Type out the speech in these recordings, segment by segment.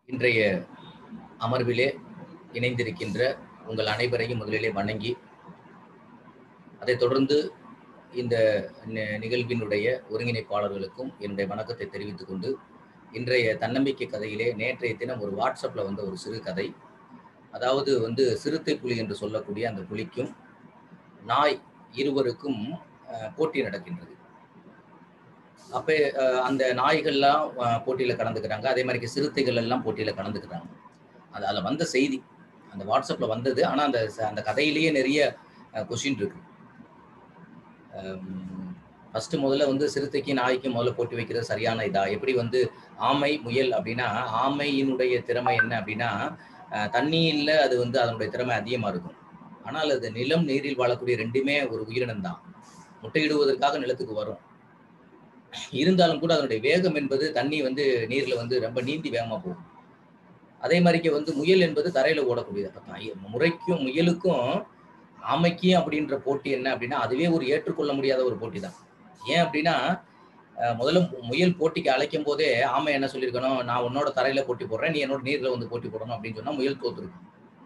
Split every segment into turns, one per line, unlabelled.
இன்றைய அமர்விலே இணைந்திருக்கின்ற உங்கள் அனைவரையும் முதலிலே வணங்கி அதைத் தொடர்ந்து இந்த நி- நிகழ்வினுடைய ஒருங்கிணைப்பாளர்களுக்கும் என்னுடைய வணக்கத்தை தெரிவித்துக் கொண்டு இன்றைய தன்னம்பிக்கை கதையிலே நேற்றைய தினம் ஒரு வாட்ஸ்அப்ல வந்த ஒரு சிறு கதை அதாவது வந்து சிறுத்தை புலி என்று சொல்லக்கூடிய அந்த புலிக்கும் நாய் இருவருக்கும் அஹ், போட்டி நடக்கின்றது அப்ப அஹ், அந்த நாய்கள்லாம் அஹ், போட்டியில கலந்துக்கிறாங்க அதே மாதிரி சிறுத்தைகள் எல்லாம் போட்டியில கலந்துக்கிறாங்க அது அதுல வந்த செய்தி அந்த வாட்ஸ்அப்ல வந்தது ஆனா அந்த ச- அந்த கதையிலேயே நிறைய கொஷின் இருக்கு ஃபர்ஸ்ட் முதல்ல வந்து சிறுத்தைக்கு நாய்க்கு முதல்ல போட்டி வைக்கிறது சரியான இதா எப்படி வந்து ஆமை முயல் அப்படின்னா ஆமையினுடைய திறமை என்ன அப்படின்னா அஹ், தண்ணியில அது வந்து அதனுடைய திறமை அதிகமா இருக்கும் ஆனால் அது நிலம் நீரில் வாழக்கூடிய ரெண்டுமே ஒரு உயிரினம் தான் முட்டையிடுவதற்காக நிலத்துக்கு வரும் இருந்தாலும் கூட அதனுடைய வேகம் என்பது தண்ணி வந்து நீர்ல வந்து ரொம்ப நீந்தி வேகமா போகும் அதே மாதிரிக்கு வந்து முயல் என்பது தரையில ஓடக்கூடியது அப்ப தாய்- முறைக்கும் முயலுக்கும் ஆமைக்கும் அப்படின்ற போட்டி என்ன அப்படின்னா அதுவே ஒரு ஏற்றுக்கொள்ள முடியாத ஒரு போட்டி தான் ஏன் அப்படின்னா அஹ், முதல்ல மு- முயல் போட்டிக்கு அழைக்கும் போதே ஆமை என்ன சொல்லியிருக்கணும் நான் உன்னோட தரையில போட்டி போடுறேன் நீ என்னோட நீர்ல வந்து போட்டி போடணும் அப்படின்னு சொன்னா முயல் தோத்துருக்கும்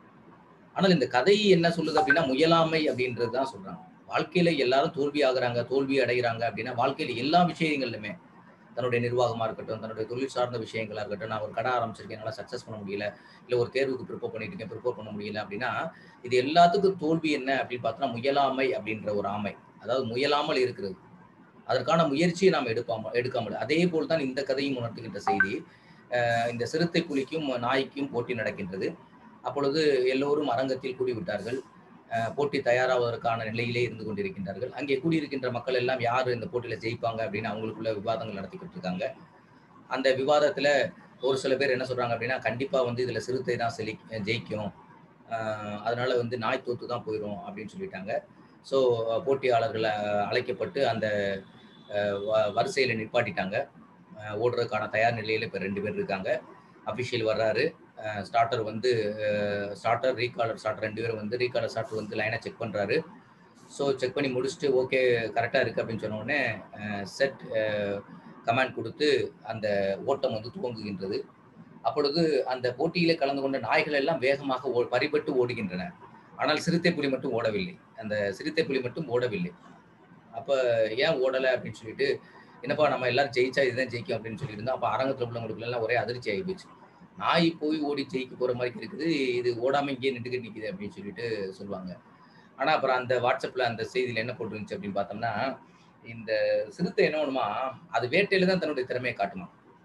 ஆனால் இந்த கதை என்ன சொல்லுது அப்படின்னா முயலாமை அப்படின்றது தான் சொல்றாங்க வாழ்க்கையில எல்லாரும் தோல்வி ஆகுறாங்க தோல்வி அடைகிறாங்க அப்படின்னா வாழ்க்கையில எல்லா விஷயங்கள்லுமே தன்னுடைய நிர்வாகமா இருக்கட்டும் தன்னுடைய தொழில் சார்ந்த விஷயங்களா இருக்கட்டும் நான் ஒரு கடை ஆரம்பிச்சிருக்கேன் என்னால சக்சஸ் பண்ண முடியல இல்ல ஒரு தேர்வுக்கு ப்ரிப்பேர் பண்ணிட்டு இருக்கேன் ப்ரிப்பேர் பண்ண முடியல அப்படின்னா இது எல்லாத்துக்கும் தோல்வி என்ன அப்படின்னு பார்த்தோம்னா முயலாமை அப்படின்ற ஒரு ஆமை அதாவது முயலாமல் இருக்கிறது அதற்கான முயற்சியை நாம் எடுப்பாம எடுக்காமல் அதே போல் தான் இந்த கதையும் உணர்த்துகின்ற செய்தி அஹ் இந்த சிறுத்தை புலிக்கும் நாய்க்கும் போட்டி நடக்கின்றது அப்பொழுது எல்லோரும் அரங்கத்தில் கூடிவிட்டார்கள் அஹ் போட்டி தயாராவதற்கான நிலையிலே இருந்து கொண்டிருக்கின்றார்கள் அங்கே கூடியிருக்கின்ற மக்கள் எல்லாம் யார் இந்த போட்டியில ஜெயிப்பாங்க அப்படின்னு அவங்களுக்குள்ள விவாதங்கள் நடத்திக்கிட்டு இருக்காங்க அந்த விவாதத்துல ஒரு சில பேர் என்ன சொல்றாங்க அப்படின்னா கண்டிப்பா வந்து இதுல சிறுத்தை தான் செலி ஜெயிக்கும் அஹ் அதனால வந்து நாய் தோத்து தான் போயிடும் அப்படின்னு சொல்லிட்டாங்க ஸோ போட்டியாளர்கள் அஹ், அழைக்கப்பட்டு அந்த அஹ், வ- வரிசையில நிப்பாட்டிட்டாங்க அஹ், ஓடுறதுக்கான தயார் நிலையில இப்போ ரெண்டு பேர் இருக்காங்க அஃபிஷியல் வர்றாரு ஸ்டார்டர் வந்து ஸ்டார்டர் ரீகாலர் ஸ்டார்டர் ரெண்டு பேரும் வந்து ரீகாலர் ஸ்டார்டர் வந்து லைனை செக் பண்றாரு ஸோ செக் பண்ணி முடிச்சுட்டு ஓகே கரெக்டாக இருக்கு அப்படின்னு சொன்ன உடனே செட் கமாண்ட் கொடுத்து அந்த ஓட்டம் வந்து துவங்குகின்றது அப்பொழுது அந்த போட்டியிலே கலந்து கொண்ட நாய்கள் எல்லாம் வேகமாக ஓ பறிபட்டு ஓடுகின்றன ஆனால் சிறுத்தை புலி மட்டும் ஓடவில்லை அந்த சிறுத்தை புலி மட்டும் ஓடவில்லை அப்ப ஏன் ஓடலை அப்படின்னு சொல்லிட்டு என்னப்பா நம்ம எல்லாரும் ஜெயிச்சா இதுதான் ஜெயிக்கும் அப்படின்னு சொல்லிட்டு இருந்தோம் அப்ப அரங்கத்துல உள்ளவங்களுக்கு எல்லாம் ஒரே அதிர்ச்சி ஆகி போச்சு நாய் போய் ஓடி ஜெயிக்க போற மாதிரி இருக்குது இது ஓடாம இங்கேயே நின்றுக்கிட்டு நிக்குது அப்படின்னு சொல்லிட்டு சொல்லுவாங்க ஆனா அப்புறம் அந்த வாட்ஸ்அப்ல அந்த செய்தியில என்ன போட்டுருந்துச்சு அப்படின்னு பார்த்தோம்னா இந்த சிறுத்தை என்ன பண்ணுமா அது வேட்டையில தான் தன்னுடைய திறமையை காட்டுமா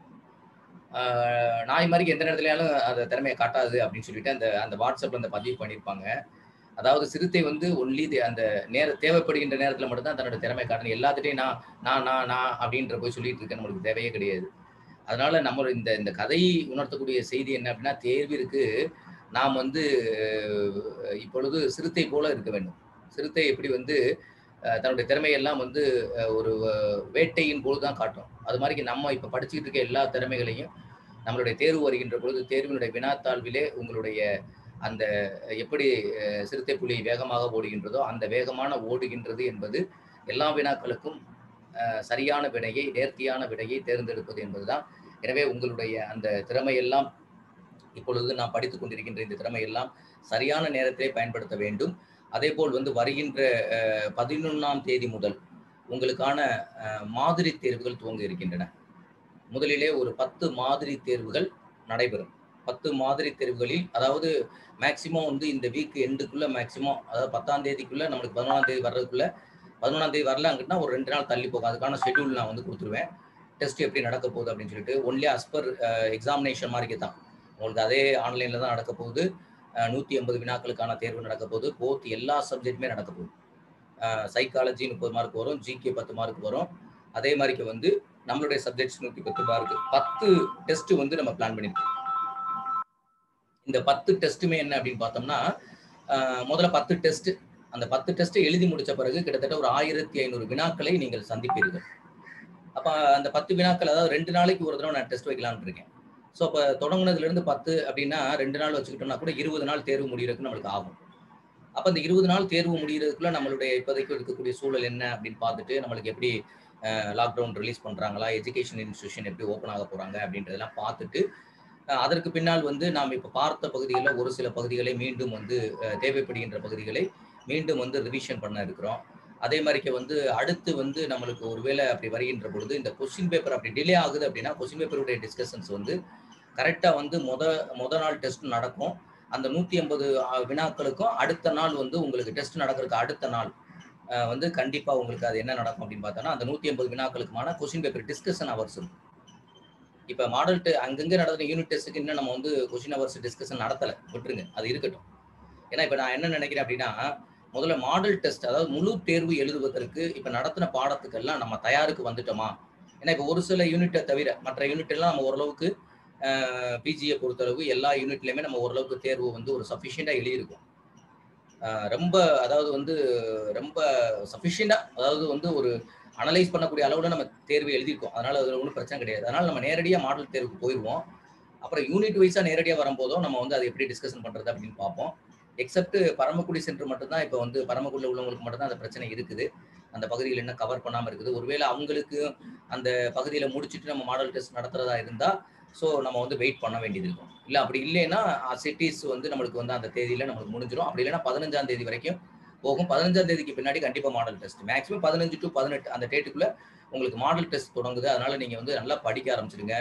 ஆஹ் நாய் மாதிரி எந்த நேரத்துலயாலும் அந்த திறமையை காட்டாது அப்படின்னு சொல்லிட்டு அந்த அந்த வாட்ஸ்அப்ல அந்த பதிவு பண்ணியிருப்பாங்க அதாவது சிறுத்தை வந்து ஒன்லி அந்த நேர தேவைப்படுகின்ற நேரத்துல மட்டும்தான் தன்னோட திறமை காட்டணும் எல்லாத்துட்டையும் நான் நான் நான் நான் அப்படின்ற போய் சொல்லிட்டு இருக்க நம்மளுக்கு தேவையே கிடையாது அதனால நம்ம இந்த இந்த கதை உணர்த்தக்கூடிய செய்தி என்ன அப்படின்னா தேர்விற்கு நாம் வந்து அஹ், இப்பொழுது சிறுத்தை போல இருக்க வேண்டும் சிறுத்தை எப்படி வந்து அஹ், தன்னுடைய திறமையெல்லாம் வந்து அஹ், ஒரு அஹ், வேட்டையின் போது தான் காட்டும் அது மாதிரி நம்ம இப்போ படிச்சுக்கிட்டு இருக்க எல்லா திறமைகளையும் நம்மளுடைய தேர்வு வருகின்ற பொழுது தேர்வினுடைய வினாத்தாழ்விலே உங்களுடைய அந்த எப்படி அஹ், சிறுத்தை புலி வேகமாக ஓடுகின்றதோ அந்த வேகமான ஓடுகின்றது என்பது எல்லா வினாக்களுக்கும் அஹ், சரியான விடையை நேர்த்தியான விடையை தேர்ந்தெடுப்பது என்பதுதான் எனவே உங்களுடைய அந்த திறமையெல்லாம் இப்பொழுது நான் படித்துக் கொண்டிருக்கின்ற இந்த திறமையெல்லாம் சரியான நேரத்திலே பயன்படுத்த வேண்டும் அதே போல் வந்து வருகின்ற பதினொன்றாம் தேதி முதல் உங்களுக்கான அஹ், மாதிரி தேர்வுகள் துவங்க இருக்கின்றன முதலிலே ஒரு பத்து மாதிரி தேர்வுகள் நடைபெறும் பத்து மாதிரி தேர்வுகளில் அதாவது மேக்சிமம் வந்து இந்த வீக் எண்டுக்குள்ள மேக்சிமம் அதாவது பத்தாம் தேதிக்குள்ள நம்மளுக்கு பதினொன்றாம் தேதி வர்றதுக்குள்ள பதினொன்றாம் தேதி வரலாங்கன்னா ஒரு ரெண்டு நாள் தள்ளி போகும் அதுக்கான ஷெட்யூல் நான் வந்து கொடுத்துருவேன் டெஸ்ட் எப்படி நடக்க போகுது அப்படின்னு சொல்லிட்டு ஒன்லி அஸ்பர் எக்ஸாமினேஷன் மாதிரி தான் உங்களுக்கு அதே ஆன்லைனில் தான் நடக்க போகுது நூற்றி எண்பது வினாக்களுக்கான தேர்வு நடக்க போகுது போத் எல்லா சப்ஜெக்ட்டுமே நடக்க போகுது சைக்காலஜி முப்பது மார்க் வரும் ஜிகே பத்து மார்க் வரும் அதே மாதிரிக்கு வந்து நம்மளுடைய சப்ஜெக்ட்ஸ் நூற்றி பத்து மார்க் பத்து டெஸ்ட் வந்து நம்ம பிளான் பண்ணியிருக்கோம் இந்த பத்து டெஸ்ட்டுமே என்ன அப்படின்னு பார்த்தோம்னா அஹ், முதல்ல பத்து டெஸ்ட் அந்த பத்து டெஸ்ட்டை எழுதி முடிச்ச பிறகு கிட்டத்தட்ட ஒரு ஆயிரத்தி ஐநூறு வினாக்களை நீங்கள் சந்திப்பீர்கள் அப்போ அந்த பத்து வினாக்கள் அதாவது ரெண்டு நாளைக்கு ஒரு தடவை நான் டெஸ்ட் வைக்கலாம்னு இருக்கேன் ஸோ அப்போ தொடங்குனதுலேருந்து பத்து அப்படின்னா ரெண்டு நாள் வச்சுக்கிட்டோம்னா கூட இருபது நாள் தேர்வு முடியறதுக்கு நம்மளுக்கு ஆகும் அப்போ அந்த இருபது நாள் தேர்வு முடியறதுக்குள்ள நம்மளுடைய இப்போதைக்கு இருக்கக்கூடிய சூழல் என்ன அப்படின்னு பார்த்துட்டு நம்மளுக்கு எப்படி லாக்டவுன் ரிலீஸ் பண்ணுறாங்களா எஜுகேஷன் இன்ஸ்டியூஷன் எப்படி ஓப்பன் ஆக போகிறாங்க அப்படின்றதெல்லாம் பார்த்துட்டு அஹ் அதற்கு பின்னால் வந்து நாம் இப்போ பார்த்த பகுதிகளில் ஒரு சில பகுதிகளை மீண்டும் வந்து அஹ், தேவைப்படுகின்ற பகுதிகளை மீண்டும் வந்து ரிவிஷன் பண்ண இருக்கிறோம் அதே மாதிரிக்கு வந்து அடுத்து வந்து நம்மளுக்கு ஒருவேளை அப்படி வருகின்ற பொழுது இந்த கொஸ்டின் பேப்பர் அப்படி டிலே ஆகுது அப்படின்னா கொஸ்டின் பேப்பருடைய டிஸ்கஷன்ஸ் வந்து கரெக்டாக வந்து முத முத நாள் டெஸ்ட் நடக்கும் அந்த நூற்றி ஐம்பது வினாக்களுக்கும் அடுத்த நாள் வந்து உங்களுக்கு டெஸ்ட் நடக்கிறதுக்கு அடுத்த நாள் அஹ், வந்து கண்டிப்பாக உங்களுக்கு அது என்ன நடக்கும் அப்படின்னு பார்த்தோன்னா அந்த நூற்றி ஐம்பது வினாக்களுக்குமான கொஸ்டின் பேப்பர் டிஸ்கஷன் ஹவர்ஸ் இருக்கும் இப்போ மாடல் டெ அங்கங்கே நடந்த யூனிட் டெஸ்ட்டுக்கு இன்னும் நம்ம வந்து கொஸ்டின் ஹவர்ஸ் டிஸ்கஷன் நடத்தலை விட்டுருங்க அது இருக்கட்டும் ஏன்னா இப்போ நான் என்ன நினைக்கிறேன் அப்படின்னா முதல்ல மாடல் டெஸ்ட் அதாவது முழு தேர்வு எழுதுவதற்கு இப்போ நடத்தின பாடத்துக்கெல்லாம் நம்ம தயாருக்கு வந்துட்டோமா ஏன்னா இப்போ ஒரு சில யூனிட்டை தவிர மற்ற யூனிட் எல்லாம் நம்ம ஓரளவுக்கு பிஜியை பொறுத்தளவு எல்லா யூனிட்லையுமே நம்ம ஓரளவுக்கு தேர்வு வந்து ஒரு சஃபிஷியண்டாக எழுதியிருக்கோம் அஹ் ரொம்ப அதாவது வந்து ரொம்ப சஃபிஷியண்டாக அதாவது வந்து ஒரு அனலைஸ் பண்ணக்கூடிய அளவில் நம்ம தேர்வு எழுதியிருக்கோம் அதனால அதில் ஒன்றும் பிரச்சனை கிடையாது அதனால நம்ம நேரடியாக மாடல் தேர்வுக்கு போயிடுவோம் அப்புறம் யூனிட் வைஸாக நேரடியாக வரும்போதும் நம்ம வந்து அதை எப்படி டிஸ்கஷன் பண்ணுறது அப்படின்னு பார்ப்போம் எக்ஸப்ட் பரமக்குடி சென்டர் மட்டும்தான் இப்போ வந்து பரமக்குடியில் உள்ளவங்களுக்கு மட்டும்தான் அந்த பிரச்சனை இருக்குது அந்த பகுதியில் என்ன கவர் பண்ணாமல் இருக்குது ஒருவேளை அவங்களுக்கு அந்த பகுதியில் முடிச்சுட்டு நம்ம மாடல் டெஸ்ட் நடத்துறதா இருந்தால் ஸோ நம்ம வந்து வெயிட் பண்ண வேண்டியது இருக்கும் இல்லை அப்படி இல்லைன்னா சிட்டிஸ் வந்து நம்மளுக்கு வந்து அந்த தேதியில் நம்மளுக்கு முடிஞ்சிடும் அப்படி இல்லைன்னா பதினஞ்சாம் தேதி வரைக்கும் போகும் பதினஞ்சாம் தேதிக்கு பின்னாடி கண்டிப்பாக மாடல் டெஸ்ட் மேக்ஸிமம் பதினஞ்சு டு பதினெட்டு அந்த டேட்டுக்குள்ள உங்களுக்கு மாடல் டெஸ்ட் தொடங்குது அதனால நீங்கள் வந்து நல்லா படிக்க ஆரம்பிச்சிடுங்க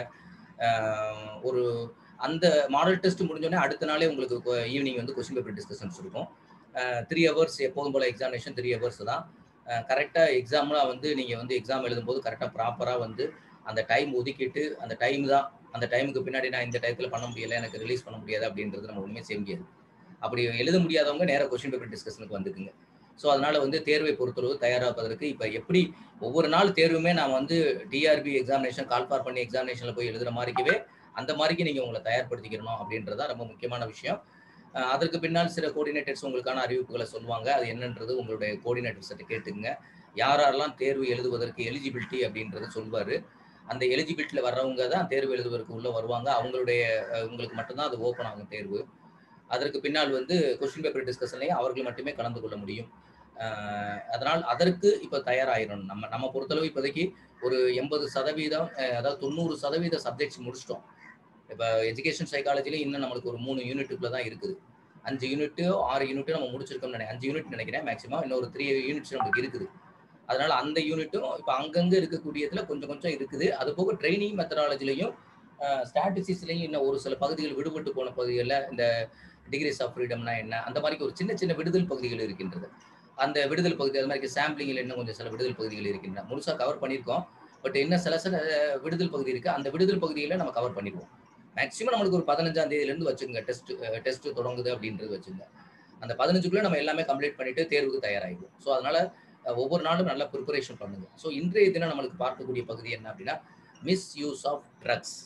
ஆஹ் ஒரு அந்த மாடல் டெஸ்ட் முடிஞ்சோடனே அடுத்த நாளே உங்களுக்கு ஈவினிங் வந்து கொஸ்டின் பேப்பர் டிஸ்கஷன்ஸ் இருக்கும் த்ரீ ஹவர்ஸ் எப்போதும் போல எக்ஸாமினேஷன் த்ரீ ஹவர்ஸ் தான் கரெக்டாக எக்ஸாம்லாம் வந்து நீங்கள் வந்து எக்ஸாம் எழுதும்போது கரெக்டாக ப்ராப்பராக வந்து அந்த டைம் ஒதுக்கிட்டு அந்த டைம் தான் அந்த டைமுக்கு பின்னாடி நான் இந்த டயத்தில் பண்ண முடியல எனக்கு ரிலீஸ் பண்ண முடியாது அப்படின்றது நம்ம ஒன்றுமே செய்ய முடியாது அப்படி எழுத முடியாதவங்க நேராக கொஸ்டின் பேப்பர் டிஸ்கஷனுக்கு வந்துக்குங்க ஸோ அதனால வந்து தேர்வை பொறுத்தளவு தயாராப்பதற்கு இப்போ எப்படி ஒவ்வொரு நாள் தேர்வுமே நான் வந்து டிஆர்பி எக்ஸாமினேஷன் கால்பார் பண்ணி எக்ஸாமினேஷனில் போய் எழுதுற மாதிரிக்கவே அந்த மாதிரிக்கு நீங்கள் உங்களை தயார்படுத்திக்கணும் அப்படின்றதா ரொம்ப முக்கியமான விஷயம் அஹ் அதற்கு பின்னால் சில கோஆர்டினேட்டர்ஸ் உங்களுக்கான அறிவிப்புகளை சொல்லுவாங்க அது என்னன்றது உங்களுடைய கோஆர்டினேட்டர்ஸ்கிட்ட கேட்டுங்க யார் யாரெல்லாம் தேர்வு எழுதுவதற்கு எலிஜிபிலிட்டி அப்படின்றது சொல்வார் அந்த எலிஜிபிலிட்டியில் வர்றவங்க தான் தேர்வு எழுதுவதற்கு உள்ளே வருவாங்க அவங்களுடைய அஹ், உங்களுக்கு மட்டும்தான் அது ஓப்பன் ஆகும் தேர்வு அதற்கு பின்னால் வந்து கொஸ்டின் பேப்பர் டிஸ்கஷன்லையும் அவர்கள் மட்டுமே கலந்து கொள்ள முடியும் அஹ், அதனால் அதற்கு இப்போ தயாராகிடணும் நம்ம நம்ம பொறுத்தளவு இப்போதைக்கு ஒரு எண்பது சதவீதம் அஹ், அதாவது தொண்ணூறு சதவீத சப்ஜெக்ட்ஸ் முடிச்சிட்டோம் இப்போ எஜுகேஷன் சைக்காலஜிலையும் இன்னும் நம்மளுக்கு ஒரு மூணு யூனிட்டுக்குள்ள தான் இருக்குது அஞ்சு யூனிட்டு ஆறு யூனிட்டு நம்ம முடிச்சிருக்கோம்னு நினை அஞ்சு யூனிட் நினைக்கிறேன் மேக்ஸிமம் இன்னொரு த்ரீ யூனிட்ஸ் நமக்கு இருக்குது அதனால அந்த யூனிட்டும் இப்போ அங்கங்கே இருக்கக்கூடியதுல கொஞ்சம் கொஞ்சம் இருக்குது அது போக ட்ரைனிங் மெத்தடாலஜிலையும் ஸ்டாட்டிஸ்டிக்ஸ்லையும் இன்னும் ஒரு சில பகுதிகள் விடுபட்டு போன பகுதிகளில் இந்த டிகிரிஸ் ஆஃப் ஃப்ரீடம்னா என்ன அந்த மாதிரி ஒரு சின்ன சின்ன விடுதல் பகுதிகள் இருக்கின்றது அந்த விடுதல் பகுதி அது மாதிரி சாம்பிளிங்கில் இன்னும் கொஞ்சம் சில விடுதல் பகுதிகள் இருக்கின்றன முழுசாக கவர் பண்ணியிருக்கோம் பட் இன்னும் சில சில விடுதல் பகுதி இருக்கு அந்த விடுதல் பகுதியில் நம்ம கவர் பண்ணிடுவோம் மேக்ஸிமம் நம்மளுக்கு ஒரு பதினஞ்சாம் தேதியிலேருந்து வச்சுங்க டெஸ்ட் டெஸ்ட் தொடங்குது அப்படின்றது வச்சுங்க அந்த பதினஞ்சுக்குள்ள நம்ம எல்லாமே கம்ப்ளீட் பண்ணிட்டு தேர்வுக்கு தயாராகிடும் ஸோ அதனால அஹ், ஒவ்வொரு நாளும் நல்லா ப்ரிப்பரேஷன் பண்ணுங்க ஸோ இன்றைய தினம் நம்மளுக்கு பார்க்கக்கூடிய பகுதி என்ன அப்படின்னா மிஸ் யூஸ் ஆஃப் ட்ரக்ஸ்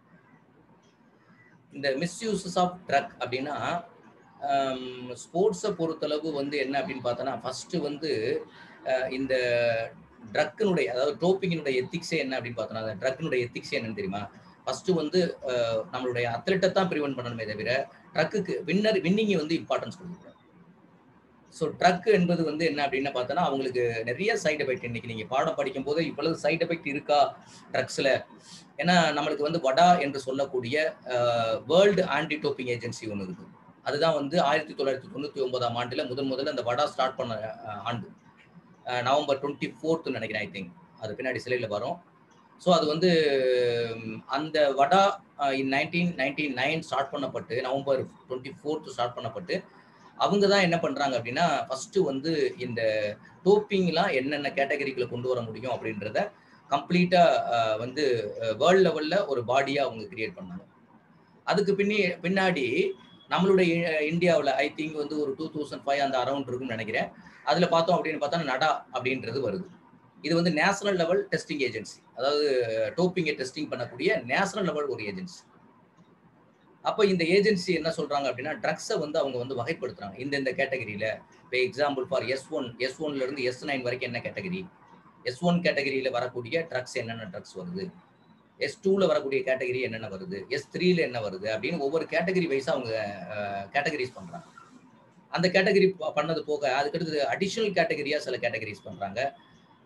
இந்த மிஸ்யூசஸ் ஆஃப் ட்ரக் அப்படின்னா ஸ்போர்ட்ஸை பொறுத்தளவு வந்து என்ன அப்படின்னு பார்த்தோன்னா ஃபர்ஸ்ட் வந்து அஹ், இந்த ட்ரக்கினுடைய அதாவது டோப்பிங்கினுடைய எத்திக்ஸே என்ன அப்படின்னு பார்த்தோன்னா அந்த ட்ரக்கினுடைய எத்திக்ஸே என்னன்னு தெரியுமா ஃபர்ஸ்ட் வந்து அஹ், நம்மளுடைய அத்லெட்டை தான் ப்ரிவென்ட் பண்ணணுமே தவிர ட்ரக்குக்கு வின்னர் வின்னிங்கை வந்து இம்பார்ட்டன்ஸ் கொடுக்கணும் ஸோ ட்ரக் என்பது வந்து என்ன அப்படின்னு பார்த்தோன்னா அவங்களுக்கு நிறைய சைடு எஃபெக்ட் இன்னைக்கு நீங்கள் பாடம் படிக்கும் போது இவ்வளவு சைடு எஃபெக்ட் இருக்கா ட்ரக்ஸில் ஏன்னா நம்மளுக்கு வந்து வடா என்று சொல்லக்கூடிய வேர்ல்டு ஆன்டி டோப்பிங் ஏஜென்சி ஒன்று இருக்கு அதுதான் வந்து ஆயிரத்தி தொள்ளாயிரத்தி தொண்ணூற்றி ஒன்பதாம் ஆண்டில் முதன் முதல்ல அந்த வடா ஸ்டார்ட் பண்ண அஹ், ஆண்டு அஹ், நவம்பர் டுவெண்ட்டி ஃபோர்த்து நினைக்கிறேன் ஐ திங்க் அது பின்னாடி சிலையில் வரும் ஸோ அது வந்து உம், அந்த வடா in nineteen ninety nine start பண்ணப்பட்டு நவம்பர் டுவெண்ட்டி ஃபோர்த்து ஸ்டார்ட் பண்ணப்பட்டு அவங்க தான் என்ன பண்ணுறாங்க அப்படின்னா ஃபஸ்ட்டு வந்து இந்த டோப்பிங்லாம் என்னென்ன கேட்டகரிக்குள்ள கொண்டு வர முடியும் அப்படின்றத கம்ப்ளீட்டாக வந்து வேர்ல்ட் லெவலில் ஒரு பாடியாக அவங்க கிரியேட் பண்ணாங்க அதுக்கு பின்னி பின்னாடி நம்மளுடைய இந்தியாவில் ஐ திங்க் வந்து ஒரு டூ தௌசண்ட் ஃபைவ் அந்த அரௌண்ட் இருக்கும்னு நினைக்கிறேன் அதில் பார்த்தோம் அப்படின்னு பார்த்தா நடா அப்படின்றது வருது இது வந்து நேஷனல் லெவல் டெஸ்டிங் ஏஜென்சி அதாவது டோப்பிங்கை டெஸ்டிங் பண்ணக்கூடிய நேஷனல் லெவல் ஒரு ஏஜென்சி அப்போ இந்த ஏஜென்சி என்ன சொல்றாங்க அப்படின்னா ட்ரக்ஸை வந்து அவங்க வந்து வகைப்படுத்துறாங்க இந்த இந்த கேட்டகரியில இப்போ example for S one S ஒன்ல இருந்து எஸ் நைன் வரைக்கும் என்ன கேட்டகரி எஸ் ஒன் கேட்டகரியில வரக்கூடிய ட்ரக்ஸ் என்னென்ன ட்ரக்ஸ் வருது எஸ் டூல வரக்கூடிய கேட்டகரி என்னென்ன வருது எஸ் த்ரீல என்ன வருது அப்படின்னு ஒவ்வொரு கேட்டகரி வைஸா அவங்க கேட்டகரிஸ் பண்றாங்க அந்த கேட்டகரி பண்ணது போக அதுக்கடுத்து அடிஷ்னல் கேட்டகரியா சில கேட்டகரிஸ் பண்றாங்க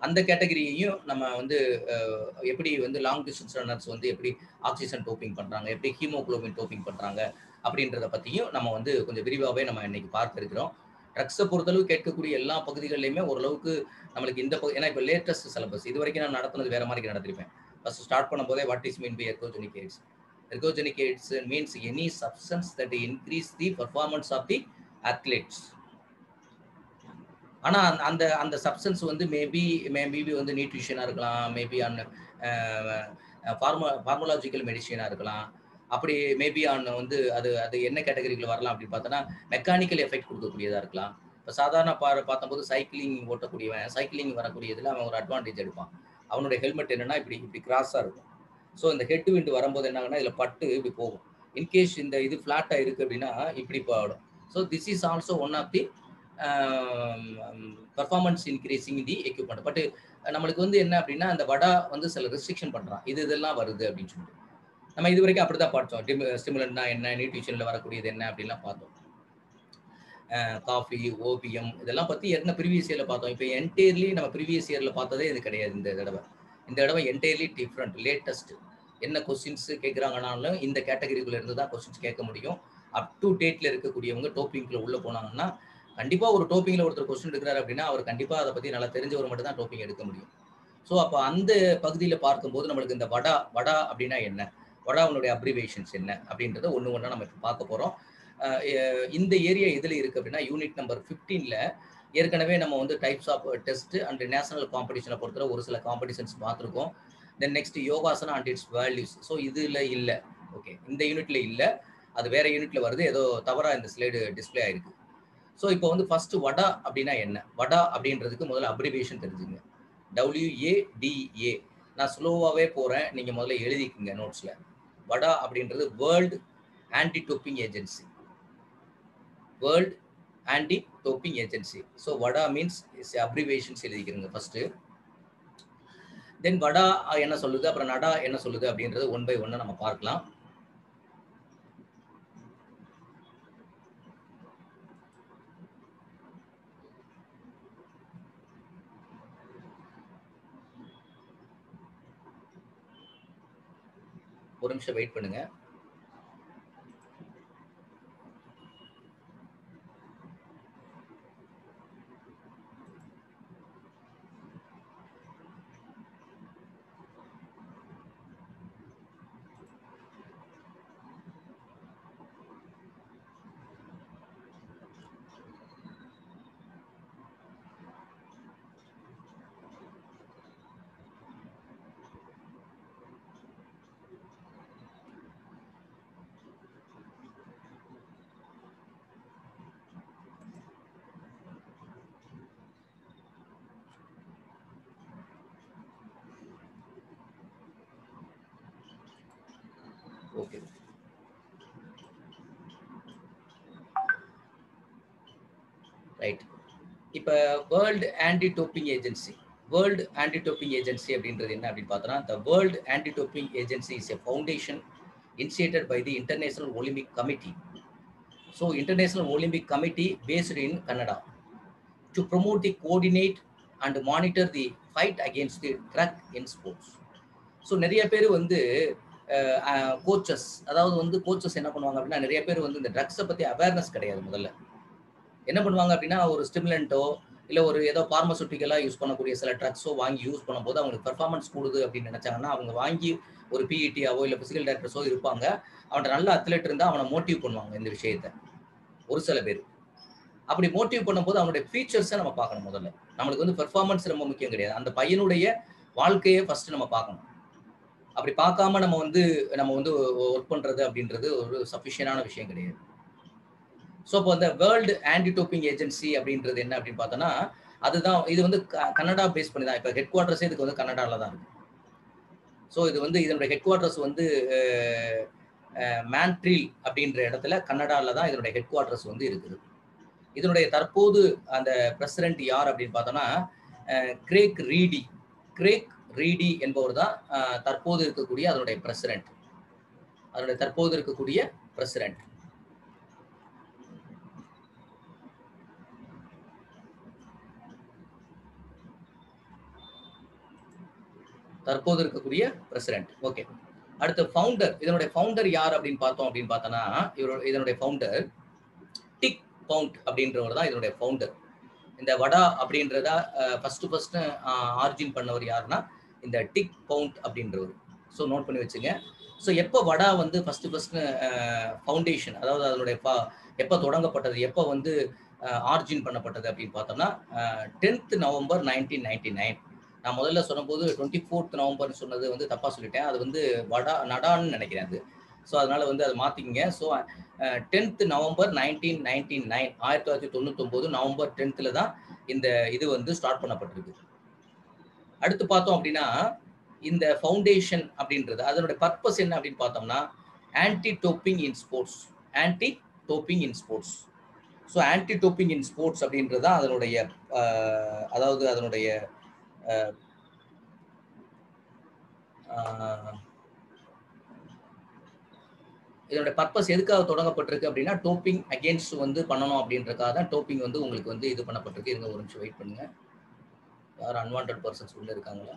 அந்த கேட்டகரியையும் நம்ம வந்து அஹ், எப்படி வந்து லாங் டிஸ்டன்ஸ் ரன்னர்ஸ் வந்து எப்படி ஆக்சிஜன் டோப்பிங் பண்றாங்க எப்படி ஹீமோகுளோபின் டோப்பிங் பண்றாங்க அப்படின்றத பத்தியும் நம்ம வந்து கொஞ்சம் விரிவாகவே நம்ம இன்னைக்கு பார்க்க இருக்கிறோம் ட்ரக்ஸை பொறுத்தளவு கேட்கக்கூடிய எல்லா பகுதிகளிலையுமே ஓரளவுக்கு நம்மளுக்கு இந்த பகுதி ஏன்னா இப்போ லேட்டஸ்ட் சிலபஸ் இது வரைக்கும் நான் நடத்துனது வேற மாதிரி நடத்திருப்பேன் ஃபர்ஸ்ட் ஸ்டார்ட் பண்ணும்போதே what is mean by ergogenic aids ergogenic aids means any substance that increase the performance of the athletes ஆனா அந்த- அந்த அந்த சப்ஸ்டன்ஸ் வந்து மேபி மேபி வந்து நியூட்ரிஷனாக இருக்கலாம் மேபி ஆன் ஃபார்ம ஃபார்மலாஜிக்கல் மெடிசினாக இருக்கலாம் அப்படி மேபி ஆன் வந்து அது அது என்ன கேட்டகரியில் வரலாம் அப்படின்னு பார்த்தோன்னா மெக்கானிக்கல் எஃபெக்ட் கொடுக்கக்கூடியதாக இருக்கலாம் இப்போ சாதாரண பா பார்த்தம்போது சைக்கிளிங் ஓட்டக்கூடியவன் சைக்கிளிங் வரக்கூடியதில் அவன் ஒரு அட்வான்டேஜ் எடுப்பான் அவனுடைய ஹெல்மெட் என்னன்னா இப்படி இப்படி கிராஸாக இருக்கும் ஸோ இந்த ஹெட் விண்ட் வரும்போது என்ன ஆகும்னா இதில் பட்டு இப்படி போகும் இன்கேஸ் இந்த இது ஃப்ளாட்டாக இருக்குது அப்படின்னா இப்படி போயிடும் so this is also one of the performance increasing the equipment but நம்மளுக்கு வந்து என்ன அப்படின்னா அந்த வடா வந்து சில ரெஸ்ட்ரிக்ஷன் பண்ணுறான் இது இதெல்லாம் வருது அப்படின்னு சொல்லிட்டு நம்ம இது வரைக்கும் அப்படி தான் பார்த்தோம் ஸ்டிமுலன்ட்னா என்ன நியூட்ரிஷனில் வரக்கூடியது என்ன அப்படின்லாம் பார்த்தோம் காஃபி ஓபியம் இதெல்லாம் பற்றி ஏற்கனவே ப்ரீவியஸ் இயரில் பார்த்தோம் இப்போ என்டையர்லி நம்ம ப்ரீவியஸ் இயரில் பார்த்ததே இது கிடையாது இந்த தடவை இந்த தடவை என்டையர்லி டிஃப்ரெண்ட் லேட்டஸ்ட் என்ன கொஸ்டின்ஸ் கேட்குறாங்கனாலும் இந்த கேட்டகரிக்குள்ள இருந்து தான் கொஸ்டின்ஸ் கேட்க முடியும் அப் டு டேட்ல இருக்கக்கூடியவங்க டோப்பிங்ல உள்ள போனாங்கன்னா கண்டிப்பா ஒரு டோப்பிங்ல ஒருத்தர் கொஸ்டின் எடுக்கிறாரு அப்படின்னா அவர் கண்டிப்பா அதை பத்தி நல்லா தெரிஞ்சவர் மட்டும் தான் டோப்பிங் எடுக்க முடியும் ஸோ அப்போ அந்த பகுதியில் பார்க்கும்போது நம்மளுக்கு இந்த வடா வடா அப்படின்னா என்ன வடாவுடைய அப்ரிவேஷன்ஸ் என்ன அப்படின்றத ஒன்று ஒன்றா நம்ம இப்போ பார்க்க போகிறோம் இந்த ஏரியா எதில் இருக்குது அப்படின்னா யூனிட் நம்பர் ஃபிஃப்டீனில் ஏற்கனவே நம்ம வந்து types of test and national காம்படிஷனை பொறுத்தவரை ஒரு சில காம்படிஷன்ஸ் பார்த்துருக்கோம் then next yogasana and its values so இதில் இல்லை ஓகே இந்த யூனிட்ல இல்லை அது வேற யூனிட்ல வருது ஏதோ தவறா இந்த ஸ்லைடு டிஸ்பிளே ஆயிருக்கு ஸோ இப்போ வந்து ஃபர்ஸ்ட் வடா அப்படின்னா என்ன வடா அப்படின்றதுக்கு முதல்ல அப்ரிவேஷன் தெரிஞ்சுங்க டபிள்யூஏடிஏ நான் ஸ்லோவாகவே போகிறேன் நீங்கள் முதல்ல எழுதிக்குங்க நோட்ஸில் வடா அப்படின்றது World Anti doping Agency World Anti doping Agency so வடா மீன்ஸ் அப்ரிவேஷன்ஸ் எழுதிக்கிறங்க ஃபர்ஸ்ட் தென் வடா என்ன சொல்லுது அப்புறம் நடா என்ன சொல்லுது அப்படின்றது ஒன் பை ஒன்னு நம்ம பார்க்கலாம் ஒரு நிமிஷம் வெயிட் பண்ணுங்க ஓகே ரைட் இப்போ World Anti doping Agency World Anti doping Agency அப்படின்றது என்ன அப்படின்னு பார்த்தோன்னா the World Anti doping Agency is a foundation initiated by the International Olympic Committee so International Olympic Committee based in Canada to promote the coordinate and monitor the fight against the drug in sports so நிறைய பேர் வந்து coaches அதாவது வந்து coaches என்ன பண்ணுவாங்க அப்படின்னா நிறைய பேர் வந்து இந்த ட்ரக்ஸை பற்றி அவேர்னஸ் கிடையாது முதல்ல என்ன பண்ணுவாங்க அப்படின்னா ஒரு ஸ்டிமுலண்ட்டோ இல்லை ஒரு ஏதோ பார்மசூட்டிக்கலாக யூஸ் பண்ணக்கூடிய சில ட்ரக்ஸோ வாங்கி யூஸ் பண்ணும்போது அவங்களுக்கு பெர்ஃபார்மன்ஸ் கூடுது அப்படின்னு நினச்சாங்கன்னா அவங்க வாங்கி ஒரு பிஇடியாவோ இல்லை ஃபிசிக்கல் டாக்டர்ஸோ இருப்பாங்க அவன்கிட்ட நல்ல அத்லெட் இருந்தால் அவனை மோட்டிவ் பண்ணுவாங்க இந்த விஷயத்த ஒரு சில பேர் அப்படி மோட்டிவ் பண்ணும்போது அவனுடைய ஃபீச்சர்ஸை நம்ம பார்க்கணும் முதல்ல நம்மளுக்கு வந்து பெர்ஃபார்மன்ஸ் ரொம்ப முக்கியம் கிடையாது அந்த பையனுடைய வாழ்க்கையை ஃபர்ஸ்ட் நம்ம பார்க்கணும் அப்படி பார்க்காம நம்ம வந்து நம்ம வந்து ஒர்க் பண்றது அப்படின்றது ஒரு சஃபிஷியனான விஷயம் கிடையாது ஸோ இப்போ இந்த வேர்ல்டு ஆன்டி டோப்பிங் ஏஜென்சி அப்படின்றது என்ன அப்படின்னு பார்த்தோன்னா அதுதான் இது வந்து கனடா பேஸ் பண்ணி தான் இப்போ ஹெட் குவார்ட்டர்ஸே இதுக்கு வந்து கனடாவில் தான் இருக்கு ஸோ இது வந்து இதனுடைய ஹெட் குவார்ட்டர்ஸ் வந்து மேன்ட்ரில் அப்படின்ற இடத்துல கனடாவில் தான் இதனுடைய ஹெட் குவார்ட்டர்ஸ் வந்து இருக்குது இதனுடைய தற்போது அந்த பிரசிடென்ட் யார் அப்படின்னு பார்த்தோன்னா கிரேக் ரீடி கிரேக் ரீடி என்பவர் தான் தற்போது இருக்கக்கூடிய அதனுடைய பிரசிடென்ட் அதனுடைய தற்போது இருக்கக்கூடிய பிரசிடென்ட் தற்போது இருக்கக்கூடிய பிரசிடென்ட் ஓகே அடுத்து ஃபவுண்டர் இதனுடைய ஃபவுண்டர் யார் அப்படின்னு பார்த்தோம் அப்படின்னு பார்த்தோன்னா இவரோட இதனுடைய ஃபவுண்டர் டிக் பவுண்ட் அப்படின்றவர் தான் இதனுடைய ஃபவுண்டர் இந்த வடா அப்படின்றத ஃபர்ஸ்ட் ஃபர்ஸ்ட் ஆர்ஜின் பண்ணவர் யாருன்னா இந்த டிக் பவுண்ட் அப்படின்றவர் ஸோ நோட் பண்ணி வச்சுங்க ஸோ எப்போ வடா வந்து ஃபர்ஸ்ட் ஃபர்ஸ்ட் ஃபவுண்டேஷன் அதாவது அதனுடைய எப்போ தொடங்கப்பட்டது எப்போ வந்து ஆர்ஜின் பண்ணப்பட்டது அப்படின்னு பார்த்தோம்னா tenth November nineteen ninety nine நான் முதல்ல சொன்னபோது டுவெண்ட்டி ஃபோர்த் நவம்பர் சொன்னது வந்து தப்பாக சொல்லிட்டேன் அது வந்து வடா நடான்னு நினைக்கிறேன் அது ஸோ அதனால வந்து அதை மாற்றிக்கிங்க so tenth November nineteen ninety nine ஆயிரத்தி தொள்ளாயிரத்தி தொண்ணூத்தொம்போது நவம்பர் டென்த்தில் தான் இந்த இது வந்து ஸ்டார்ட் பண்ணப்பட்டிருக்கு அடுத்து பார்த்தோம் அப்படின்னா இந்த ஃபவுண்டேஷன் அப்படின்றது அதனுடைய பர்பஸ் என்ன அப்படின்னு பார்த்தோம்னா anti doping in sports anti doping in sports so anti doping in sports அப்படின்றது தான் அதனுடைய அதாவது அதனுடைய இதோட பர்பஸ் எதுக்காக தொடங்கப்பட்டிருக்கு அப்படின்னா டோப்பிங் அகேன்ஸ்ட் வந்து பண்ணணும் அப்படின்றக்காக தான் டோப்பிங் வந்து உங்களுக்கு வந்து இது பண்ணப்பட்டிருக்கு இருங்க ஒரு நிமிஷம் வெயிட் பண்ணுங்க யாரும் அன்வான்ட் பர்சன்ஸ் உள்ள இருக்காங்களா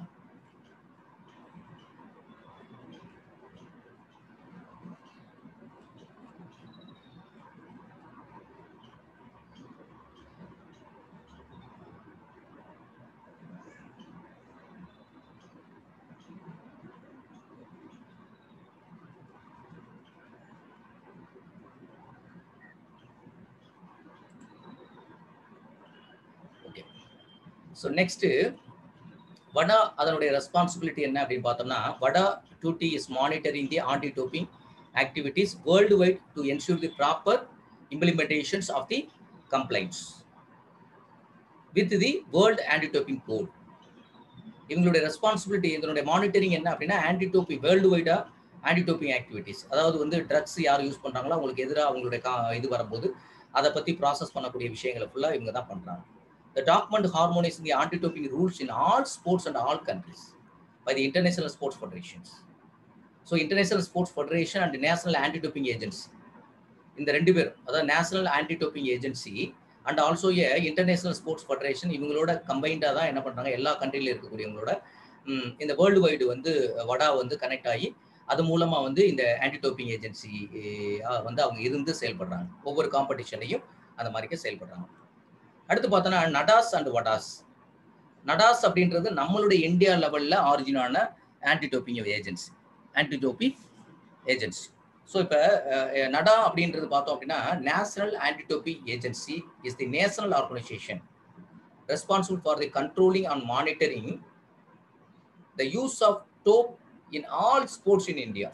ஸோ நெக்ஸ்ட்டு வடா அதனுடைய ரெஸ்பான்சிபிலிட்டி என்ன அப்படின்னு பார்த்தோம்னா வடா duty is monitoring the anti doping activities world wide to ensure the proper implementations of the complaints with the World Anti Doping Code இவங்களுடைய ரெஸ்பான்சிபிலிட்டி இதனுடைய மானிட்டரிங் என்ன அப்படின்னா ஆன்டி டோப்பி வேர்ல்டு வைடா ஆன்டி டோப்பிங் ஆக்டிவிட்டீஸ் அதாவது வந்து drugs யார் use பண்ணுறாங்களோ அவங்களுக்கு எதிராக அவங்களுடைய கா இது வரும்போது அதை பற்றி ப்ராசஸ் பண்ணக்கூடிய விஷயங்களை ஃபுல்லாக இவங்க தான் பண்ணுறாங்க The document harmonizing the anti-doping rules in all sports and all countries by the international sports federations. So international sports federation and national anti-doping agency. இந்த ரெண்டு பேரும் அதாவது National anti doping Agency and also a international sports federation இவங்களோட கம்பைண்டாக தான் என்ன பண்ணுறாங்க எல்லா கண்ட்ரில இருக்கக்கூடியவங்களோட இந்த வேர்ல்டு வைடு வந்து வடா வந்து கனெக்ட் ஆகி அது மூலமாக வந்து இந்த ஆன்டி டோப்பிங் ஏஜென்சி வந்து அவங்க இருந்து செயல்படுறாங்க ஒவ்வொரு காம்படிஷன்லையும் அந்த மாதிரிக்கு செயல்படுறாங்க அடுத்து பார்த்தோன்னா நடாஸ் அண்ட் வடாஸ் நடாஸ் அப்படின்றது நம்மளுடைய இந்தியா லெவலில் ஆரிஜினான anti doping agency anti topi agency so இப்போ நடா அப்படின்றது பார்த்தோம் அப்படின்னா National Anti topi Agency is the national organisation responsible for the controlling and monitoring the use of dope in all sports in India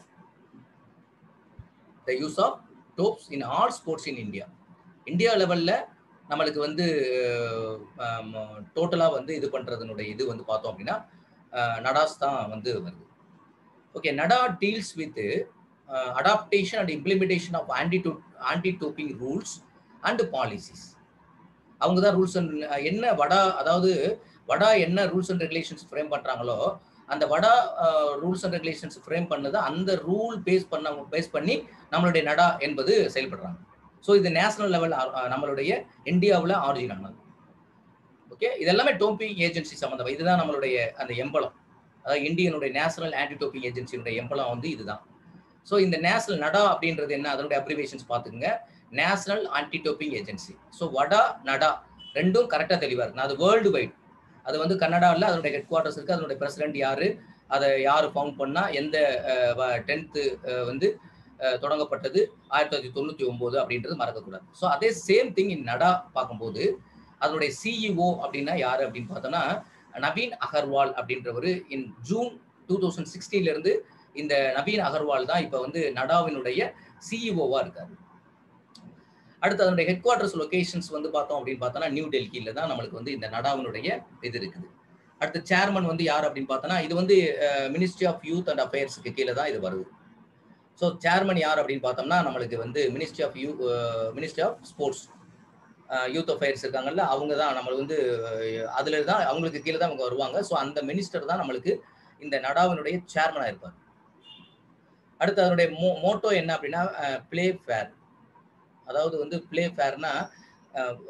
the use of dopes in all sports in India India லெவலில் நம்மளுக்கு வந்து டோட்டலாக வந்து இது பண்ணுறதுனுடைய இது வந்து பார்த்தோம் அப்படின்னா நடாஸ் தான் வந்து வருது okay NADA deals with adaptation and implementation of anti do anti doping rules and policies அவங்க தான் ரூல்ஸ் அண்ட் என்ன வடா அதாவது வடா என்ன ரூல்ஸ் அண்ட் ரெகுலேஷன்ஸ் ஃப்ரேம் பண்ணுறாங்களோ அந்த வடா ரூல்ஸ் அண்ட் ரெகுலேஷன்ஸ் ஃப்ரேம் பண்ணது அந்த ரூல் பேஸ் பண்ண பேஸ் பண்ணி நம்மளுடைய நடா என்பது செயல்படுறாங்க ஸோ இது நேஷனல் லெவல் நம்மளுடைய இந்தியாவில் ஆரிஜின் ஆனது ஓகே இதெல்லாமே டோப்பிங் ஏஜென்சி சம்மந்தம் இதுதான் நம்மளுடைய அந்த எம்பளம் அதாவது இந்தியனுடைய நேஷனல் ஆன்டி டோப்பிங் ஏஜென்சியுடைய எம்பளம் வந்து இதுதான் ஸோ இந்த நேஷனல் நடா அப்படின்றது என்ன அதனுடைய அப்ரிவேஷன்ஸ் பார்த்துக்குங்க National anti doping Agency so வடா நடா ரெண்டும் கரெக்டாக தெளிவாக இருக்கு அது வேர்ல்டு வைட் அது வந்து கன்னடாவில் அதனுடைய ஹெட் குவார்ட்டர்ஸ் இருக்குது அதனுடைய பிரசிடென்ட் யார் அதை யார் ஃபவுண்ட் பண்ணால் எந்த டென்த்து வந்து தொடங்கப்பட்டது ஆயிரத்தி தொள்ளாயிரத்தி தொண்ணூற்றி ஒம்பது அப்படின்றது மறக்கக்கூடாது ஸோ அதே சேம் திங் இன் நடா பார்க்கும்போது அதனுடைய சிஇஓ அப்படின்னா யார் அப்படின்னு பார்த்தோன்னா நவீன் அகர்வால் அப்படின்றவர் இன் ஜூன் டூ தௌசண்ட் சிக்ஸ்டீன்லேருந்து இந்த நவீன் அகர்வால் தான் இப்போ வந்து நடாவினுடைய சிஇஓவாக இருக்காரு அடுத்து அதனுடைய ஹெட் குவார்டர்ஸ் லொகேஷன்ஸ் வந்து பார்த்தோம் அப்படின்னு பார்த்தோன்னா நியூ டெல்லியில் தான் நம்மளுக்கு வந்து இந்த நடாவினுடைய இது இருக்குது அடுத்து சேர்மன் வந்து யார் அப்படின்னு பார்த்தோன்னா இது வந்து மினிஸ்ட்ரி ஆஃப் யூத் அண்ட் அஃபேர்ஸுக்கு கீழே தான் இது வருது ஸோ சேர்மன் யார் அப்படின்னு பார்த்தோம்னா நம்மளுக்கு வந்து ministry of you ministry of sports youth affairs இருக்காங்கல்ல அவங்க தான் நம்மளுக்கு வந்து அதில் தான் அவங்களுக்கு கீழே தான் அவங்க வருவாங்க ஸோ அந்த மினிஸ்டர் தான் நம்மளுக்கு இந்த நடாவினுடைய சேர்மனாக இருப்பார் அடுத்து அதனுடைய மோ மோட்டோ என்ன அப்படின்னா பிளே ஃபேர் அதாவது வந்து பிளே ஃபேர்னா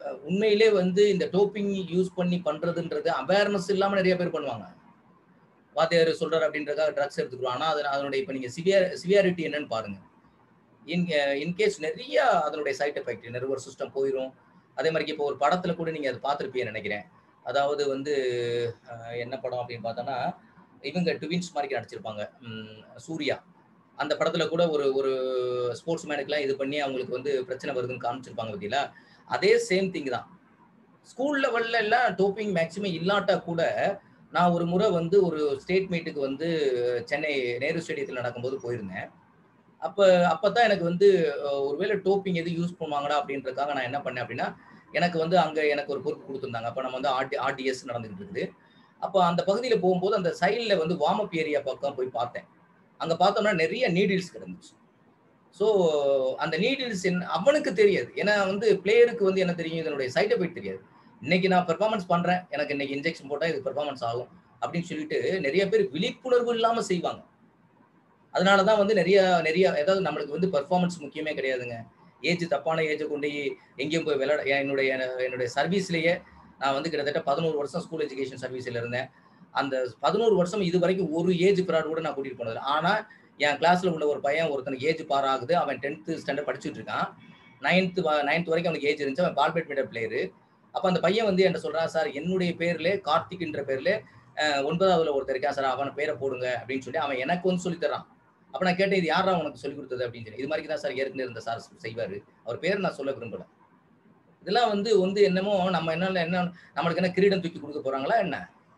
உண்மையிலே வந்து இந்த டோப்பிங் யூஸ் பண்ணி பண்ணுறதுன்றது அவேர்னஸ் இல்லாமல் நிறைய பேர் பண்ணுவாங்க வாத்தியார் சொல்றாரு அப்படின்றக்காக ட்ரக்ஸ் எடுத்துக்கிறோம் ஆனா அது அதனுடைய இப்போ நீங்க சிவியர் சிவியாரிட்டி என்னன்னு பாருங்க இன் இன்கேஸ் நிறைய அதனுடைய சைட் எஃபெக்ட் நெர்வர் சிஸ்டம் போயிடும் அதே மாதிரி இப்போ ஒரு படத்துல கூட நீங்க அதை பார்த்துருப்பீங்கன்னு நினைக்கிறேன் அதாவது வந்து அஹ், என்ன படம் அப்படின்னு பார்த்தோன்னா இவங்க ட்வின்ஸ் மாதிரி நடிச்சிருப்பாங்க உம், சூர்யா அந்த படத்துல கூட ஒரு ஒரு ஸ்போர்ட்ஸ் மேனுக்குலாம் இது பண்ணி அவங்களுக்கு வந்து பிரச்சனை வருதுன்னு காமிச்சிருப்பாங்க பார்த்தீங்களா அதே சேம் திங் தான் ஸ்கூல் லெவல்ல எல்லாம் டோப்பிங் மேக்சிமம் இல்லாட்டா கூட நான் ஒரு முறை வந்து ஒரு ஸ்டேட் மீட்டுக்கு வந்து சென்னை நேரு ஸ்டேடியத்தில் நடக்கும்போது போயிருந்தேன் அப்போ அப்போ தான் எனக்கு வந்து அஹ், ஒருவேளை டோப்பிங் எது யூஸ் பண்ணுவாங்கடா அப்படின்றதுக்காக நான் என்ன பண்ணேன் அப்படின்னா எனக்கு வந்து அங்கே எனக்கு ஒரு பொறுப்பு கொடுத்துருந்தாங்க அப்போ நம்ம வந்து ஆர்டி ஆர்டிஎஸ் நடந்துகிட்டு இருக்குது அப்போ அந்த பகுதியில் போகும்போது அந்த சைடில் வந்து வார்ம் அப் ஏரியா பக்கம் போய் பார்த்தேன் அங்கே பார்த்தோம்னா நிறைய நீடில்ஸ் கிடந்துச்சு ஸோ அந்த நீடில்ஸ் என்ன அவனுக்கு தெரியாது ஏன்னா வந்து பிளேயருக்கு வந்து என்ன தெரியும் இதனுடைய சைட் எஃபெக்ட் தெரியாது இன்னைக்கு நான் பெர்ஃபார்மன்ஸ் பண்றேன் எனக்கு இன்னைக்கு இன்ஜெக்ஷன் போட்டா இது பெர்ஃபார்மன்ஸ் ஆகும் அப்படின்னு சொல்லிட்டு நிறைய பேர் விழிப்புணர்வு இல்லாம செய்வாங்க அதனாலதான் வந்து நிறைய நிறைய ஏதாவது நம்மளுக்கு வந்து பெர்ஃபார்மன்ஸ் முக்கியமே கிடையாதுங்க ஏஜ் தப்பான ஏஜை கொண்டு போய் எங்கேயும் போய் விளையாட என்னுடைய என்னுடைய சர்வீஸ்லயே நான் வந்து கிட்டத்தட்ட பதினோரு வருஷம் ஸ்கூல் எஜுகேஷன் சர்வீஸ்ல இருந்தேன் அந்த பதினோரு வருஷம் இது வரைக்கும் ஒரு ஏஜ் பிராட் கூட நான் கூட்டிட்டு போனது ஆனா என் கிளாஸ்ல உள்ள ஒரு பையன் ஒருத்தனுக்கு ஏஜ் பார் ஆகுது அவன் டென்த்து ஸ்டாண்டர்ட் படிச்சுட்டு இருக்கான் நைன்த்து நைன்த் வரைக்கும் அவனுக்கு ஏஜ் இருந்துச்சு அவன் பால் பேட்மிண்டன் பிளேயரு அப்ப அந்த பையன் வந்து என்ன சொல்றான் சார் என்னுடைய பேர்ல கார்த்திக்ன்ற பேர்ல அஹ், ஒன்பதாவதுல ஒருத்தர் இருக்கான் சார் அவன பேரை போடுங்க அப்படின்னு சொல்லி அவன் எனக்கு வந்து சொல்லி தரான் அப்ப நான் கேட்டேன் இது யாரா உனக்கு சொல்லி கொடுத்தது அப்படின்னு சொல்லி இது மாதிரி தான் சார் ஏற்கனவே இருந்த சார் செய்வாரு அவர் பேர் நான் சொல்ல விரும்பல இதெல்லாம் வந்து வந்து என்னமோ நம்ம என்ன என்ன நம்மளுக்கு என்ன கிரீடம் தூக்கி கொடுக்க போறாங்களா என்ன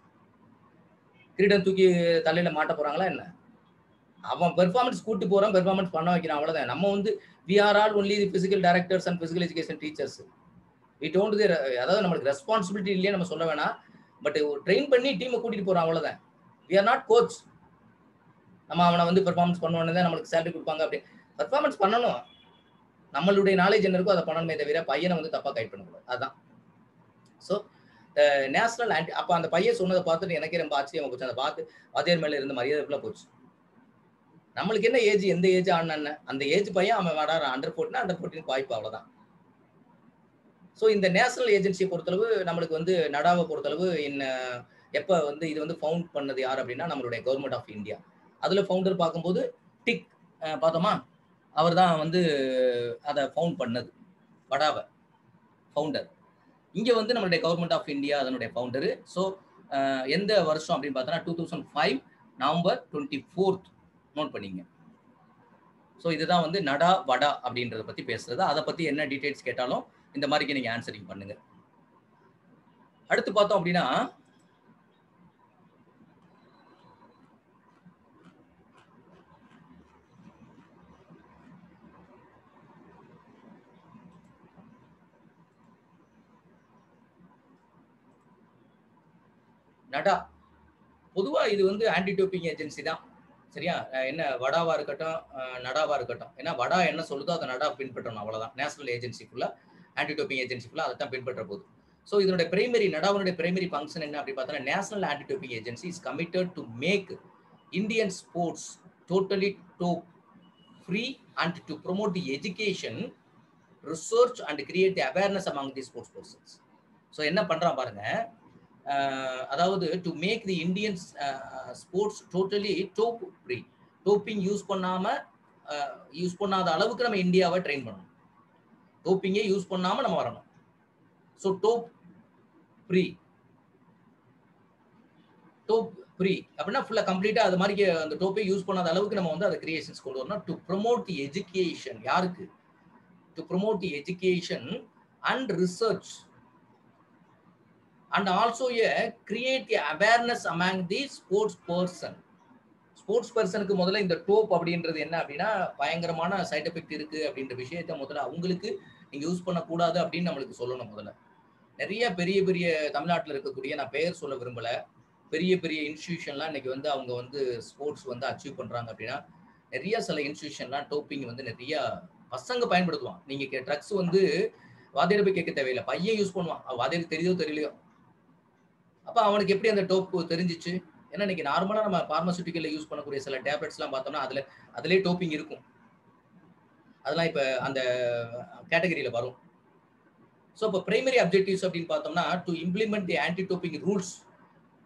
கிரீடம் தூக்கி தலையில மாட்ட போறாங்களா என்ன அவன் பெர்ஃபார்மன்ஸ் கூட்டு போறான் பெர்ஃபார்மன்ஸ் பண்ண வைக்கிறான் அவ்வளவுதான் நம்ம வந்து we are all only the physical directors and physical education teachers we don't அதாவது நம்மளுக்கு ரெஸ்பான்சிபிலிட்டி இல்லையே நம்ம சொல்ல வேணாம் பட் ட்ரெயின் பண்ணி டீமை கூட்டிட்டு போறோம் அவ்வளவுதான் வி ஆர் நாட் கோச் நம்ம அவனை வந்து பெர்ஃபார்மன்ஸ் பண்ணுவோன்னு தான் நம்மளுக்கு சேலரி கொடுப்பாங்க அப்படி பெர்ஃபார்மன்ஸ் பண்ணணும் நம்மளுடைய நாலேஜ் என்ன இருக்கோ அதை பண்ணணுமே தவிர பையனை வந்து தப்பா கைட் பண்ணக்கூடாது அதுதான் ஸோ நேஷனல் ஆன்டி அப்போ அந்த பையன் சொன்னதை பார்த்துட்டு எனக்கே ரொம்ப ஆச்சரியமா போச்சு அதை பார்த்து வாத்தியார் மேல இருந்த மரியாதை போச்சு நம்மளுக்கு என்ன ஏஜ் எந்த ஏஜ் ஆனா அந்த ஏஜ் பையன் அவன் விளாடுறான் அண்டர் ஃபோர்ட்டினா அண்டர் ஃபோர்ட்டின் வாய்ப்பு அவ்வளவுதான் ஸோ இந்த நேஷனல் ஏஜென்சியை பொறுத்தளவு நம்மளுக்கு வந்து நடாவை பொறுத்தளவு இன்ன எப்போ வந்து இது வந்து ஃபவுண்ட் பண்ணது யார் அப்படின்னா நம்மளுடைய கவர்மெண்ட் ஆஃப் இந்தியா அதில் ஃபவுண்டர் பார்க்கும்போது டிக் அஹ், பார்த்தோமா அவர் தான் வந்து அதை ஃபவுண்ட் பண்ணது வடாவை ஃபவுண்டர் இங்கே வந்து நம்மளுடைய கவர்மெண்ட் ஆஃப் இந்தியா அதனுடைய ஃபவுண்டரு ஸோ எந்த வருஷம் அப்படின்னு பார்த்தோன்னா two thousand five November twenty fourth note பண்ணிங்க ஸோ இதுதான் வந்து நடா வடா அப்படின்றத பற்றி பேசுறது அதை பற்றி என்ன டீட்டெயில்ஸ் கேட்டாலும் இந்த மாதிரிக்கு நீங்கள் ஆன்சரிங் பண்ணுங்க அடுத்து பார்த்தோம் அப்படின்னா நடா பொதுவா இது வந்து ஆன்டி டோப்பிங் ஏஜென்சி தான் சரியா அஹ் என்ன வடாவா இருக்கட்டும் அஹ் நடாவா இருக்கட்டும் ஏன்னா வடா என்ன சொல்லுதோ அதை நடா பின்பற்றணும் அவ்வளவுதான் நேஷனல் ஏஜென்சிக்குள்ள ஆன்டி டோப்பிங் ஏஜென்சிக்குள்ள அதை தான் பின்பற்ற போகுது ஸோ இதனுடைய பிரைமரி நடாவுடைய பிரைமரி ஃபங்க்ஷன் என்ன அப்படி பார்த்தோன்னா National anti doping Agency is committed to make Indian sports totally dope free and to promote the education research and create the awareness among the sports persons so என்ன பண்றான் பாருங்க uh அதாவது to make the Indian sports totally dope free doping use பண்ணாம use பண்ணாத அளவுக்கு நம்ம இந்தியாவை train பண்ணணும் டோப்பிங்கே யூஸ் பண்ணாம நம்ம வரணும் so dope free dope free அப்படின்னா ஃபுல்லாக கம்ப்ளீட்டாக அது மாதிரி அந்த டோப்பை யூஸ் பண்ணாத அளவுக்கு நம்ம வந்து அதை கிரியேஷன்ஸ் கொண்டு வரணும் டு ப்ரொமோட் தி எஜுகேஷன் யாருக்கு to promote the education and research and also a create the awareness among the sports person sports பர்சனுக்கு முதல்ல இந்த டோப் அப்படின்றது என்ன அப்படின்னா பயங்கரமான சைட் எஃபெக்ட் இருக்கு அப்படின்ற விஷயத்த முதல்ல அவங்களுக்கு நீங்க யூஸ் பண்ணக்கூடாது அப்படின்னு நம்மளுக்கு சொல்லணும் முதல்ல நிறைய பெரிய பெரிய தமிழ்நாட்டில் இருக்கக்கூடிய நான் பெயர் சொல்ல விரும்பல பெரிய பெரிய இன்ஸ்டியூஷன்லாம் இன்னைக்கு வந்து அவங்க வந்து ஸ்போர்ட்ஸ் வந்து அச்சீவ் பண்றாங்க அப்படின்னா நிறைய சில இன்ஸ்டியூஷன்லாம் டோப்பிங் வந்து நிறைய பசங்க பயன்படுத்துவான் நீங்க ட்ரக்ஸ் வந்து வாதியர் போய் கேட்க தேவையில்லை பையன் யூஸ் பண்ணுவான் வாதியருக்கு தெரியுதோ தெரியலையோ அப்ப அவனுக்கு எப்படி அந்த டோப் தெரிஞ்சிச்சு ஏன்னா இன்னைக்கு நார்மலா நம்ம பார்மசூட்டிக்கல்ல யூஸ் பண்ணக்கூடிய சில டேப்லெட்ஸ்லாம் பார்த்தோம்னா அதுல அதுலயே டோப்பிங் இருக்கும் அதெல்லாம் இப்ப அந்த கேட்டகரியில வரும் ஸோ இப்போ பிரைமரி அப்ஜெக்டிவ்ஸ் அப்படின்னு பார்த்தோம்னா to implement the anti doping rules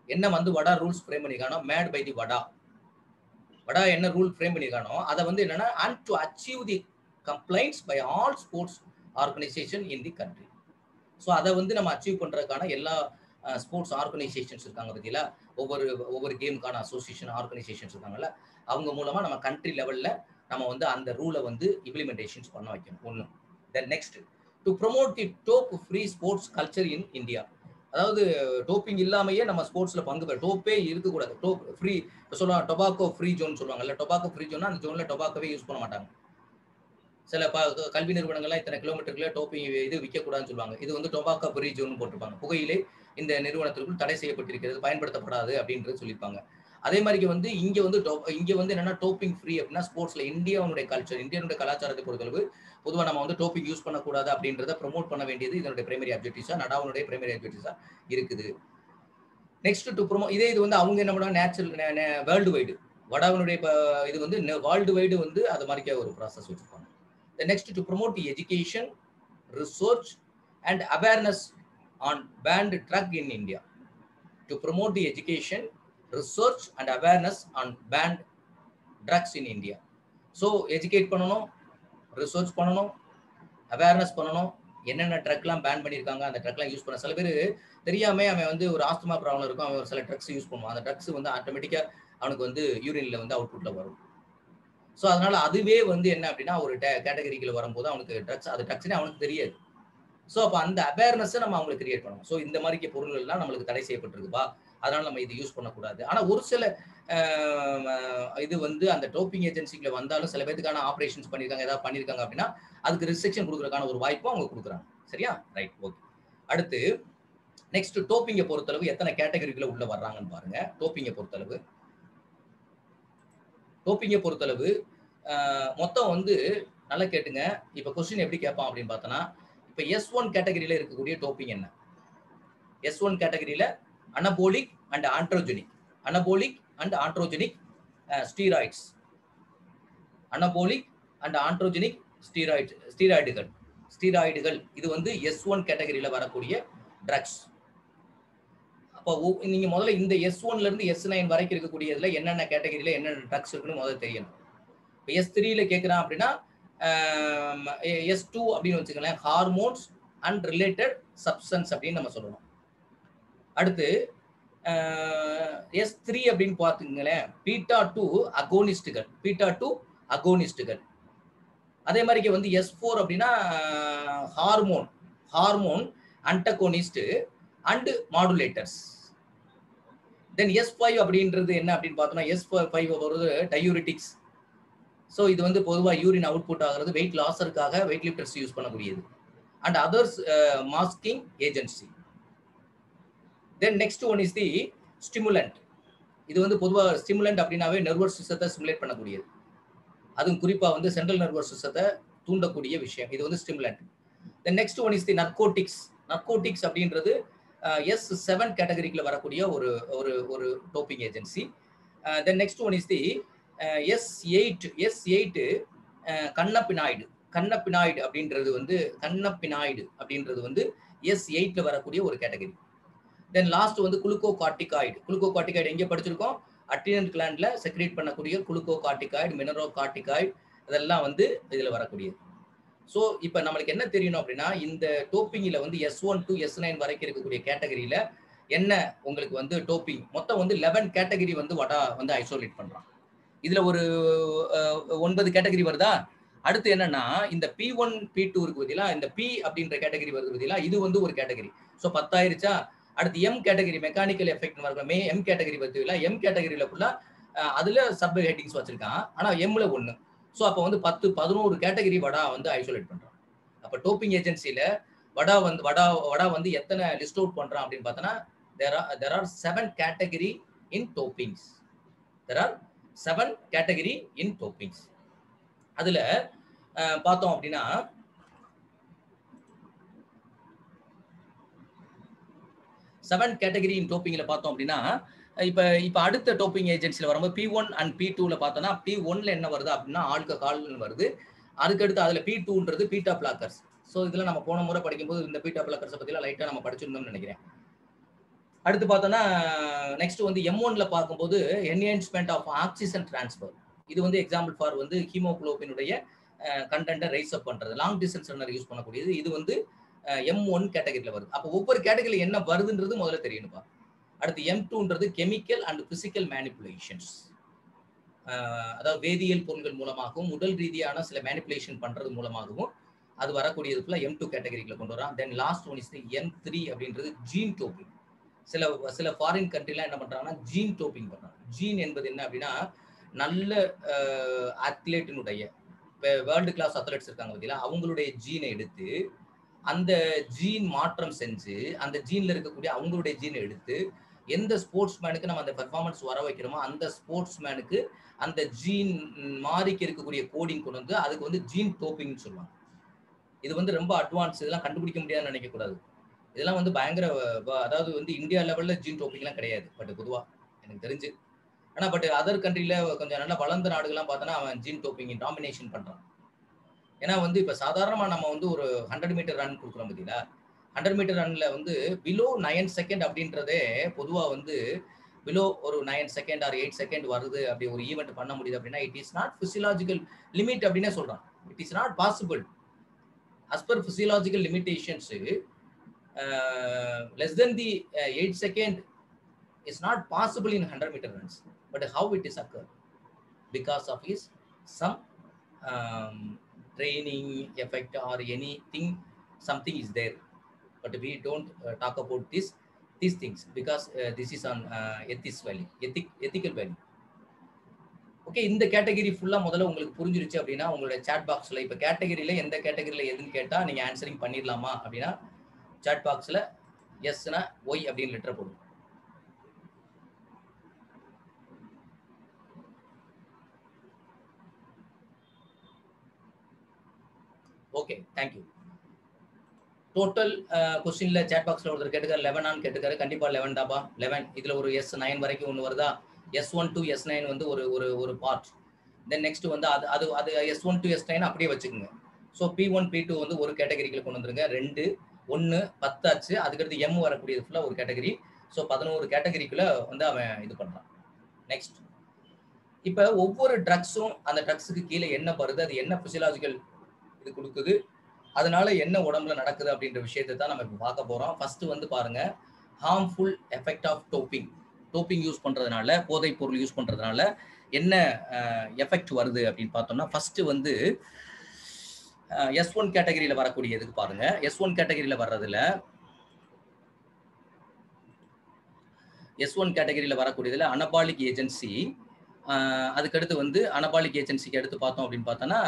என்ன வந்து வடா rules frame பண்ணியிருக்கானோ made by the வடா வடா என்ன ரூல் ஃப்ரேம் பண்ணியிருக்கானோ அதை வந்து என்னன்னா and to achieve the complaints by all sports organisation in the country so அதை வந்து நம்ம அச்சீவ் பண்ணுறதுக்கான எல்லா ஸ்போர்ட்ஸ் ஆர்கனைசேஷன்ஸ் இருக்காங்க பத்தியில ஒவ்வொரு ஒவ்வொரு கேமுக்கான அசோசியேஷன் ஆர்கனைசேஷன்ஸ் இருக்காங்கல்ல அவங்க மூலமா நம்ம கண்ட்ரி லெவல்ல நம்ம வந்து அந்த ரூலை வந்து இம்ப்ளிமெண்டேஷன்ஸ் பண்ண வைக்கணும் ஒன்று then next to promote the dope free sports culture in India அதாவது டோப்பிங் இல்லாமையே நம்ம ஸ்போர்ட்ஸ்ல பங்கு பெற டோப்பே இருக்கக்கூடாது டோப் ஃப்ரீ சொல்லுவாங்க டொபாக்கோ ஃப்ரீ ஜோன் சொல்லுவாங்கல்ல டொபாக்கோ ஃப்ரீ ஜோன்னா அந்த ஜோன்ல டொபாக்கோவே யூஸ் பண்ண மாட்டாங்க சில ப கல்வி நிறுவனங்கள்லாம் இத்தனை கிலோமீட்டருக்குள்ள டோப்பிங் இது விற்கக்கூடாதுன்னு சொல்லுவாங்க இது வந்து டொபாக்கோ ஃப்ரீ ஜோன் போட்டிருப்பாங்க புகையிலே இந்த நிறுவனத்திற்குள் தடை செய்யப்பட்டிருக்கிறது பயன்படுத்தப்படாது அப்படின்றது சொல்லியிருப்பாங்க அதே மாதிரி வந்து இங்க வந்து இங்க வந்து என்னன்னா டோப்பிங் ஃப்ரீ அப்படின்னா ஸ்போர்ட்ஸ்ல இந்தியாவுடைய கல்ச்சர் இந்தியனுடைய கலாச்சாரத்தை பொறுத்தளவு பொதுவாக நம்ம வந்து டோப்பிங் யூஸ் பண்ணக்கூடாது அப்படின்றத ப்ரொமோட் பண்ண வேண்டியது இதனுடைய பிரைமரி அப்ஜெக்டிவ்ஸா நடாவுடைய பிரைமரி அப்ஜெக்டிவ்ஸா இருக்குது நெக்ஸ்ட் டு ப்ரொமோ இதே இது வந்து அவங்க என்ன பண்ணுவாங்க நேச்சுரல் வேர்ல்டு வைடு வடாவினுடைய இது வந்து வேர்ல்டு வைடு வந்து அது மாதிரிக்கே ஒரு ப்ராசஸ் வச்சிருப்பாங்க next to promote the education research and awareness on banned drug in India to promote the education research and awareness on banned drugs in India so educate பண்ணணும் research பண்ணணும் awareness பண்ணணும் என்னென்ன ட்ரக்லாம் pan பண்ணியிருக்காங்க அந்த ட்ரக்லாம் use பண்ண சில பேர் தெரியாம அவன் வந்து ஒரு ஆஸ்துமா ப்ராப்ளம் இருக்கும் அவன் ஒரு சில ட்ரக்ஸ் யூஸ் பண்ணுவான் அந்த ட்ரக்ஸ் வந்து ஆட்டோமேட்டிக்காக அவனுக்கு வந்து யூரின்ல வந்து அவுட்புட்ல வரும் ஸோ அதனால அதுவே வந்து என்ன அப்படின்னா ஒரு கேட்டகரிக்குள்ள வரும்போது அவனுக்கு ட்ரக்ஸ் அது ட்ரக்ஸ்னே அவனுக்கு தெரியாது ஸோ அப்போ அந்த அவேர்னஸை நம்ம அவங்களுக்கு கிரியேட் பண்ணணும் ஸோ இந்த மாதிரி பொருள்கள்லாம் நம்மளுக்கு தடை செய்யப்பட்டிருக்குப்பா அதனால நம்ம இது யூஸ் பண்ணக்கூடாது ஆனால் ஒரு சில இது வந்து அந்த டோப்பிங் ஏஜென்சிக்குள்ள வந்தாலும் சில பேருக்கான ஆப்ரேஷன்ஸ் பண்ணியிருக்காங்க ஏதாவது பண்ணியிருக்காங்க அப்படின்னா அதுக்கு ரிஸ்ட்ரிக்ஷன் கொடுக்குறதுக்கான ஒரு வாய்ப்பும் அவங்க கொடுக்குறாங்க சரியா ரைட் ஓகே அடுத்து நெக்ஸ்ட் டோப்பிங்கை பொறுத்தளவு எத்தனை கேட்டகரிக்குள்ள உள்ள வர்றாங்கன்னு பாருங்க டோப்பிங்கை பொறுத்தளவு டோப்பிங்கை பொறுத்தளவு மொத்தம் வந்து நல்லா கேட்டுங்க இப்போ கொஸ்டின் எப்படி கேட்பான் அப்படின்னு பார்த்தோன்னா இப்போ எஸ் ஒன் கேட்டகரியில இருக்கக்கூடிய டோப்பிங் என்ன எஸ் ஒன் கேட்டகரியில anabolic and androgenic anabolic and androgenic steroids anabolic and androgenic steroid ஸ்டீராய்டுகள் ஸ்டீராய்டுகள் இது வந்து எஸ் ஒன் கேட்டகரியில வரக்கூடிய ட்ரக்ஸ் அப்போ நீங்க முதல்ல இந்த எஸ் ஒன்ல இருந்து எஸ் நைன் வரைக்கும் இருக்கக்கூடியதுல என்னென்ன கேட்டகரியில என்னென்ன ட்ரக்ஸ் இருக்குன்னு முதல்ல தெரியணும் இப்போ எஸ் த்ரீல கேட்குறான் அப்படின்னா எஸ் டூ அப்படின்னு வச்சுக்கலாம் ஹார்மோன்ஸ் அண்ட் ரிலேட்டட் சப்ஸ்டன்ஸ் அப்படின்னு நம்ம சொல்லணும் அடுத்து எஸ் த்ரீ அப்படின்னு பார்த்துங்களேன் பீட்டா டூ அகோனிஸ்டுகள் பீட்டா டூ அகோனிஸ்டுகள் அதே மாதிரி வந்து எஸ் ஃபோர் அப்படின்னா hormone hormone antagonist and modulators then S five அப்படின்றது என்ன அப்படின்னு பார்த்தோம்னா எஸ் ஃபைவ் வருது டயூரிட்டிக்ஸ் ஸோ இது வந்து பொதுவாக யூரின் அவுட்புட் ஆகிறது வெயிட் லாஸருக்காக வெயிட் லிஃப்டர்ஸ் யூஸ் பண்ணக்கூடியது and others masking agency then next one is the stimulant இது வந்து பொதுவாக ஸ்டிமுலண்ட் அப்படின்னாவே நர்வஸ் சிஸ்டத்தை ஸ்டிமுலேட் பண்ணக்கூடியது அதுவும் குறிப்பாக வந்து சென்ட்ரல் நர்வஸ் சிஸ்டத்தை தூண்டக்கூடிய விஷயம் இது வந்து stimulant then next one is the narcotics narcotics அப்படின்றது எஸ் செவன் கேட்டகரிக்குள்ள வரக்கூடிய ஒரு ஒரு ஒரு doping agency then next one is the S eight S eight cannabinoid cannabinoid அப்படின்றது வந்து கண்ணப்பினாய்டு அப்படின்றது வந்து எஸ் எயிட்ல வரக்கூடிய ஒரு கேட்டகரி தென் லாஸ்ட் வந்து குளுக்கோ கார்டிகாய்டு குளுக்கோ கார்டிகாய்டு எங்கே படிச்சிருக்கோம் அட்டினன் கிளாண்ட்ல செக்ரேட் பண்ணக்கூடிய குளுக்கோ கார்டிகாய்டு மினரோ கார்டிகாய்டு இதெல்லாம் வந்து இதில் வரக்கூடியது ஸோ இப்போ நம்மளுக்கு என்ன தெரியணும் அப்படின்னா இந்த டோப்பிங்கில் வந்து S one to S nine வரைக்கும் இருக்கக்கூடிய கேட்டகரியில் என்ன உங்களுக்கு வந்து டோப்பிங் மொத்தம் வந்து லெவன் கேட்டகரி வந்து வடா வந்து ஐசோலேட் பண்ணுறான் இதில் ஒரு ஒன்பது கேட்டகரி வருதா அடுத்து என்னன்னா இந்த பி ஒன் பி டூ இருக்கு பத்தியா இந்த பி அப்படின்ற கேட்டகரி வருது பத்தியா இது வந்து ஒரு கேட்டகரி ஸோ பத்தாயிருச்சா அடுத்து எம் கேட்டகரி மெக்கானிக்கல் எஃபெக்ட் வருது மே எம் கேட்டகரி வருதுல எம் கேட்டகரியில ஃபுல்லாக அதுல சப் ஹெட்டிங்ஸ் வச்சிருக்கான் ஆனால் எம்ல ஒன்று ஸோ அப்போ வந்து பத்து பதினோரு கேட்டகரி வடா வந்து ஐசோலேட் பண்றான் அப்போ டோப்பிங் ஏஜென்சியில வடா வந்து வடா வடா வந்து எத்தனை லிஸ்ட் அவுட் பண்றான் அப்படின்னு பார்த்தோன்னா there are there are seven category in dopings there are seven category in dopings அதுல பார்த்தோம் அப்படின்னா செவன் கேட்டகரி இன் டோப்பிங்ல பார்த்தோம் அப்படின்னா இப்போ இப்போ அடுத்த டோப்பிங் ஏஜென்சியில் வரும்போது பி ஒன் அண்ட் பி டூவில் பார்த்தோன்னா பி ஒன்ல என்ன வருது அப்படின்னா ஆல்க கால்னு வருது அதுக்கடுத்து அதில் பி டூன்றது பீட்டா பிளாக்கர்ஸ் ஸோ இதில் நம்ம போன முறை படிக்கும்போது இந்த பீட்டா பிளாக்கர்ஸை பற்றிலாம் லைட்டாக நம்ம படிச்சிருந்தோம்னு நினைக்கிறேன் அடுத்து பார்த்தோன்னா நெக்ஸ்ட் வந்து எம் ஒன்ல பார்க்கும்போது என்ஹான்ஸ்மெண்ட் ஆஃப் ஆக்சிஜன் டிரான்ஸ்ஃபர் இது வந்து எக்ஸாம்பிள் ஃபார் வந்து ஹீமோகுளோபினுடைய கண்டென்ட்டை ரைஸ் அப் பண்றது லாங் டிஸ்டன்ஸ் ரன்னர் யூஸ் பண்ணக்கூடியது இது வந்து எம் ஒன் கேட்டகரியில் வருது அப்போ ஒவ்வொரு கேட்டகரியில் என்ன வருதுன்றது முதல்ல தெரியணுப்பா அடுத்து எம் டூன்றது கெமிக்கல் அண்ட் பிசிக்கல் மேனிப்புலேஷன்ஸ் அதாவது வேதியியல் பொருள்கள் மூலமாகவும் உடல் ரீதியான சில மேனிப்புலேஷன் பண்றது மூலமாகவும் அது வரக்கூடியது ஃபுல்லாக எம் டூ கேட்டகரிக்குள்ள கொண்டு வரான் then last one is M three அப்படின்றது ஜீன் டோப்பிங் சில சில ஃபாரின் கண்ட்ரிலாம் என்ன பண்றாங்கன்னா ஜீன் டோப்பிங் பண்றாங்க ஜீன் என்பது என்ன அப்படின்னா நல்ல அத்லெட்டினுடைய வேர்ல்டு கிளாஸ் அத்லெட்ஸ் இருக்காங்க பார்த்தீங்களா அவங்களுடைய ஜீனை எடுத்து அந்த ஜீன் மாற்றம் செஞ்சு அந்த ஜீன்ல இருக்கக்கூடிய அவங்களுடைய ஜீனை எடுத்து எந்த ஸ்போர்ட்ஸ் மேனுக்கு நம்ம அந்த பெர்ஃபார்மன்ஸ் வர வைக்கிறோமோ அந்த ஸ்போர்ட்ஸ் மேனுக்கு அந்த ஜீன் மாறிக்கு இருக்கக்கூடிய கோடிங் கொண்டு வந்து அதுக்கு வந்து ஜீன் டோப்பிங்னு சொல்லுவாங்க இது வந்து ரொம்ப அட்வான்ஸ் இதெல்லாம் கண்டுபிடிக்க முடியாதுன்னு நினைக்கக்கூடாது இதெல்லாம் வந்து பயங்கர அதாவது வந்து இந்தியா லெவல்ல ஜீன் டோப்பிங்லாம் கிடையாது பட் பொதுவா எனக்கு தெரிஞ்சு ஆனா பட் அதர் கண்ட்ரில கொஞ்சம் நல்லா வளர்ந்த நாடுகள்லாம் பார்த்தோன்னா அவன் ஜீன் டோப்பிங் டாமினேஷன் பண்றான் ஏன்னா வந்து இப்ப சாதாரணமா நம்ம வந்து ஒரு ஹண்ட்ரட் மீட்டர் ரன் கொடுக்குறோம் பார்த்தீங்களா ஹண்ட்ரட் மீட்டர் ரன்ல வந்து பிலோ நைன் செகண்ட் அப்படின்றதே பொதுவா வந்து பிலோ ஒரு nine second or eight second வருது அப்படி ஒரு ஈவெண்ட் பண்ண முடியுது அப்படின்னா it is not physiological limit அப்படின்னே சொல்றான் it is not possible as per physiological limitations less than the eight second is not possible in hundred metre runs but how it is occur because of is some training effect or anything something is there but we don't uh, talk about this these things because uh, this is on uh, ethics value ethic ethical value okay இந்த category ஃபுல்லாக முதல்ல உங்களுக்கு புரிஞ்சிருச்சு அப்படின்னா உங்களோட chat பாக்ஸில் இப்போ கேட்டகரியில் எந்த கேட்டகரியில் எதுன்னு கேட்டால் நீங்கள் ஆன்சரிங் பண்ணிடலாமா அப்படின்னா சேட் பாக்ஸில் எஸ்னா ஒய் அப்படின்னு லெட்டர் போடும் ஓகே தேங்க்யூ டோட்டல் கொஸ்டின்ல சேட் பாக்ஸ்ல ஒருத்தர் கேட்டுக்காரு லெவனான்னு கேட்டுக்காரு கண்டிப்பா லெவன் தாப்பா லெவன் இதுல ஒரு எஸ் நைன் வரைக்கும் ஒன்று வருதா S one to S nine வந்து ஒரு ஒரு ஒரு பார்ட் தென் நெக்ஸ்ட் வந்து அது அது அது S one to S nine அப்படியே வச்சுக்கோங்க so P one P two வந்து ஒரு கேட்டகரிக்குள்ள கொண்டு வந்துருங்க ரெண்டு ஒன்று பத்தாச்சு அதுக்கடுத்து எம் வரக்கூடியது ஃபுல்லாக ஒரு கேட்டகரி ஸோ பதினோரு கேட்டகரிக்குள்ள வந்து அவன் இது பண்ணுறான் நெக்ஸ்ட் இப்போ ஒவ்வொரு ட்ரக்ஸும் அந்த ட்ரக்ஸுக்கு கீழே என்ன வருது அது என்ன பிசியலாஜிக்கல் இது கொடுக்குது அதனால என்ன உடம்புல நடக்குது அப்படின்ற விஷயத்தை தான் நம்ம இப்போ பார்க்க போறோம் ஃபர்ஸ்ட் வந்து பாருங்க harmful effect of doping doping use பண்றதுனால போதைப் பொருள் யூஸ் பண்றதுனால என்ன எஃபெக்ட் வருது அப்படின்னு பார்த்தோம்னா ஃபர்ஸ்ட் வந்து எஸ் ஒன் கேட்டகரியில வரக்கூடியதுக்கு பாருங்க எஸ் ஒன் கேட்டகரியில வர்றதுல எஸ் ஒன் கேட்டகரியில வரக்கூடியதுல அனபாலிக் ஏஜென்சி அதுக்கடுத்து வந்து அனபாலிக் ஏஜென்சிக்கு எடுத்து பார்த்தோம் அப்படின்னு பார்த்தோன்னா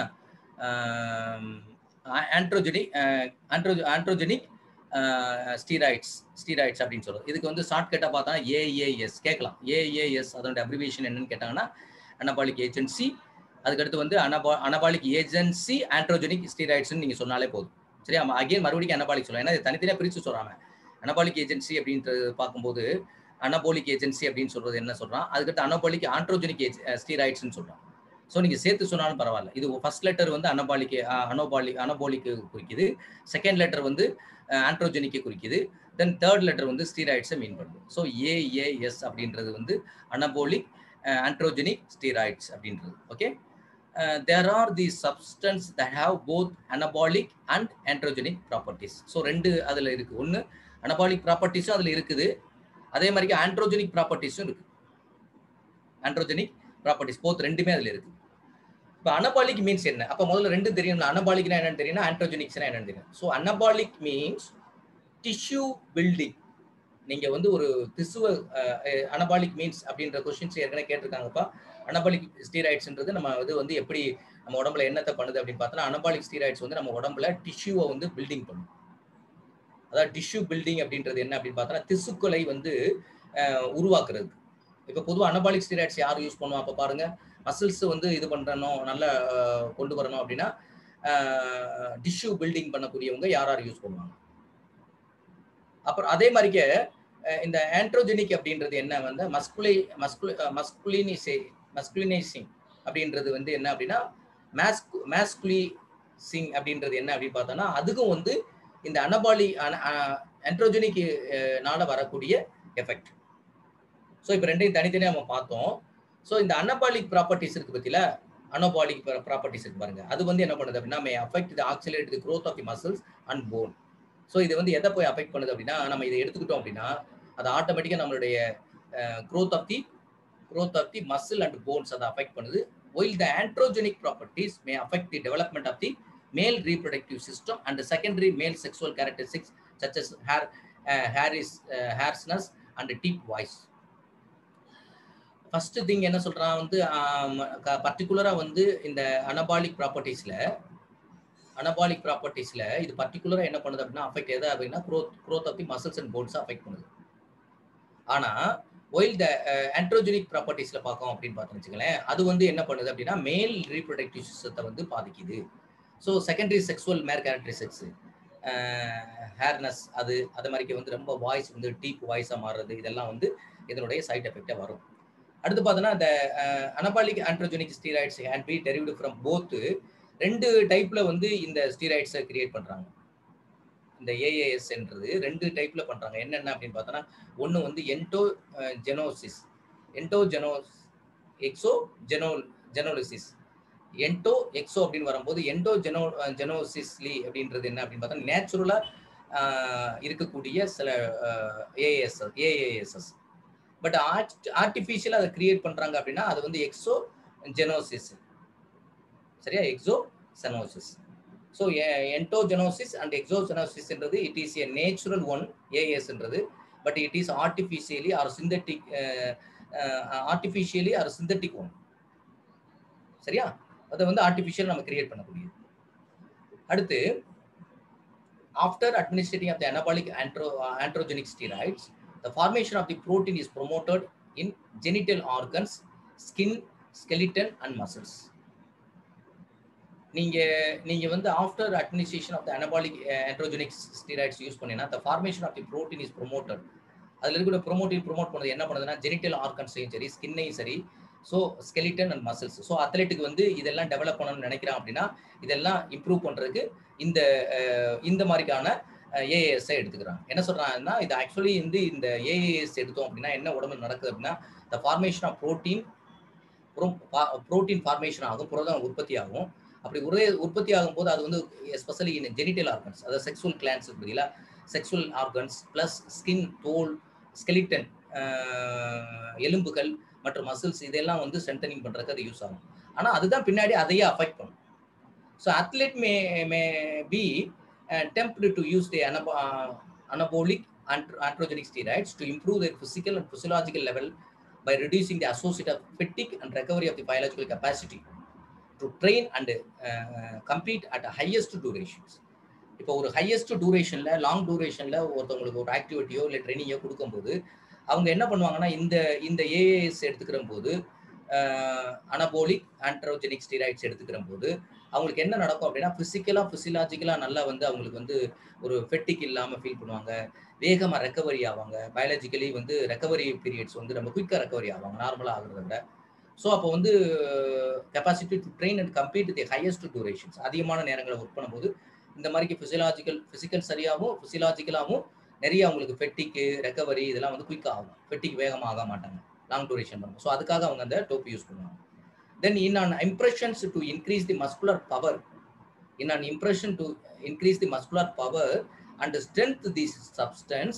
androgenic andro androgenic steroids steroids அப்படின்னு சொல்றது இதுக்கு வந்து ஷார்ட்கட்டாக பார்த்தா ஏஏஎஸ் கேட்கலாம் ஏஏஎஸ் அதோட அப்ரிவேஷன் என்னன்னு கேட்டாங்கன்னா அனபாலிக் ஏஜென்சி அதுக்கடுத்து வந்து அனபா அனபாலிக் ஏஜென்சி ஆண்ட்ரோஜெனிக் ஸ்டீராய்ட்ஸ்னு நீங்கள் சொன்னாலே போதும் சரியா அகைன் மறுபடியும் அனபாலிக் சொல்லலாம் ஏன்னா இது தனித்தனியாக பிரித்து சொல்கிறாங்க அனபாலிக் ஏஜென்சி அப்படின்றது பார்க்கும்போது அனபோலிக் ஏஜென்சி அப்படின்னு சொல்றது என்ன சொல்றான் அதுக்கடுத்து அனபாலிக் ஆண்ட்ரோஜெனிக் ஸ்டீராய்ட்ஸ்னு சொல்றான் ஸோ நீங்கள் சேர்த்து சொன்னாலும் பரவாயில்ல இது ஃபர்ஸ்ட் லெட்டர் வந்து அனபாலிக்கு அனோபாலிக் அனபோலிக்கு குறிக்குது செகண்ட் லெட்டர் வந்து ஆண்ட்ரோஜெனிக்கு குறிக்குது தென் தேர்ட் லெட்டர் வந்து ஸ்டீராய்ட்ஸை மீன் பண்ணுது ஸோ ஏஏஎஸ் அப்படின்றது வந்து அனபோலிக் ஆண்ட்ரோஜெனிக் ஸ்டீராய்ட்ஸ் அப்படின்றது okay there are the substance that have both anabolic and androgenic properties so ரெண்டு அதில் இருக்குது ஒன்று அனபாலிக் ப்ராப்பர்ட்டிஸும் அதில் இருக்குது அதே மாதிரி ஆண்ட்ரோஜெனிக் ப்ராப்பர்ட்டிஸும் இருக்குது ஆண்ட்ரோஜெனிக் ப்ராப்பர்ட்டிஸ் போத் ரெண்டுமே அதில் இருக்குது இப்போ அனபாலிக் மீன்ஸ் என்ன அப்போ முதல்ல ரெண்டு தெரியும் அனபாலிக்னா என்னன்னு தெரியும் ஆண்ட்ரோஜெனிக்ஸ்னா என்னன்னு தெரியும் so anabolic means tissue building நீங்க வந்து ஒரு திசுவ அனபாலிக் மீன்ஸ் அப்படின்ற கொஸ்டின்ஸ் ஏற்கனவே கேட்டிருக்காங்கப்பா அனபாலிக் ஸ்டீராய்ட்ஸ்ன்றது நம்ம இது வந்து எப்படி நம்ம உடம்புல என்னத்தை பண்ணுது அப்படின்னு பார்த்தோன்னா அனபாலிக் ஸ்டீராய்ட்ஸ் வந்து நம்ம உடம்புல டிஷ்யூவை வந்து பில்டிங் பண்ணும் அதாவது டிஷ்யூ பில்டிங் அப்படின்றது என்ன அப்படின்னு பார்த்தோன்னா திசுக்களை வந்து உருவாக்குறது இப்போ பொதுவாக அனபாலிக் ஸ்டீராய்ட்ஸ் யார் யூஸ் பண்ணுவோம் அப்போ பாருங்க மசில்ஸ் வந்து இது பண்ணணும் நல்லா கொண்டு வரணும் அப்படின்னா டிஷ்யூ பில்டிங் பண்ணக்கூடியவங்க யார் யார் யூஸ் பண்ணுவாங்க அப்புறம் அதே மாதிரிக்க இந்த ஆண்ட்ரோஜெனிக் அப்படின்றது என்ன வந்து மஸ்குலை மஸ்குலி மஸ்குலினிசே மஸ்குலினைசிங் அப்படின்றது வந்து என்ன அப்படின்னா மேஸ்கு மேஸ்குலிசிங் அப்படின்றது என்ன அப்படின்னு பார்த்தோம்னா அதுக்கும் வந்து இந்த அனபாலி ஆண்ட்ரோஜெனிக் நால வரக்கூடிய எஃபெக்ட் ஸோ இப்போ ரெண்டையும் தனித்தனியாக நம்ம பார்த்தோம் ஸோ இந்த அனபாலிக் ப்ராப்பர்ட்டிஸ் இருக்கு பத்தியில அனபாலிக் ப்ராப்பர்ட்டிஸ் இருக்கு பாருங்க அது வந்து என்ன பண்ணுது அப்படின்னா may affect the accelerate the growth of the muscles and bone so இது வந்து எதை போய் அஃபெக்ட் பண்ணுது அப்படின்னா நம்ம இதை எடுத்துக்கிட்டோம் அப்படின்னா அது ஆட்டோமேட்டிக்காக நம்மளுடைய growth of the growth of the muscle and bones அதை அஃபெக்ட் பண்ணுது while the androgenic properties may affect the development of the male reproductive system and secondary male sexual characteristics such as hair hairs hairiness and deep voice first thing என்ன சொல்றான் வந்து பர்டிகுலரா வந்து இந்த anabolic ப்ராப்பர்ட்டிஸ்ல anabolic ப்ராப்பர்ட்டிஸ்ல இது பர்டிகுலரா என்ன பண்ணுது அப்படின்னா அஃபெக்ட் எது அப்படின்னா growth growth of the muscles and bones affect பண்ணுது ஆனா ஒயில் த ஆண்ட்ரோஜெனிக் ப்ராப்பர்ட்டிஸ்ல பார்க்கோம் அப்படின்னு பார்த்தோம்னு வச்சுங்களேன் அது வந்து என்ன பண்ணுது அப்படின்னா மேல் ரீப்ரொடக்டிவ் சிஸ்டத்தை வந்து பாதிக்குது so secondary sexual male characteristics hairiness அது அது மாதிரிக்கு வந்து ரொம்ப வாய்ஸ் வந்து டீப் வாய்ஸாக மாறுறது இதெல்லாம் வந்து இதனுடைய சைட் எஃபெக்டாக வரும் அடுத்து பார்த்தோன்னா இந்த அனபாலிக் ஆண்ட்ரோஜெனிக் ஸ்டீராய்ட்ஸ் ஹேண்ட் பி டெரிவ்டு ஃப்ரம் போத்து ரெண்டு டைப்ல வந்து இந்த ஸ்டீராய்ட்ஸை கிரியேட் பண்றாங்க இந்த ஏஏஎஸ்ன்றது ரெண்டு டைப்ல பண்றாங்க என்னென்ன அப்படின்னு பார்த்தோன்னா ஒன்று வந்து endogenesis endogenous exo geno genolysis endo exo அப்படின்னு வரும்போது என்டோ ஜெனோ ஜெனோசிஸ்லி அப்படின்றது என்ன அப்படின்னு பார்த்தா நேச்சுரலா இருக்கக்கூடிய சில ஏஏஎஸ் ஏஏஎஸ்எஸ் பட் ஆர்ட் ஆர்டிஃபிஷியலாக அதை கிரியேட் பண்ணுறாங்க அப்படின்னா அது வந்து எக்ஸோ ஜெனோசிஸ் சரியா exogenesis so endogenesis and எக்ஸோஜெனோசிஸ்ன்றது it is a natural one ஏஎஸ்ன்றது but it is artificially or synthetic artificially or synthetic one சரியா அதை வந்து ஆர்டிஃபிஷியல் நம்ம கிரியேட் பண்ணக்கூடியது அடுத்து after administrating of the anabolic antro androgenic steroids the formation of the protein is promoted in genital organs skin skeleton and muscles நீங்க நீங்க வந்து after administration of the anabolic androgenic steroids use பண்ணீங்கன்னா the formation of the protein is promoted அதுல இருக்கிற ப்ரொமோட்டின் promote பண்ணது என்ன பண்ணுதுன்னா genital ஆர்கன்ஸையும் சரி ஸ்கின்னையும் சரி so skeleton and muscles so அத்லெட்டுக்கு வந்து இதெல்லாம் டெவலப் பண்ணணும்னு நினைக்கிறான் அப்படின்னா இதெல்லாம் இம்ப்ரூவ் பண்றதுக்கு இந்த இந்த மாதிரிக்கான ஏஏஎஸ்ஐ எடுத்துக்கிறாங்க என்ன சொல்றாங்கன்னா இது ஆக்சுவலி வந்து இந்த ஏஏஎஸ் எடுத்தோம் அப்படின்னா என்ன உடம்புல நடக்குது அப்படின்னா the formation of protein protein formation ஆகும் புரதம் உற்பத்தி ஆகும் அப்படி ஒரே உற்பத்தி ஆகும்போது அது வந்து எஸ்பெஷலி இன் ஜெனிட்டல் ஆர்கன்ஸ் அதாவது செக்ஸுவல் கிளான்ஸ் பதிலாக செக்ஸுவல் ஆர்கன்ஸ் ப்ளஸ் ஸ்கின் தோல் ஸ்கெலிட்டன் எலும்புகள் மற்றும் மசில்ஸ் இதெல்லாம் வந்து ஸ்ட்ரென்தனிங் பண்ணுறதுக்கு அது யூஸ் ஆகும் ஆனால் அதுதான் பின்னாடி அதையே அஃபெக்ட் பண்ணும் so athlete may may be tempted to use the ana anabolic androgenic steroids to improve their physical and physiological level by reducing the associated fatigue and recovery of the biological capacity to train and uh, compete at the highest durations. இப்போ ஒரு highest டூரேஷன்ல long டூரேஷன்ல ஒருத்தவங்களுக்கு ஒரு ஆக்டிவிட்டியோ இல்லை ட்ரைனிங்கோ கொடுக்கும்போது அவங்க என்ன பண்ணுவாங்கன்னா இந்த இந்த ஏஏஎஸ் எடுத்துக்கிற போது அனபோலிக் ஆண்ட்ரோஜெனிக் ஸ்டீராய்ட்ஸ் எடுத்துக்கிற போது அவங்களுக்கு என்ன நடக்கும் அப்படின்னா ஃபிசிக்கலாக ஃபிசியலாஜிக்கலாக நல்லா வந்து அவங்களுக்கு வந்து ஒரு ஃபெட்டிக் இல்லாமல் ஃபீல் பண்ணுவாங்க வேகமாக ரெக்கவரி ஆவாங்க பயாலஜிக்கலி வந்து ரெக்கவரி பீரியட்ஸ் வந்து ரொம்ப குயிக்காக ரெக்கவரி ஆவாங்க நார்மலாக ஆகுறத விட ஸோ அப்போ வந்து capacity to train and complete the highest durations அதிகமான நேரங்களை ஒர்க் பண்ணும்போது இந்த மாதிரி ஃபிசியலாஜிக்கல் ஃபிசிக்கல் சரியாகவும் ஃபிசியலாஜிக்கலாகவும் நிறைய அவங்களுக்கு ஃபெட்டிக்கு ரெக்கவரி இதெல்லாம் வந்து குயிக்காக ஆகும் ஃபெட்டிக் வேகமாக ஆக மாட்டாங்க லாங் டூரேஷன் பண்ணுவோம் ஸோ அதுக்காக அவங்க அந்த டோப் யூஸ் பண்ணுவாங்க then in an impressions to increase the muscular power in an impression to increase the muscular power and strength this substance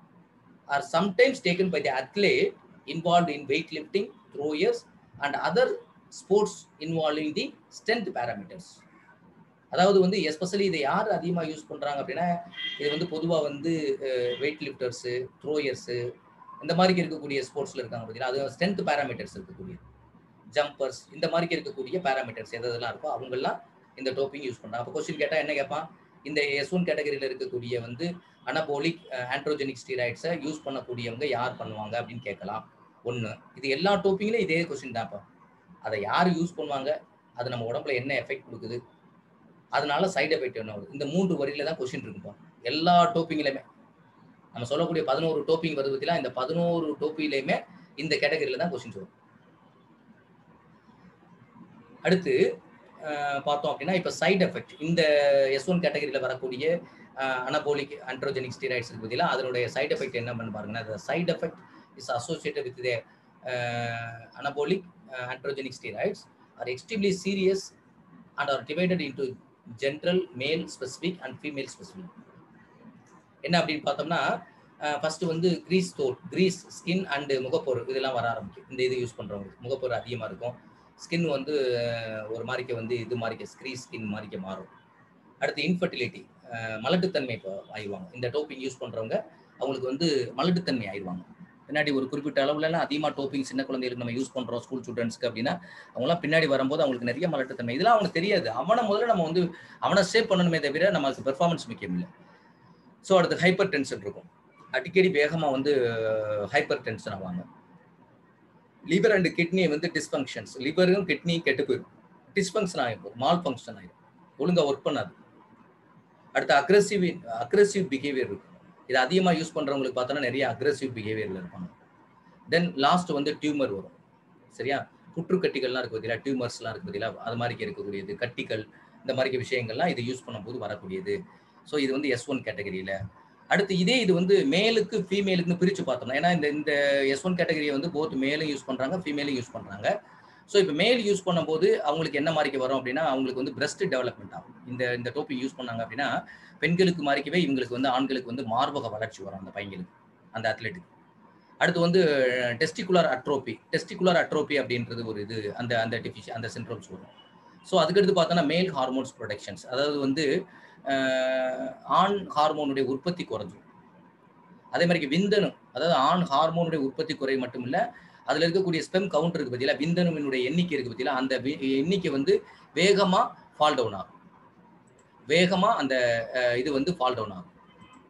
are sometimes taken by the athlete involve in weight lifting throwers and other sports involving the strength parameters அதாவது வந்து especially இதை யார் அதிகமாக use பண்ணுறாங்க அப்படின்னா இது வந்து பொதுவாக வந்து வெயிட் லிஃப்டர்ஸு த்ரோயர்ஸு இந்த மாதிரி இருக்கக்கூடிய ஸ்போர்ட்ஸில் இருக்காங்க பார்த்தீங்கன்னா அது ஸ்ட்ரென்த் பேராமீட்டர்ஸ் இருக்கக்கூடிய ஜம்பர்ஸ் இந்த மாதிரி இருக்கக்கூடிய பேராமீட்டர்ஸ் எது எதெல்லாம் இருக்கோ அவங்கெல்லாம் இந்த டோப்பிங் யூஸ் பண்ணுறாங்க அப்போ கொஸ்டின் கேட்டால் என்ன கேட்பான் இந்த எஸ் ஒன் கேட்டகரியில் இருக்கக்கூடிய வந்து அனபோலிக் ஆண்ட்ரோஜெனிக் ஸ்டீராய்ட்ஸை யூஸ் பண்ணக்கூடியவங்க யார் பண்ணுவாங்க அப்படின்னு கேட்கலாம் ஒன்று இது எல்லா டோப்பிங்லையும் இதே கொஸ்டின் தான்ப்பா அதை யார் யூஸ் பண்ணுவாங்க அது நம்ம உடம்புல என்ன எஃபெக்ட் கொடுக்குது அதனால சைடு எஃபெக்ட் என்ன வருது இந்த மூன்று வரியில தான் கொஸ்டின் இருக்குப்பா எல்லா டோப்பிங்லையுமே நம்ம சொல்லக்கூடிய பதினோரு டோப்பிங் வருது பத்திலாம் இந்த பதினோரு டோப்பிலையுமே இந்த கேட்டகரியில தான் கொஸ்டின்ஸ் வரும் அடுத்து பார்த்தோம் அப்படின்னா இப்போ சைடு எஃபெக்ட் இந்த எஸ் ஒன் கேட்டகரியில் வரக்கூடிய அனபோலிக் ஆண்ட்ரோஜெனிக் ஸ்டீராய்ட்ஸ் இருக்கு பார்த்தீங்களா அதனுடைய சைடு எஃபெக்ட் என்ன பண்ணு பாருங்கன்னா அந்த side effect is associated with anabolic uh, androgenic steroids are extremely serious and are divided into general male specific and female specific என்ன அப்படின்னு பார்த்தோம்னா ஃபர்ஸ்ட் வந்து கிரீஸ் தோல் கிரீஸ் ஸ்கின் அண்டு முகப்பொரு இதெல்லாம் வர ஆரம்பிக்கும் இந்த இது யூஸ் பண்ணுறவங்க முகப்பொரு அதிகமாக இருக்கும் ஸ்கின் வந்து ஒரு மாதிரிக்க வந்து இது மாதிரிக்க ஸ்க்ரீஸ் ஸ்கின் மாதிரிக்க மாறும் அடுத்து இன்ஃபர்டிலிட்டி மலட்டுத்தன்மை இப்போ ஆயிடுவாங்க இந்த டோப்பிங் யூஸ் பண்ணுறவங்க அவங்களுக்கு வந்து மலட்டுத்தன்மை ஆயிடுவாங்க பின்னாடி ஒரு குறிப்பிட்ட அளவுலலாம் அதிகமாக டோப்பிங் சின்ன குழந்தைகளுக்கு நம்ம யூஸ் பண்ணுறோம் ஸ்கூல் ஸ்டூடெண்ட்ஸ்க்கு அப்படின்னா அவங்களாம் பின்னாடி வரும்போது அவங்களுக்கு நிறைய மலட்டுத்தன்மை இதெல்லாம் அவங்களுக்கு தெரியாது அவனை முதல்ல நம்ம வந்து அவனை சேவ் பண்ணணுமே தவிர நமக்கு பெர்ஃபார்மன்ஸ் முக்கியம் இல்லை ஸோ அடுத்து ஹைப்பர் டென்ஷன் இருக்கும் அடிக்கடி வேகமாக வந்து ஹைப்பர் டென்ஷன் ஆவாங்க லிவர் அண்ட் கிட்னி வந்து டிஸ்ஃபங்க்ஷன்ஸ் லிவரும் கிட்னி கெட்டு போயிடும் டிஸ்ஃபங்க்ஷன் ஆகிடும் மால் ஃபங்க்ஷன் ஆகிடும் ஒழுங்காக ஒர்க் பண்ணாது அடுத்து அக்ரெசிவ் அக்ரெசிவ் பிஹேவியர் இருக்கும் இது அதிகமாக யூஸ் பண்ணுறவங்களுக்கு பார்த்தோன்னா நிறைய அக்ரெசிவ் பிஹேவியரில் இருப்பாங்க தென் லாஸ்ட் வந்து டியூமர் வரும் சரியா புற்றுக்கட்டிகள்லாம் இருக்கு பார்த்தீங்களா டியூமர்ஸ்லாம் இருக்கு பார்த்தீங்களா அது மாதிரி இருக்கக்கூடியது கட்டிகள் இந்த மாதிரி விஷயங்கள்லாம் இது யூஸ் பண்ணும்போது வரக்கூடியது ஸோ இது வந்து எஸ் ஒன் கேட்டகரியில் அடுத்து இதே இது வந்து மேலுக்கு ஃபீமேலுக்குன்னு பிரித்து பார்த்தோம்னா ஏன்னா இந்த இந்த எஸ் ஒன் கேட்டகரியை வந்து போத் மேலும் யூஸ் பண்ணுறாங்க ஃபீமேலும் யூஸ் பண்ணுறாங்க ஸோ இப்போ மேல் யூஸ் பண்ணும்போது அவங்களுக்கு என்ன மாதிரிக்கு வரும் அப்படின்னா அவங்களுக்கு வந்து பிரஸ்ட் டெவலப்மெண்ட் ஆகும் இந்த இந்த டோப்பி யூஸ் பண்ணாங்க அப்படின்னா பெண்களுக்கு மாதிரிக்கவே இவங்களுக்கு வந்து ஆண்களுக்கு வந்து மார்பக வளர்ச்சி வரும் அந்த பையங்களுக்கு அந்த அத்லெட்டுக்கு அடுத்து வந்து டெஸ்டிகுலர் அட்ரோபி டெஸ்டிகுலர் அட்ரோபி அப்படின்றது ஒரு இது அந்த அந்த டிஃபிஷி அந்த சின்ட்ரோம்ஸ் வரும் ஸோ அதுக்கடுத்து பார்த்தோன்னா மேல் ஹார்மோன்ஸ் ப்ரொடக்ஷன்ஸ் அதாவது வந்து ஆண் ஹார்மோனுடைய உற்பத்தி குறைஞ்சிரும் அதே மாதிரி விந்தணு அதாவது ஆண் ஹார்மோனுடைய உற்பத்தி குறை மட்டும் இல்லை அதில் இருக்கக்கூடிய ஸ்பெம் கவுண்ட் இருக்கு பார்த்தீங்களா விந்தணுவினுடைய எண்ணிக்கை இருக்கு பார்த்தீங்களா அந்த எண்ணிக்கை வந்து வேகமாக ஃபால் டவுன் ஆகும் வேகமாக அந்த இது வந்து ஃபால் டவுன் ஆகும்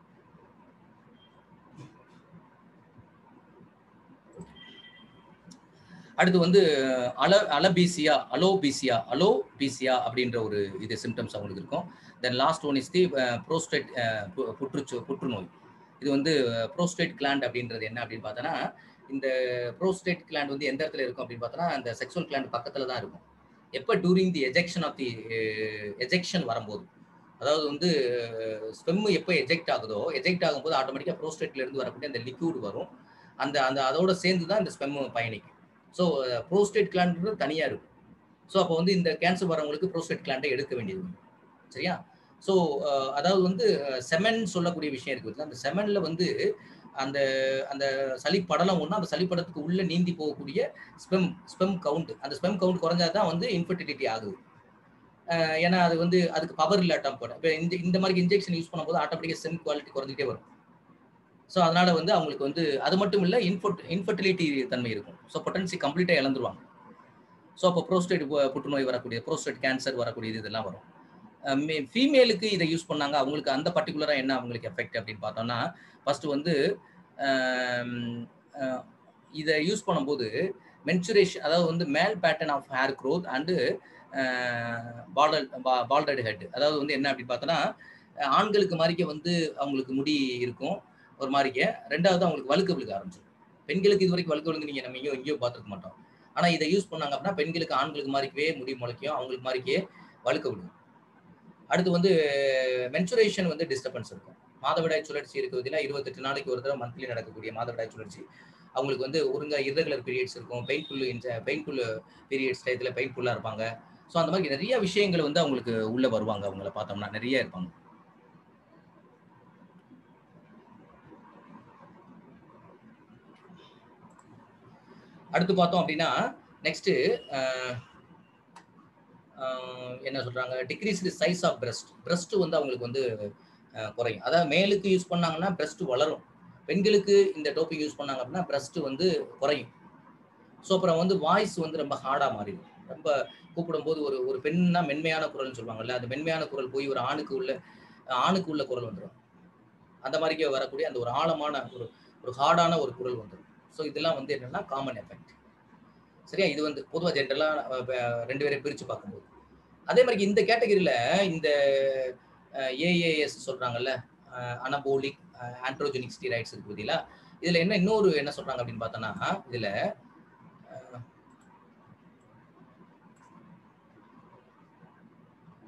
அடுத்து வந்து அல அலபீசியா அலோபீசியா அலோபீசியா அப்படின்ற ஒரு இது சிம்டம்ஸ் அவங்களுக்கு இருக்கும் then last one is the prostate புற்றுச்சு புற்றுநோய் இது வந்து ப்ரோஸ்டேட் கிளாண்ட் அப்படின்றது என்ன அப்படின்னு பார்த்தோன்னா இந்த ப்ரோஸ்டேட் கிளாண்ட் வந்து எந்த இடத்துல இருக்கும் அப்படின்னு பார்த்தோன்னா அந்த செக்ஸுவல் கிளாண்ட் பக்கத்தில் தான் இருக்கும் எப்போ during the ejection of the ejection வரும்போது அதாவது வந்து ஸ்பெம் எப்போ எஜெக்ட் ஆகுதோ எஜெக்ட் ஆகும்போது ஆட்டோமேட்டிக்காக ப்ரோஸ்டேட்ல இருந்து வரக்கூடிய அந்த லிக்யூட் வரும் அந்த அந்த அதோட சேர்ந்து தான் இந்த ஸ்பெம் பயணிக்கும் ஸோ ப்ரோஸ்டேட் கிளாண்ட் தனியாக இருக்கும் ஸோ அப்போ வந்து இந்த கேன்சர் வரவங்களுக்கு ப்ரோஸ்டேட் கிளாண்டை எடுக்க வேண்டியது சரியா ஸோ அதாவது வந்து செமன் சொல்லக்கூடிய விஷயம் இருக்குது அந்த செமனில் வந்து அந்த அந்த சளி படலம் ஒன்று அந்த சளி படத்துக்கு உள்ள நீந்தி போகக்கூடிய ஸ்பெம் ஸ்பெம் கவுண்ட் அந்த ஸ்பெம் கவுண்ட் குறைஞ்சா தான் வந்து இன்ஃபர்டிலிட்டி ஆகுது ஏன்னா அது வந்து அதுக்கு பவர் இல்லாட்டம் போட இப்போ இந்த இந்த மாதிரி இன்ஜெக்ஷன் யூஸ் பண்ணும்போது ஆட்டோமேட்டிக்காக செம் குவாலிட்டி குறைஞ்சிட்டே வரும் ஸோ அதனால வந்து அவங்களுக்கு வந்து அது மட்டும் இல்லை இன்ஃபர்ட் இன்ஃபர்டிலிட்டி தன்மை இருக்கும் ஸோ பொட்டன்சி கம்ப்ளீட்டாக இழந்துருவாங்க ஸோ அப்போ ப்ரோஸ்டேட் புற்றுநோய் வரக்கூடிய ப்ரோஸ்டேட் கேன்சர் வரக்கூடியது இதெல்லாம் வரும் ஃபீமேலுக்கு இதை யூஸ் பண்ணாங்க அவங்களுக்கு அந்த பர்டிகுலராக என்ன அவங்களுக்கு எஃபெக்ட் அப்படின்னு பார்த்தோம்னா ஃபர்ஸ்ட் வந்து இதை யூஸ் பண்ணும்போது மென்சுரேஷன் அதாவது வந்து male pattern of hair growth and bald balded head அதாவது வந்து என்ன அப்படின்னு பார்த்தோன்னா ஆண்களுக்கு மாதிரிக்க வந்து அவங்களுக்கு முடி இருக்கும் ஒரு மாதிரிக்க ரெண்டாவது அவங்களுக்கு வழுக்க விழுக்க ஆரம்பிச்சிடும் பெண்களுக்கு இது வரைக்கும் வழுக்க விழுந்து நீங்கள் நம்ம எங்கேயோ எங்கேயோ பார்த்துருக்க மாட்டோம் ஆனால் இதை யூஸ் பண்ணாங்க அப்படின்னா பெண்களுக்கு ஆண்களுக்கு மாதிரிக்கவே முடி முளைக்கும் அவங்களுக்கு மாதிரிக்கே வழுக்க விடும் அடுத்து வந்து மென்சுரேஷன் வந்து டிஸ்டர்பன்ஸ் இருக்கும் மாதவிடாய் சுழற்சி இருக்கிறதுல இருபத்தெட்டு நாளைக்கு ஒரு தடவை மந்த்லி நடக்கக்கூடிய மாதவிடாய் சுழற்சி அவங்களுக்கு வந்து ஒருங்கா இரகுலர் பீரியட்ஸ் இருக்கும் பெயின்ஃபுல் பெயின்ஃபுல் பீரியட்ஸ் டயத்தில் பெயின்ஃபுல்லாக இருப்பாங்க ஸோ அந்த மாதிரி நிறைய விஷயங்கள் வந்து அவங்களுக்கு உள்ளே வருவாங்க அவங்கள பார்த்தோம்னா நிறைய இருப்பாங்க அடுத்து பார்த்தோம் அப்படின்னா நெக்ஸ்ட் என்ன சொல்றாங்க decrease size of breast breast வந்து அவங்களுக்கு வந்து குறையும் அதாவது மேலுக்கு யூஸ் பண்ணாங்கன்னா பிரஸ்ட் வளரும் பெண்களுக்கு இந்த டோப்பிங் யூஸ் பண்ணாங்க அப்படின்னா பிரஸ்ட் வந்து குறையும் ஸோ அப்புறம் வந்து வாய்ஸ் வந்து ரொம்ப ஹார்டாக மாறிடும் ரொம்ப கூப்பிடும்போது ஒரு ஒரு பெண்ணா மென்மையான குரல்னு சொல்லுவாங்கல்ல அந்த மென்மையான குரல் போய் ஒரு ஆணுக்கு உள்ள ஆணுக்கு உள்ள குரல் வந்துடும் அந்த மாதிரிக்கே வரக்கூடிய அந்த ஒரு ஆழமான ஒரு ஒரு ஹார்டான ஒரு குரல் வந்துடும் ஸோ இதெல்லாம் வந்து என்னன்னா காமன் எஃபெக்ட் சரியா இது வந்து பொதுவாக ஜென்ரலாக ரெண்டு பேரையும் பிரித்து பார்க்கும்போது அதே மாதிரி இந்த கேட்டகரியில் இந்த ஏஏஎஸ் சொல்கிறாங்கல்ல அனபோலிக் ஆண்ட்ரோஜெனிக் ஸ்டீராய்ட்ஸ் இருக்கு பார்த்தீங்களா இதில் என்ன இன்னொரு என்ன சொல்கிறாங்க அப்படின்னு பார்த்தோன்னா இதில்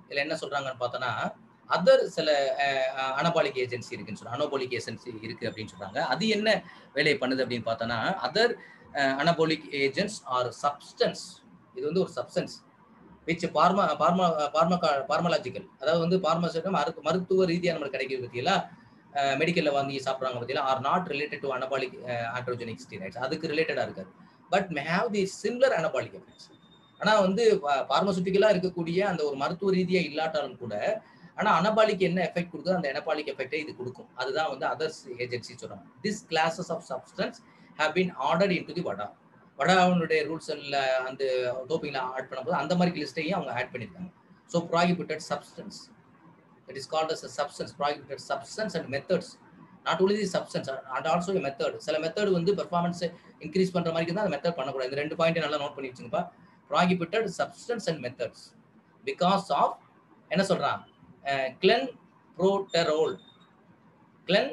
இதுல என்ன சொல்றாங்கன்னு பார்த்தோன்னா அதர் சில அனபாலிக் ஏஜென்சி இருக்குன்னு சொல்றாங்க அனோபாலிக் ஏஜென்சி இருக்கு அப்படின்னு சொல்றாங்க அது என்ன வேலையை பண்ணுது அப்படின்னு பார்த்தோன்னா other anabolic agents or substance இது வந்து ஒரு substance which pharma pharma pharmaco pharmacological அதாவது வந்து பார்மசிட்டம் மருத்துவ மருத்துவ ரீதியாக நம்மளுக்கு கிடைக்கிறது பற்றியெல்லாம் மெடிக்கலில் வாங்கி சாப்பிட்றாங்க பற்றியெல்லாம் are not related to anabolic androgenic steroids அதுக்கு ரிலேட்டடாக இருக்காது but may have the similar anabolic effects ஆனால் வந்து பார்மசூட்டிக்கலாக இருக்கக்கூடிய அந்த ஒரு மருத்துவ ரீதியாக இல்லாட்டாலும் கூட ஆனால் அனபாலிக் என்ன எஃபெக்ட் கொடுக்குதோ அந்த அனபாலிக் எஃபெக்டை இது கொடுக்கும் அதுதான் வந்து அதர்ஸ் ஏஜென்சி சொல்கிறாங்க this classes of substance have been order in to the வடா வடாவுடைய ரூல்ஸில் அந்த டோப்பிங்கில் ஆட் பண்ணும்போது அந்த மாதிரி லிஸ்ட்டையும் அவங்க ஆட் பண்ணியிருக்காங்க so prohibited substance it is called as substance prohibited substance and methods not only the substance and also method சில மெத்தட் வந்து பெர்ஃபார்மன்ஸ் இன்க்ரீஸ் பண்ணுற மாதிரி தான் அந்த மெத்தட் பண்ணக்கூடாது இந்த ரெண்டு பாயிண்ட் நல்லா நோட் பண்ணி வச்சுங்கப்பா prohibited substance and methods because of என்ன சொல்கிறான் கிளென் ப்ரோட்டெரோல் கிளென்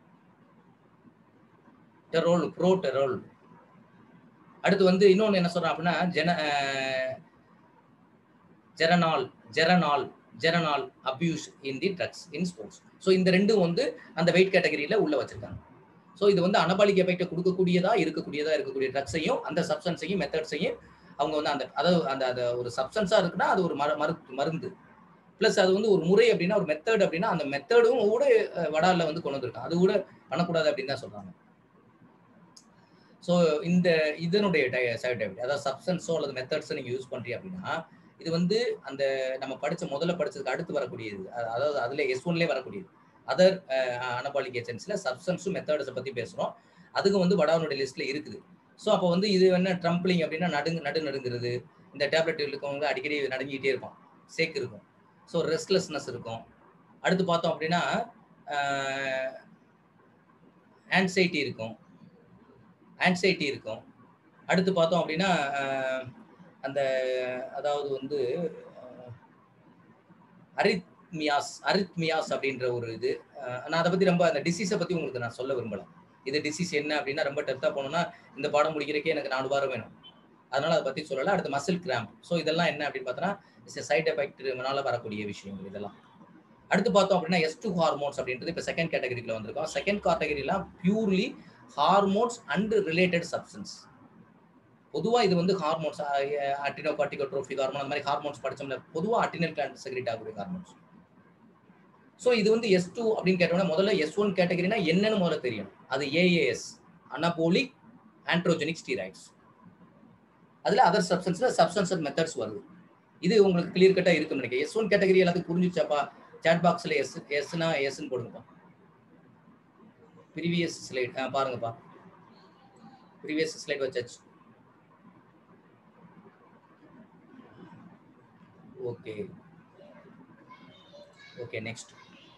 டெரோல் ப்ரோட்டெரோல் அடுத்து வந்து இன்னொன்று என்ன சொல்றான் அப்படின்னா ze zeranol zeranol zeranol abuse in the drugs in sports so இந்த ரெண்டும் வந்து அந்த வெயிட் கேட்டகரியில உள்ள வச்சிருக்காங்க ஸோ இது வந்து அனபாலிக் எஃபெக்டை கொடுக்கக்கூடியதா இருக்கக்கூடியதா இருக்கக்கூடிய ட்ரக்ஸையும் அந்த சப்ஸ்டன்ஸையும் மெத்தட்ஸையும் அவங்க வந்து அந்த அதாவது அந்த அந்த ஒரு சப்ஸ்டன்ஸா இருக்குன்னா அது ஒரு மரு மரு மருந்து ப்ளஸ் அது வந்து ஒரு முறை அப்படின்னா ஒரு மெத்தட் அப்படின்னா அந்த மெத்தடும் கூட வடாலில் வந்து கொண்டு வந்திருக்காங்க அது கூட பண்ணக்கூடாது அப்படின்னு தான் சொல்றாங்க ஸோ இந்த இதனுடைய சைட் எஃபெக்ட் அதாவது சப்ஸ்டன்ஸோ அல்லது மெத்தட்ஸோ நீங்கள் யூஸ் பண்ணுறீங்க அப்படின்னா இது வந்து அந்த நம்ம படித்த முதல்ல படிச்சதுக்கு அடுத்து வரக்கூடியது அதாவது அதில் எஸ் ஒன்லேயே வரக்கூடியது அதர் அனபாலிக் ஏஜென்சியில் சப்ஸ்டன்ஸும் மெத்தட்ஸை பற்றி பேசுகிறோம் அதுக்கும் வந்து வடாவனுடைய லிஸ்ட்டில் இருக்குது ஸோ அப்போ வந்து இது என்ன ட்ரம்ப்ளிங் அப்படின்னா நடுங்கு நடு நடுங்கிறது இந்த டேப்லெட் இருக்கவங்க அடிக்கடி நடுங்கிட்டே இருப்பான் சேக் இருக்கும் ஸோ ரெஸ்ட்லெஸ்னஸ் இருக்கும் அடுத்து பார்த்தோம் அப்படின்னா ஆன்சைட்டி இருக்கும் ஆன்சைட்டி இருக்கும் அடுத்து பார்த்தோம் அப்படின்னா அந்த அதாவது வந்து அரித்மியாஸ் அரித்மியாஸ் அப்படின்ற ஒரு இது நான் அதை பற்றி ரொம்ப அந்த டிசீஸை பற்றி உங்களுக்கு நான் சொல்ல விரும்பலை இது டிசீஸ் என்ன அப்படின்னா ரொம்ப டெப்த்தாக போனோம்னா இந்த பாடம் முடிக்கிறக்கே எனக்கு நாலு வாரம் வேணும் அதனால அதை பற்றி சொல்லலை அடுத்து மசில் கிராம்ப் ஸோ இதெல்லாம் என்ன அப்படின்னு பார்த்தோன்னா சைட் எஃபெக்ட்னால வரக்கூடிய விஷயங்கள் இதெல்லாம் அடுத்து பார்த்தோம் அப்படின்னா எஸ் டூ ஹார்மோன்ஸ் அப்படின்றது இப்போ செகண்ட் கேட்டகரியில் வந்திருக்கோம் செகண்ட் கேட்டகரிலாம் purely hormones and related substance பொதுவாக இது வந்து ஹார்மோன்ஸ் அட்டினோ கார்டிகோட்ரோஃபிக் ஹார்மோன் அந்த மாதிரி ஹார்மோன்ஸ் படித்தோம்ல பொதுவாக அட்டினல் கிளாண்ட் செக்ரேட் ஆகக்கூடிய ஹார்மோன்ஸ் ஸோ இது வந்து எஸ் டூ அப்படின்னு கேட்டோம்னா முதல்ல எஸ் ஒன் கேட்டகரினா என்னன்னு முதல்ல தெரியும் அது ஏஏஎஸ் அனபோலிக் ஆண்ட்ரோஜெனிக் ஸ்டீராய்ட்ஸ் அதில் அதர் சப்ஸ்டன்ஸில் சப்ஸ்டன்ஸ் அண்ட் மெத்தட்ஸ் வருது இது உங்களுக்கு கிளியர் கட்டாக இருக்குன்னு நினைக்கிறேன் எஸ் ஒன் கேட்டகரி எல்லாத்துக்கும் புரிஞ்சிச்சாப்பா சாட் பாக்ஸில் எஸ் எஸ்னா எஸ்ன்னு போடுங்கப்பா ப்ரீவியஸ் ஸ்லைட் ஆ பாருங்கப்பா ப்ரீவியஸ் ஸ்லைட் வச்சாச்சு ஓகே ஓகே நெக்ஸ்ட்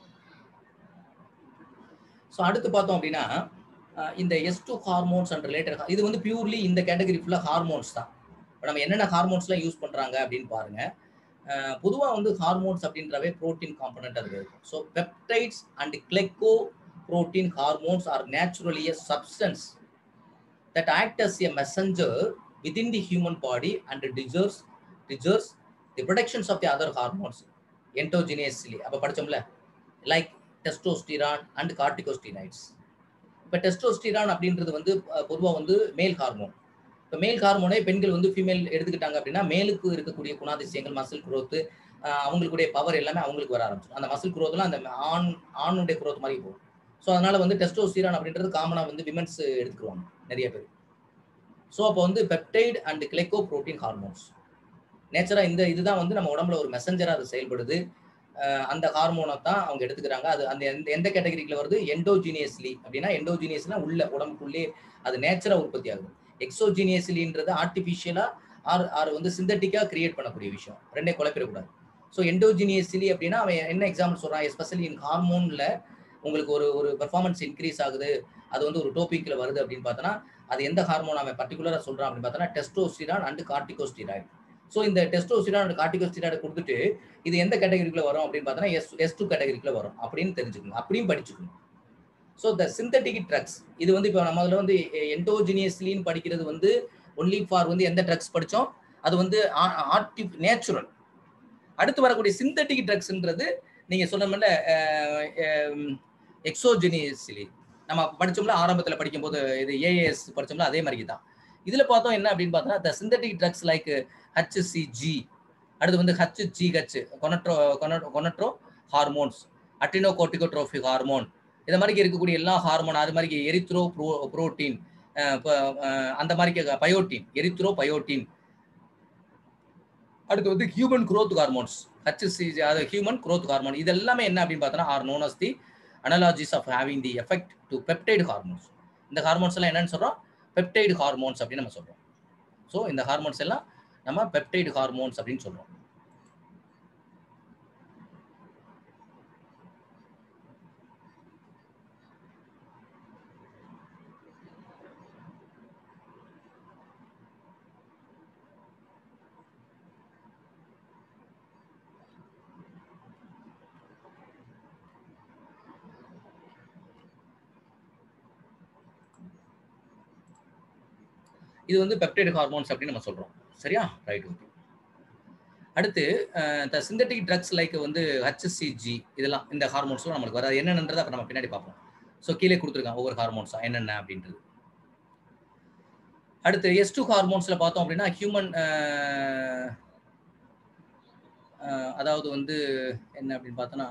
ஸோ அடுத்து பார்த்தோம் அப்படின்னா இந்த S two hormones and related இது வந்து பியூர்லி இந்த கேட்டகரி ஃபுல்லாக ஹார்மோன்ஸ் தான் இப்போ நம்ம என்னென்ன ஹார்மோன்ஸ்லாம் யூஸ் பண்ணுறாங்க அப்படின்னு பாருங்க பொதுவாக வந்து ஹார்மோன்ஸ் அப்படின்றவே ப்ரோட்டீன் காம்பனண்ட் அது இருக்கும் so peptides and glyco protein hormones are naturally a substance that act as a messenger within the human body and deserves deserves the productions of the other hormones endogenously அப்ப படிச்சோம்ல like testosterone and corticosteroids இப்போ testosterone அப்படின்றது வந்து பொதுவாக வந்து மேல் hormone இப்போ மேல் ஹார்மோனே பெண்கள் வந்து ஃபீமேல் எடுத்துக்கிட்டாங்க அப்படின்னா மேலுக்கு இருக்கக்கூடிய குணாதிசயங்கள் மசில் குரோத்து அவங்களுடைய பவர் எல்லாமே அவங்களுக்கு வர ஆரம்பிச்சிடும் அந்த மசில் குரோத்லாம் அந்த ஆண் ஆணுடைய குரோத் மாதிரி போகும் ஸோ அதனால வந்து டெஸ்டோஸ்டிரான் அப்படின்றது காமனாக வந்து விமென்ஸ் எடுத்துக்குவாங்க நிறைய பேர் ஸோ அப்போ வந்து peptide and glycoprotein hormones நேச்சராக இந்த இதுதான் வந்து நம்ம உடம்புல ஒரு மெசஞ்சராக அது செயல்படுது அந்த ஹார்மோனை தான் அவங்க எடுத்துக்கிறாங்க அது அந்த எந்த எந்த கேட்டகரியில் வருது எண்டோஜீனியஸ்லி அப்படின்னா எண்டோஜீனியஸ்னா உள்ள உடம்புக்குள்ளே அது நேச்சராக உற்பத்தி ஆகுது எக்ஸோஜீனியஸ்லின்றது ஆர்டிஃபிஷியலாக ஆர் ஆர் வந்து சிந்தட்டிக்காக கிரியேட் பண்ணக்கூடிய விஷயம் ரெண்டே குழப்பிடக்கூடாது ஸோ எண்டோஜினியஸ்லி அப்படின்னா அவன் என்ன எக்ஸாம்பிள் சொல்கிறான் எஸ்பெஷலி இன் ஹார்மோனில் உங்களுக்கு ஒரு ஒரு பெர்ஃபார்மன்ஸ் இன்க்ரீஸ் ஆகுது அது வந்து ஒரு டோபிக்கில் வருது அப்படின்னு பார்த்தோன்னா அது எந்த ஹார்மோன் அவன் பர்டிகுலராக சொல்கிறான் அப்படின்னு பார்த்தோன்னா டெஸ்டோஸ்டிரான் அண்ட் கார்டிகோஸ்டிராய்டு ஸோ இந்த டெஸ்டோஸ்டிரான் அண்ட் கார்டிகோஸ்டிராய்டு கொடுத்துட்டு இது எந்த கேட்டகரிக்குள்ள வரும் அப்படின்னு பார்த்தோன்னா எஸ் எஸ் டூ கேட்டகரிக்குள்ள வரும் அப்படின்னு தெரிஞ்சுக்கணும் அப்படியும் படிச்சுக்கணும் ஸோ த சிந்தட்டிக் ட்ரக்ஸ் இது வந்து இப்போ நம்ம அதில் வந்து என்டோஜினியஸ்லின்னு படிக்கிறது வந்து ஒன்லி ஃபார் வந்து எந்த ட்ரக்ஸ் படித்தோம் அது வந்து ஆர்டி நேச்சுரல் அடுத்து வரக்கூடிய சிந்தட்டிக் ட்ரக்ஸ்ன்றது நீங்க சொன்ன மாதிரி எக்ஸோஜெனியஸ்லி நம்ம படிச்சோம்ல ஆரம்பத்தில் படிக்கும்போது இது ஏஏஎஸ் படிச்சோம்ல அதே மாதிரி தான் இதுல பார்த்தோம் என்ன அப்படின்னு பார்த்தோம்னா the synthetic drugs like HCG அடுத்து வந்து HGH gonadotro gonadotro hormones adreno corticotrophin hormone இந்த மாதிரி இருக்கக்கூடிய எல்லா ஹார்மோன் அது மாதிரி எரித்ரோ ப்ரோ புரோட்டீன் அந்த மாதிரி பயோட்டின் எரித்ரோ பயோட்டின் அடுத்து வந்து ஹியூமன் குரோத் ஹார்மோன்ஸ் ஹச்சி அது ஹியூமன் குரோத் ஹார்மோன் இது எல்லாமே என்ன அப்படின்னு பார்த்தோன்னா are known as the analogies of having the effect to peptide hormones இந்த ஹார்மோன்ஸ் எல்லாம் என்னன்னு சொல்றோம் பெப்டைடு ஹார்மோன்ஸ் அப்படின்னு நம்ம சொல்றோம் ஸோ இந்த ஹார்மோன்ஸ் எல்லாம் நம்ம பெப்டைடு ஹார்மோன்ஸ் அப்படின்னு சொல்றோம் இது வந்து பெப்டைடு ஹார்மோன்ஸ் அப்படின்னு நம்ம சொல்றோம் சரியா ரைட் ஓகே அடுத்து இந்த சிந்தட்டிக் ட்ரக்ஸ் லைக் வந்து ஹச்சிசிஜி இதெல்லாம் இந்த ஹார்மோன்ஸ்லாம் நம்மளுக்கு வராது என்னென்னதை அப்போ நம்ம பின்னாடி பார்ப்போம் ஸோ கீழே கொடுத்துருக்காங்க ஒவ்வொரு ஹார்மோன்ஸா என்னென்ன அப்படின்றது அடுத்து எஸ் டூ ஹார்மோன்ஸில் பார்த்தோம் அப்படின்னா ஹியூமன் அதாவது வந்து என்ன அப்படின்னு பார்த்தோன்னா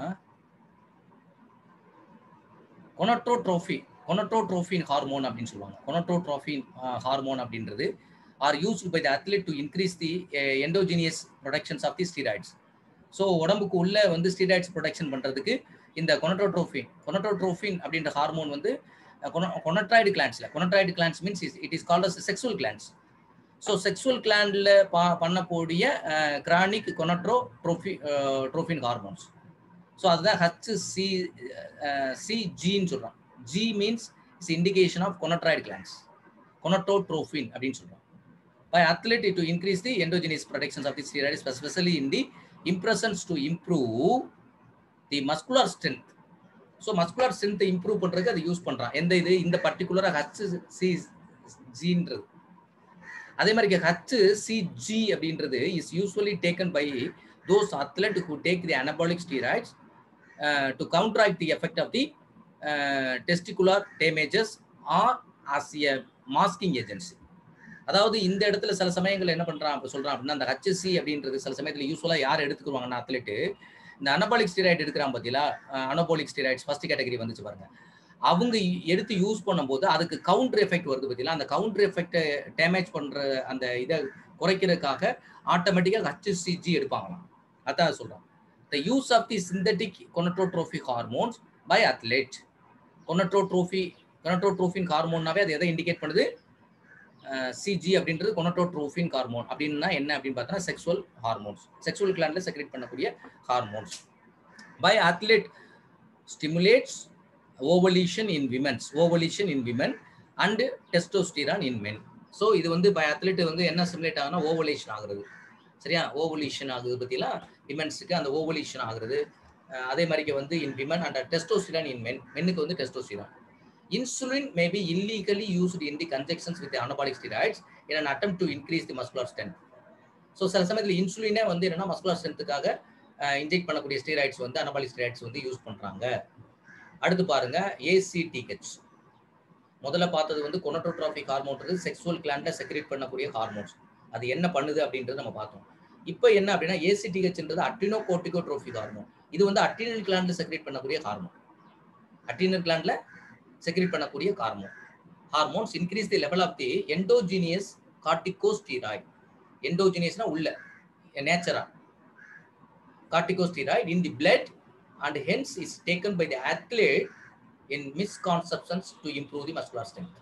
கொனட்ரோட்ரோஃபி கொனட்ரோட்ரோஃபின் ஹார்மோன் அப்படின்னு சொல்லுவாங்க கொனட்ரோட்ரோஃபின் ஹார்மோன் அப்படின்றது are used by the athlete to increase the endogenous productions of the steroids so உடம்புக்கு உள்ள வந்து ஸ்டீராய்ட்ஸ் ப்ரொடக்ஷன் பண்ணுறதுக்கு இந்த கொனட்ரோட்ரோஃபின் கொனட்ரோட்ரோஃபின் அப்படின்ற ஹார்மோன் வந்து கொனட்ராய்டு கிளான்ஸில் gonadoid glands means it is called as sexual glands so sexual கிளாண்டில் பா பண்ணக்கூடிய கிரானிக் gonadotro trophy trophin hormones so அதுதான் ஹச் சி சி ஜின்னு சொல்கிறோம் G means is indication of gonadoid glands gonadotrophin அப்படின்னு சொல்கிறோம் by athlete to increase the endogenous productions of the steroids specially in the impressions to improve the muscular strength so muscular ஸ்ட்ரென்த்தை improve பண்ணுறதுக்கு அதை use பண்ணுறான் எந்த இது இந்த பர்டிகுலராக ஹச் சி ஜின்றது அதே மாதிரி ஹச் சி ஜி அப்படின்றது is usually taken by those athlete who take the anabolic steroids to counteract the effect of the testicular damages or as a masking agency அதாவது இந்த இடத்துல சில சமயங்கள் என்ன பண்றான் அப்படி சொல்றான் அப்படின்னா அந்த ஹச்எஸ்சி அப்படின்றது சில சமயத்துல யூஸ்வலா யார் எடுத்துக்குவாங்கன்னா அத்லெட்டு இந்த அனபாலிக் ஸ்டீராய்டு எடுக்கிறான் பார்த்தீங்களா அனபாலிக் ஸ்டீராய்ட்ஸ் ஃபர்ஸ்ட் கேட்டகரி வந்துச்சு பாருங்க அவங்க எடுத்து யூஸ் பண்ணும்போது அதுக்கு கவுண்டர் எஃபெக்ட் வருது பார்த்தீங்களா அந்த கவுண்டர் எஃபெக்டை டேமேஜ் பண்ற அந்த இதை குறைக்கிறதுக்காக ஆட்டோமேட்டிக்காக ஹச்எஸ்சிஜி எடுப்பாங்களாம் அதான் சொல்றோம் the use of the synthetic gonadotrophin hormones by athlete gonadotrophin gonadotrophin ஹார்மோன்னாவே அது எதை இண்டிகேட் பண்ணுது சிஜி அப்படின்றது கொனட்டோட்ரோஃபின் ஹார்மோன் அப்படின்னா என்ன அப்படின்னு பார்த்தோன்னா செக்ஸுவல் ஹார்மோன்ஸ் செக்ஸுவல் கிளாண்ட்ல செக்ரேட் பண்ணக்கூடிய hormones by athlete stimulates ovulation in women's ovulation in women and testosterone in men so இது வந்து பை அத்லெட் வந்து என்ன ஸ்டிமுலேட் ஆகுனா ஓவலேஷன் ஆகுறது சரியா ஓவலியூஷன் ஆகுது பற்றிலாம் விமென்ஸுக்கு அந்த ஓவலியூஷன் ஆகுறது அதே மாதிரிக்கு வந்து in women and testosterone in men மென்னுக்கு வந்து testosterone insulin may be illegally used in the conjunctions with the anabolic steroids in an attempt to increase the muscular strength. So சில சமயத்தில் இன்சுலினே வந்து என்னன்னா மஸ்குலர் ஸ்ட்ரென்த்துக்காக இன்ஜெக்ட் பண்ணக்கூடிய ஸ்டீராய்ட்ஸ் வந்து அனபாலிக் ஸ்டீராய்ட்ஸ் வந்து யூஸ் பண்ணுறாங்க அடுத்து பாருங்க ஏசிடிஹெச் முதல்ல பார்த்தது வந்து கொனட்டோட்ராபிக் ஹார்மோன்றது செக்ஸுவல் கிளாண்ட செக்ரேட் பண்ணக்கூடிய ஹார்மோன்ஸ் அது என்ன பண்ணுது அப்படின்றது நம்ம பார்த்தோம் இப்போ என்ன அப்படின்னா ஏசிடிஹெச்ன்றது அட்டினோ கோட்டிகோட்ரோபிக் ஹார்மோன் இது வந்து அட்டினல் கிளாண்ட்ல செக்ரேட் பண்ணக்கூடிய ஹார்மோன் அட்டினல் கிளாண்ட்ல செக்ரேட் பண்ணக்கூடிய hormone hormones increase the level of the endogenous corticosteroid எண்டோஜீனியஸ்னா உள்ள நேச்சரா corticosteroid in the blood and hence is taken by the athlete in misconceptions to improve the muscular strength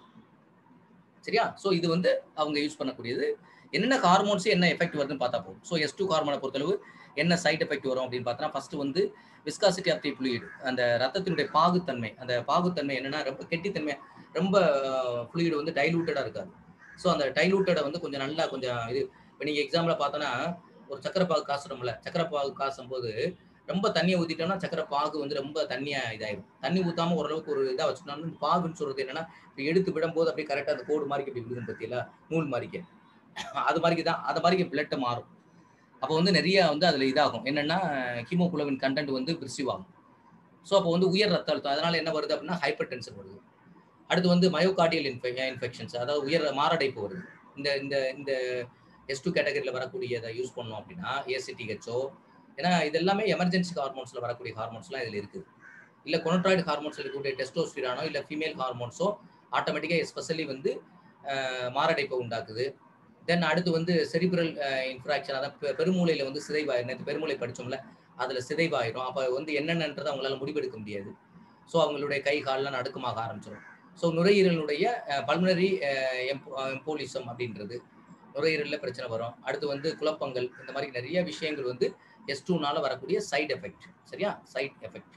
சரியா so இது வந்து அவங்க use பண்ணக்கூடியது என்னென்ன ஹார்மோன்ஸ் என்ன எஃபெக்ட் வருதுன்னு பார்த்தா போதும் ஸோ எஸ் டூ ஹார்மோனை பொறுத்தளவு என்ன சைட் எஃபெக்ட் வரும் அப்படின்னு பார்த்தோன்னா ஃபர்ஸ்ட் வந்து விஸ்காசிட்டி ஆஃப் தி ஃப்ளூயிட் அந்த ரத்தத்தினுடைய பாகுத்தன்மை அந்த பாகுத்தன்மை என்னன்னா ரொம்ப கெட்டித்தன்மை ரொம்ப ஃப்ளூயிட் வந்து டைலூட்டடாக இருக்காது ஸோ அந்த டைலூட்டடை வந்து கொஞ்சம் நல்லா கொஞ்சம் இது இப்போ நீங்கள் எக்ஸாம்பிள் பார்த்தோன்னா ஒரு சக்கரை பாகு காசுறோம்ல சக்கரை பாகு காசும் போது ரொம்ப தண்ணியை ஊற்றிட்டோம்னா சக்கரை பாகு வந்து ரொம்ப தண்ணியாக இதாயிடும் தண்ணி ஊற்றாம ஓரளவுக்கு ஒரு இதாக வச்சுட்டோம்னா பாகுன்னு சொல்றது என்னன்னா இப்போ எடுத்து விடும்போது அப்படியே கரெக்டாக அந்த கோடு மாதிரி இப்படி விடுதுன்னு பற்றியில நூல் மாதிரிக்கு அது மாதிரி தான் அது மாதிரி பிளட்டை மாறும் அப்போ வந்து நிறைய வந்து அதில் இதாகும் என்னன்னா ஹீமோகுளோபின் கண்டென்ட் வந்து பிரிசிவ் ஆகும் ஸோ அப்போ வந்து உயர் ரத்த அழுத்தம் அதனால என்ன வருது அப்படின்னா ஹைப்பர் டென்ஷன் வருது அடுத்து வந்து மயோகார்டியல் இன்ஃபெ இன்ஃபெக்ஷன்ஸ் அதாவது உயர் மாரடைப்பு வருது இந்த இந்த இந்த எஸ் டூ கேட்டகரியில் வரக்கூடியதை யூஸ் பண்ணோம் அப்படின்னா ஏசிடிஹெச்ஓ ஏன்னா இது எல்லாமே எமர்ஜென்சி ஹார்மோன்ஸில் வரக்கூடிய ஹார்மோன்ஸ்லாம் இதில் இருக்குது இல்லை கொனட்ராய்டு ஹார்மோன்ஸ் இருக்கக்கூடிய டெஸ்டோஸ்டிரானோ இல்லை ஃபீமேல் ஹார்மோன்ஸோ ஆட்டோமேட்டிக்காக எஸ்பெஷலி வந்து மாரடைப்பை உண்டாக்குது தென் அடுத்து வந்து செரிபிரல் இன்ஃப்ராக்ஷன் அதான் பெ- பெருமூளையில வந்து சிதைவாயிரும் நேற்று பெருமூளை படிச்சோம்ல அதுல சிதைவாயிரும் அப்ப வந்து என்னென்னன்றதை அவங்களால முடிவெடுக்க முடியாது ஸோ அவங்களுடைய கை கால்லாம் நடுக்கமாக ஆரம்பிச்சிடும் ஸோ நுரையீரலுடைய பல்மனரி எம்போலிசம் அப்படின்றது நுரையீரலில் பிரச்சனை வரும் அடுத்து வந்து குழப்பங்கள் இந்த மாதிரி நிறைய விஷயங்கள் வந்து எஸ் டூனால வரக்கூடிய சைடு எஃபெக்ட் சரியா side effect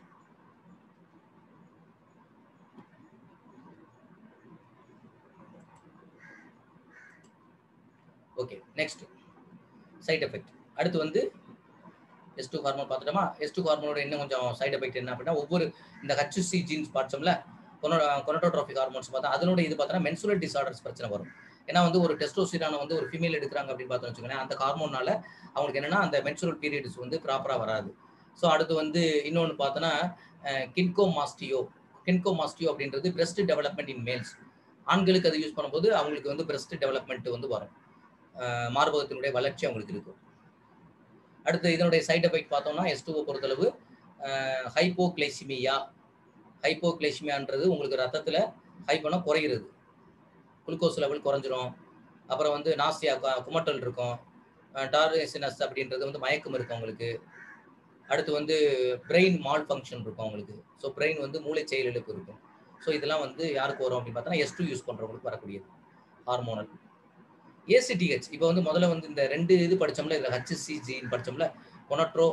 okay next side effect அடுத்து வந்து எஸ் டூ ஹார்மோன் பார்த்துட்டோமா எஸ் டூ ஹார்மோனோட இன்னும் கொஞ்சம் சைடு எஃபெக்ட் என்ன அப்படின்னா ஒவ்வொரு இந்த ஹச்சி ஜீன்ஸ் பார்த்தோம்ல கொனோட்டோட்ராஃபிக் ஹார்மோன்ஸ் பார்த்தா அதனோட இது பார்த்தோன்னா மென்சுரல் டிசார்டர்ஸ் பிரச்சனை வரும் ஏன்னா வந்து ஒரு டெஸ்டோசிரான வந்து ஒரு ஃபீமேல் எடுக்கிறாங்க அப்படின்னு பார்த்தோம்னு வச்சுக்கோங்களேன் அந்த ஹார்மோனால அவங்களுக்கு என்னன்னா அந்த மென்சுரல் பீரியட்ஸ் வந்து ப்ராப்பராக வராது ஸோ அடுத்து வந்து இன்னொன்று பார்த்தோன்னா கின்கோ மாஸ்டியோ கின்கோ மாஸ்டியோ அப்படின்றது பிரஸ்ட் டெவலப்மெண்ட் இன் மேல்ஸ் ஆண்களுக்கு அது யூஸ் பண்ணும்போது அவங்களுக்கு வந்து பிரஸ்ட் டெவலப்மெண்ட் வந்து வரும் அஹ் மார்பகத்தினுடைய வளர்ச்சி அவங்களுக்கு இருக்கும் அடுத்து இதனுடைய சைடு எஃபெக்ட் பார்த்தோம்னா எஸ் டூவை பொறுத்தளவு ஹைப்போக்ளைசிமியா ஹைப்போக்ளைசிமியான்றது உங்களுக்கு ரத்தத்தில் ஹைப்போனா குறைகிறது குளுக்கோஸ் லெவல் குறைஞ்சிரும் அப்புறம் வந்து நாசியா கு- குமட்டல் இருக்கும் டார்சினஸ் அப்படின்றது வந்து மயக்கம் இருக்கும் உங்களுக்கு அடுத்து வந்து பிரெயின் மால் ஃபங்க்ஷன் இருக்கும் உங்களுக்கு ஸோ பிரெயின் வந்து மூளை செயலிழப்பு இருக்கும் ஸோ இதெல்லாம் வந்து யாருக்கு வரும் அப்படின்னு பார்த்தோன்னா எஸ் டூ யூஸ் பண்ணுறவங்களுக்கு வரக்கூடியது ஹார்மோனல் ஏசிடிஹெச் இப்போ வந்து முதல்ல வந்து இந்த ரெண்டு இது படிச்சோம்ல இதில் ஹச்சிசி ஜீன் படிச்சோம்ல கொனட்ரோ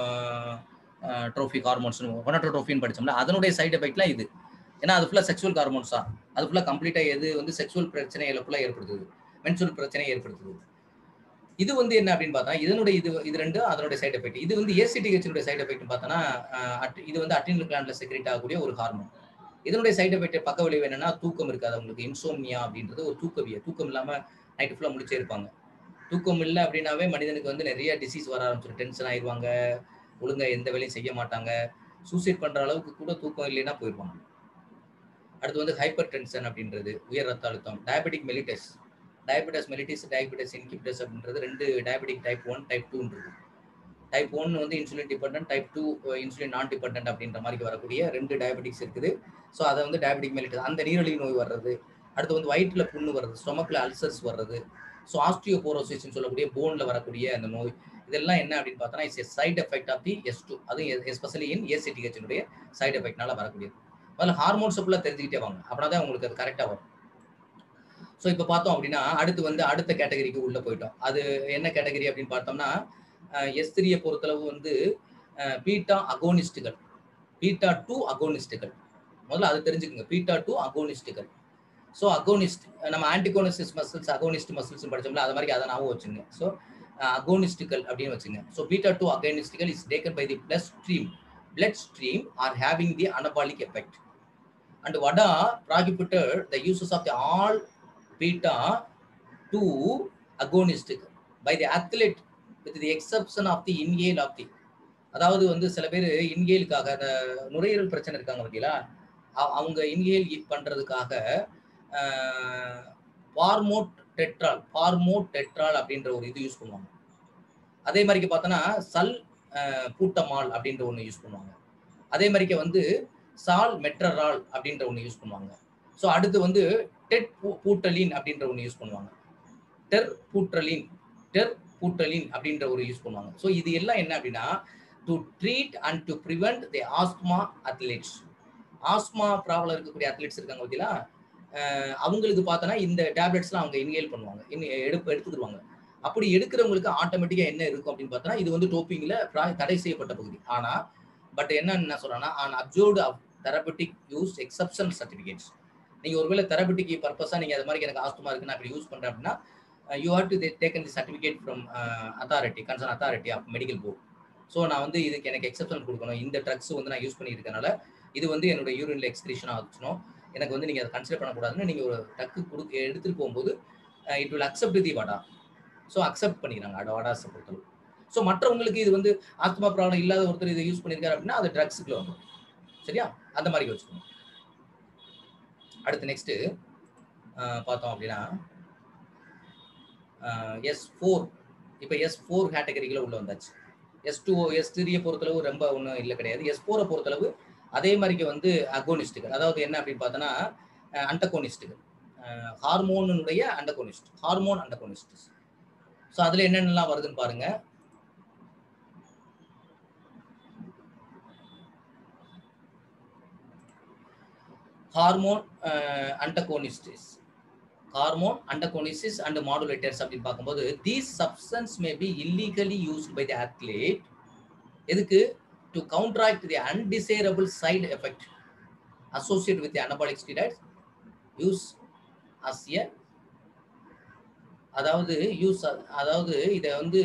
ட்ரோஃபிக் ஹார்மோன்ஸ் கொனட்ரோ ட்ரோஃபின்னு படிச்சோம்ல அதனுடைய சைடு எஃபெக்ட்லாம் இது ஏன்னா அது ஃபுல்லாக செக்ஷுவல் ஹார்மோன்ஸா அது ஃபுல்லாக கம்ப்ளீட்டாக எது வந்து செக்ஷுவல் பிரச்சனைகளை ஃபுல்லாக ஏற்படுத்துது மென்சுரல் பிரச்சனையை ஏற்படுத்துது இது வந்து என்ன அப்படின்னு பார்த்தா இதனுடைய இது இது ரெண்டு அதனுடைய சைடு எஃபெக்ட் இது வந்து ஏசிடிஹெச்சினுடைய சைடு எஃபெக்ட் பார்த்தோன்னா அஹ், அட்- இது வந்து அட்டினல் கிளாண்ட்ல செக்ரேட் ஆகக்கூடிய ஒரு ஹார்மோன் இதனுடைய சைடு எஃபெக்ட் பக்க விளைவு என்னன்னா தூக்கம் இருக்காது அவங்களுக்கு இன்சோம்னியா அப்படின்றது ஒரு தூக்கவிய தூக்கம் இல்லாம நைட்டு ஃபுல்லாக முடிச்சே இருப்பாங்க தூக்கம் இல்லை அப்படின்னாவே மனிதனுக்கு வந்து நிறைய டிசீஸ் வர ஆரம்பிச்சிடும் டென்ஷன் ஆயிடுவாங்க ஒழுங்கா எந்த வேலையும் செய்ய மாட்டாங்க சூசைட் பண்ற அளவுக்கு கூட தூக்கம் இல்லைன்னா போயிடுவாங்க அடுத்து வந்து ஹைப்பர் டென்ஷன் அப்படின்றது உயர் ரத்த அழுத்தம் diabetic mellitus diabetes mellitus diabetes insipidus அப்படின்றது ரெண்டு டயபெட்டிக் டைப் ஒன் டைப் டூன்றது டைப் ஒன் வந்து insulin dependent type two insulin non dependent அப்படின்ற மாதிரி வரக்கூடிய ரெண்டு டயபெட்டிக்ஸ் இருக்குது ஸோ அதை வந்து டயபெட்டிக் மெலிட்டஸ் அந்த நீரிழிவு நோய் வர்றது அடுத்து வந்து வயிற்றில் புண்ணு வர்றது ஸ்டொமக்கில் அல்சர்ஸ் வர்றது ஸோ ஆஸ்டியோபோரோசிஸ்ன்னு சொல்லக்கூடிய போனில் வரக்கூடிய அந்த நோய் இதெல்லாம் என்ன அப்படின்னு பார்த்தோன்னா it's side effect of the S two அதுவும் எஸ்பெஷலி இன் ஏசிடிஹெச்சினுடைய சைடு எஃபெக்ட்னால வரக்கூடியது முதல்ல ஹார்மோன்ஸ் ஃபுல்லாக தெரிஞ்சுக்கிட்டே வாங்க அப்படின்னா தான் உங்களுக்கு அது கரெக்டாக வரும் ஸோ இப்போ பார்த்தோம் அப்படின்னா அடுத்து வந்து அடுத்த கேட்டகரிக்கு உள்ள போயிட்டோம் அது என்ன கேட்டகரி அப்படின்னு பார்த்தோம்னா எஸ் த்ரீயை பொறுத்தளவு வந்து பீட்டா அகோனிஸ்டுகள் பீட்டா டூ அகோனிஸ்டுகள் முதல்ல அது தெரிஞ்சுக்கோங்க பீட்டா டூ அகோனிஸ்டுகள் ஸோ அகோனிஸ்ட் நம்ம ஆன்டிகோனிசிஸ் மசில்ஸ் அகோனிஸ்ட் மசில்ஸ் படிச்சோம்ல அது மாதிரி அதை ஞாபகம் வச்சுங்க ஸோ அகோனிஸ்டிக்கல் அப்படின்னு வச்சுங்க so beta two agonistical is taken by the plus stream blood stream are having the anabolic effect. And VADA prohibited the uses of the all beta 2 agonistic by the athlete with the exception of the inhale of the அதாவது வந்து சில பேர் இன்ஹேலுக்காக அந்த நுரையீரல் பிரச்சனை இருக்காங்க பார்த்தீங்களா அ- அவங்க இன்ஹேல் பண்றதுக்காக பார்மோட் டெட்ரால் பார்மோட் டெட்ரால் அப்படின்ற ஒரு இது யூஸ் பண்ணுவாங்க அதே மாதிரிக்கு பார்த்தோன்னா சல் அஹ், பூட்டமால் அப்படின்ற ஒன்று யூஸ் பண்ணுவாங்க அதே மாதிரிக்கு வந்து சால் மெட்ரரால் அப்படின்ற ஒன்று யூஸ் பண்ணுவாங்க ஸோ அடுத்து வந்து டெட் பூ- பூட்டலின் அப்படின்ற ஒன்று யூஸ் பண்ணுவாங்க டெர் பூட்ரலின் டெர் பூட்டலின் அப்படின்ற ஒரு யூஸ் பண்ணுவாங்க ஸோ இது எல்லாம் என்ன அப்படின்னா to treat and to prevent the asthma athletes asthma problem இருக்கக்கூடிய அத்லெட்ஸ் இருக்காங்க பார்த்தீங்களா அஹ் அவங்களுக்கு பார்த்தோன்னா இந்த டேப்லெட்ஸ்லாம் அவங்க இன்ஹேல் பண்ணுவாங்க இன் எடுப்பு எடுத்துக்கிடுவாங்க அப்படி எடுக்கிறவங்களுக்கு ஆட்டோமேட்டிக்காக என்ன இருக்கும் அப்படின்னு பார்த்தோன்னா இது வந்து டோப்பிங்கில் தடை செய்யப்பட்ட பகுதி ஆனால் பட் என்ன என்ன சொல்றேன்னா on observed of therapeutic use exception certificates நீங்கள் ஒருவேளை தெரபட்டிக் பர்பஸாக நீங்கள் அது மாதிரி எனக்கு ஆஸ்துமா இருக்கு நான் அப்படி யூஸ் பண்ணுறேன் அப்படின்னா you have to taken the certificate from authority concern authority of medical board so நான் வந்து இதுக்கு எனக்கு எக்ஸப்ஷன் கொடுக்கணும் இந்த ட்ரக்ஸ் வந்து நான் யூஸ் பண்ணியிருக்கனால இது வந்து என்னோட யூரின்ல எக்ஸ்கிரீஷன் ஆச்சுனோ எனக்கு வந்து நீங்கள் அதை கன்சிடர் பண்ணக்கூடாதுன்னு நீங்கள் ஒரு டக்கு கொடுக்க எடுத்துகிட்டு போகும்போது இட் வில் அக்செப்ட் தி வாடா ஸோ அக்செப்ட் பண்ணிக்கிறாங்க அட வாடாஸை பொறுத்தளவு ஸோ மற்றவங்களுக்கு இது வந்து ஆஸ்துமா ப்ராப்ளம் இல்லாத ஒருத்தர் இதை யூஸ் பண்ணியிருக்காரு அப்படின்னா அது ட்ரக்ஸுக்குள்ள வந்துடும் சரியா அந்த மாதிரி வச்சுக்கணும் அடுத்து நெக்ஸ்ட் பார்த்தோம் அப்படின்னா எஸ் ஃபோர் இப்போ எஸ் ஃபோர் கேட்டகரிக்குள்ள உள்ள வந்தாச்சு எஸ் டூ எஸ் த்ரீயை பொறுத்தளவு ரொம்ப ஒன்றும் இல்லை கிடையாது எஸ் ஃபோரை பொறுத்தளவு அதே மாதிரிக்கு வந்து அகோனிஸ்டுகள் அதாவது என்ன அப்படின்னு பார்த்தோன்னா அண்டகோனிஸ்டுகள் ஹார்மோனுடைய அண்டகோனிஸ்ட் ஹார்மோன் அண்டகோனிஸ்ட் ஸோ அதில் என்னென்னலாம் வருதுன்னு பாருங்க hormone antagonists hormone antagonists and modulators அப்படின்னு பார்க்கும்போது these substance may be illegally used by the athlete எதுக்கு to counteract the undesirable side effect associate with anabolic steroids use as a அதாவது use அதாவது இதை வந்து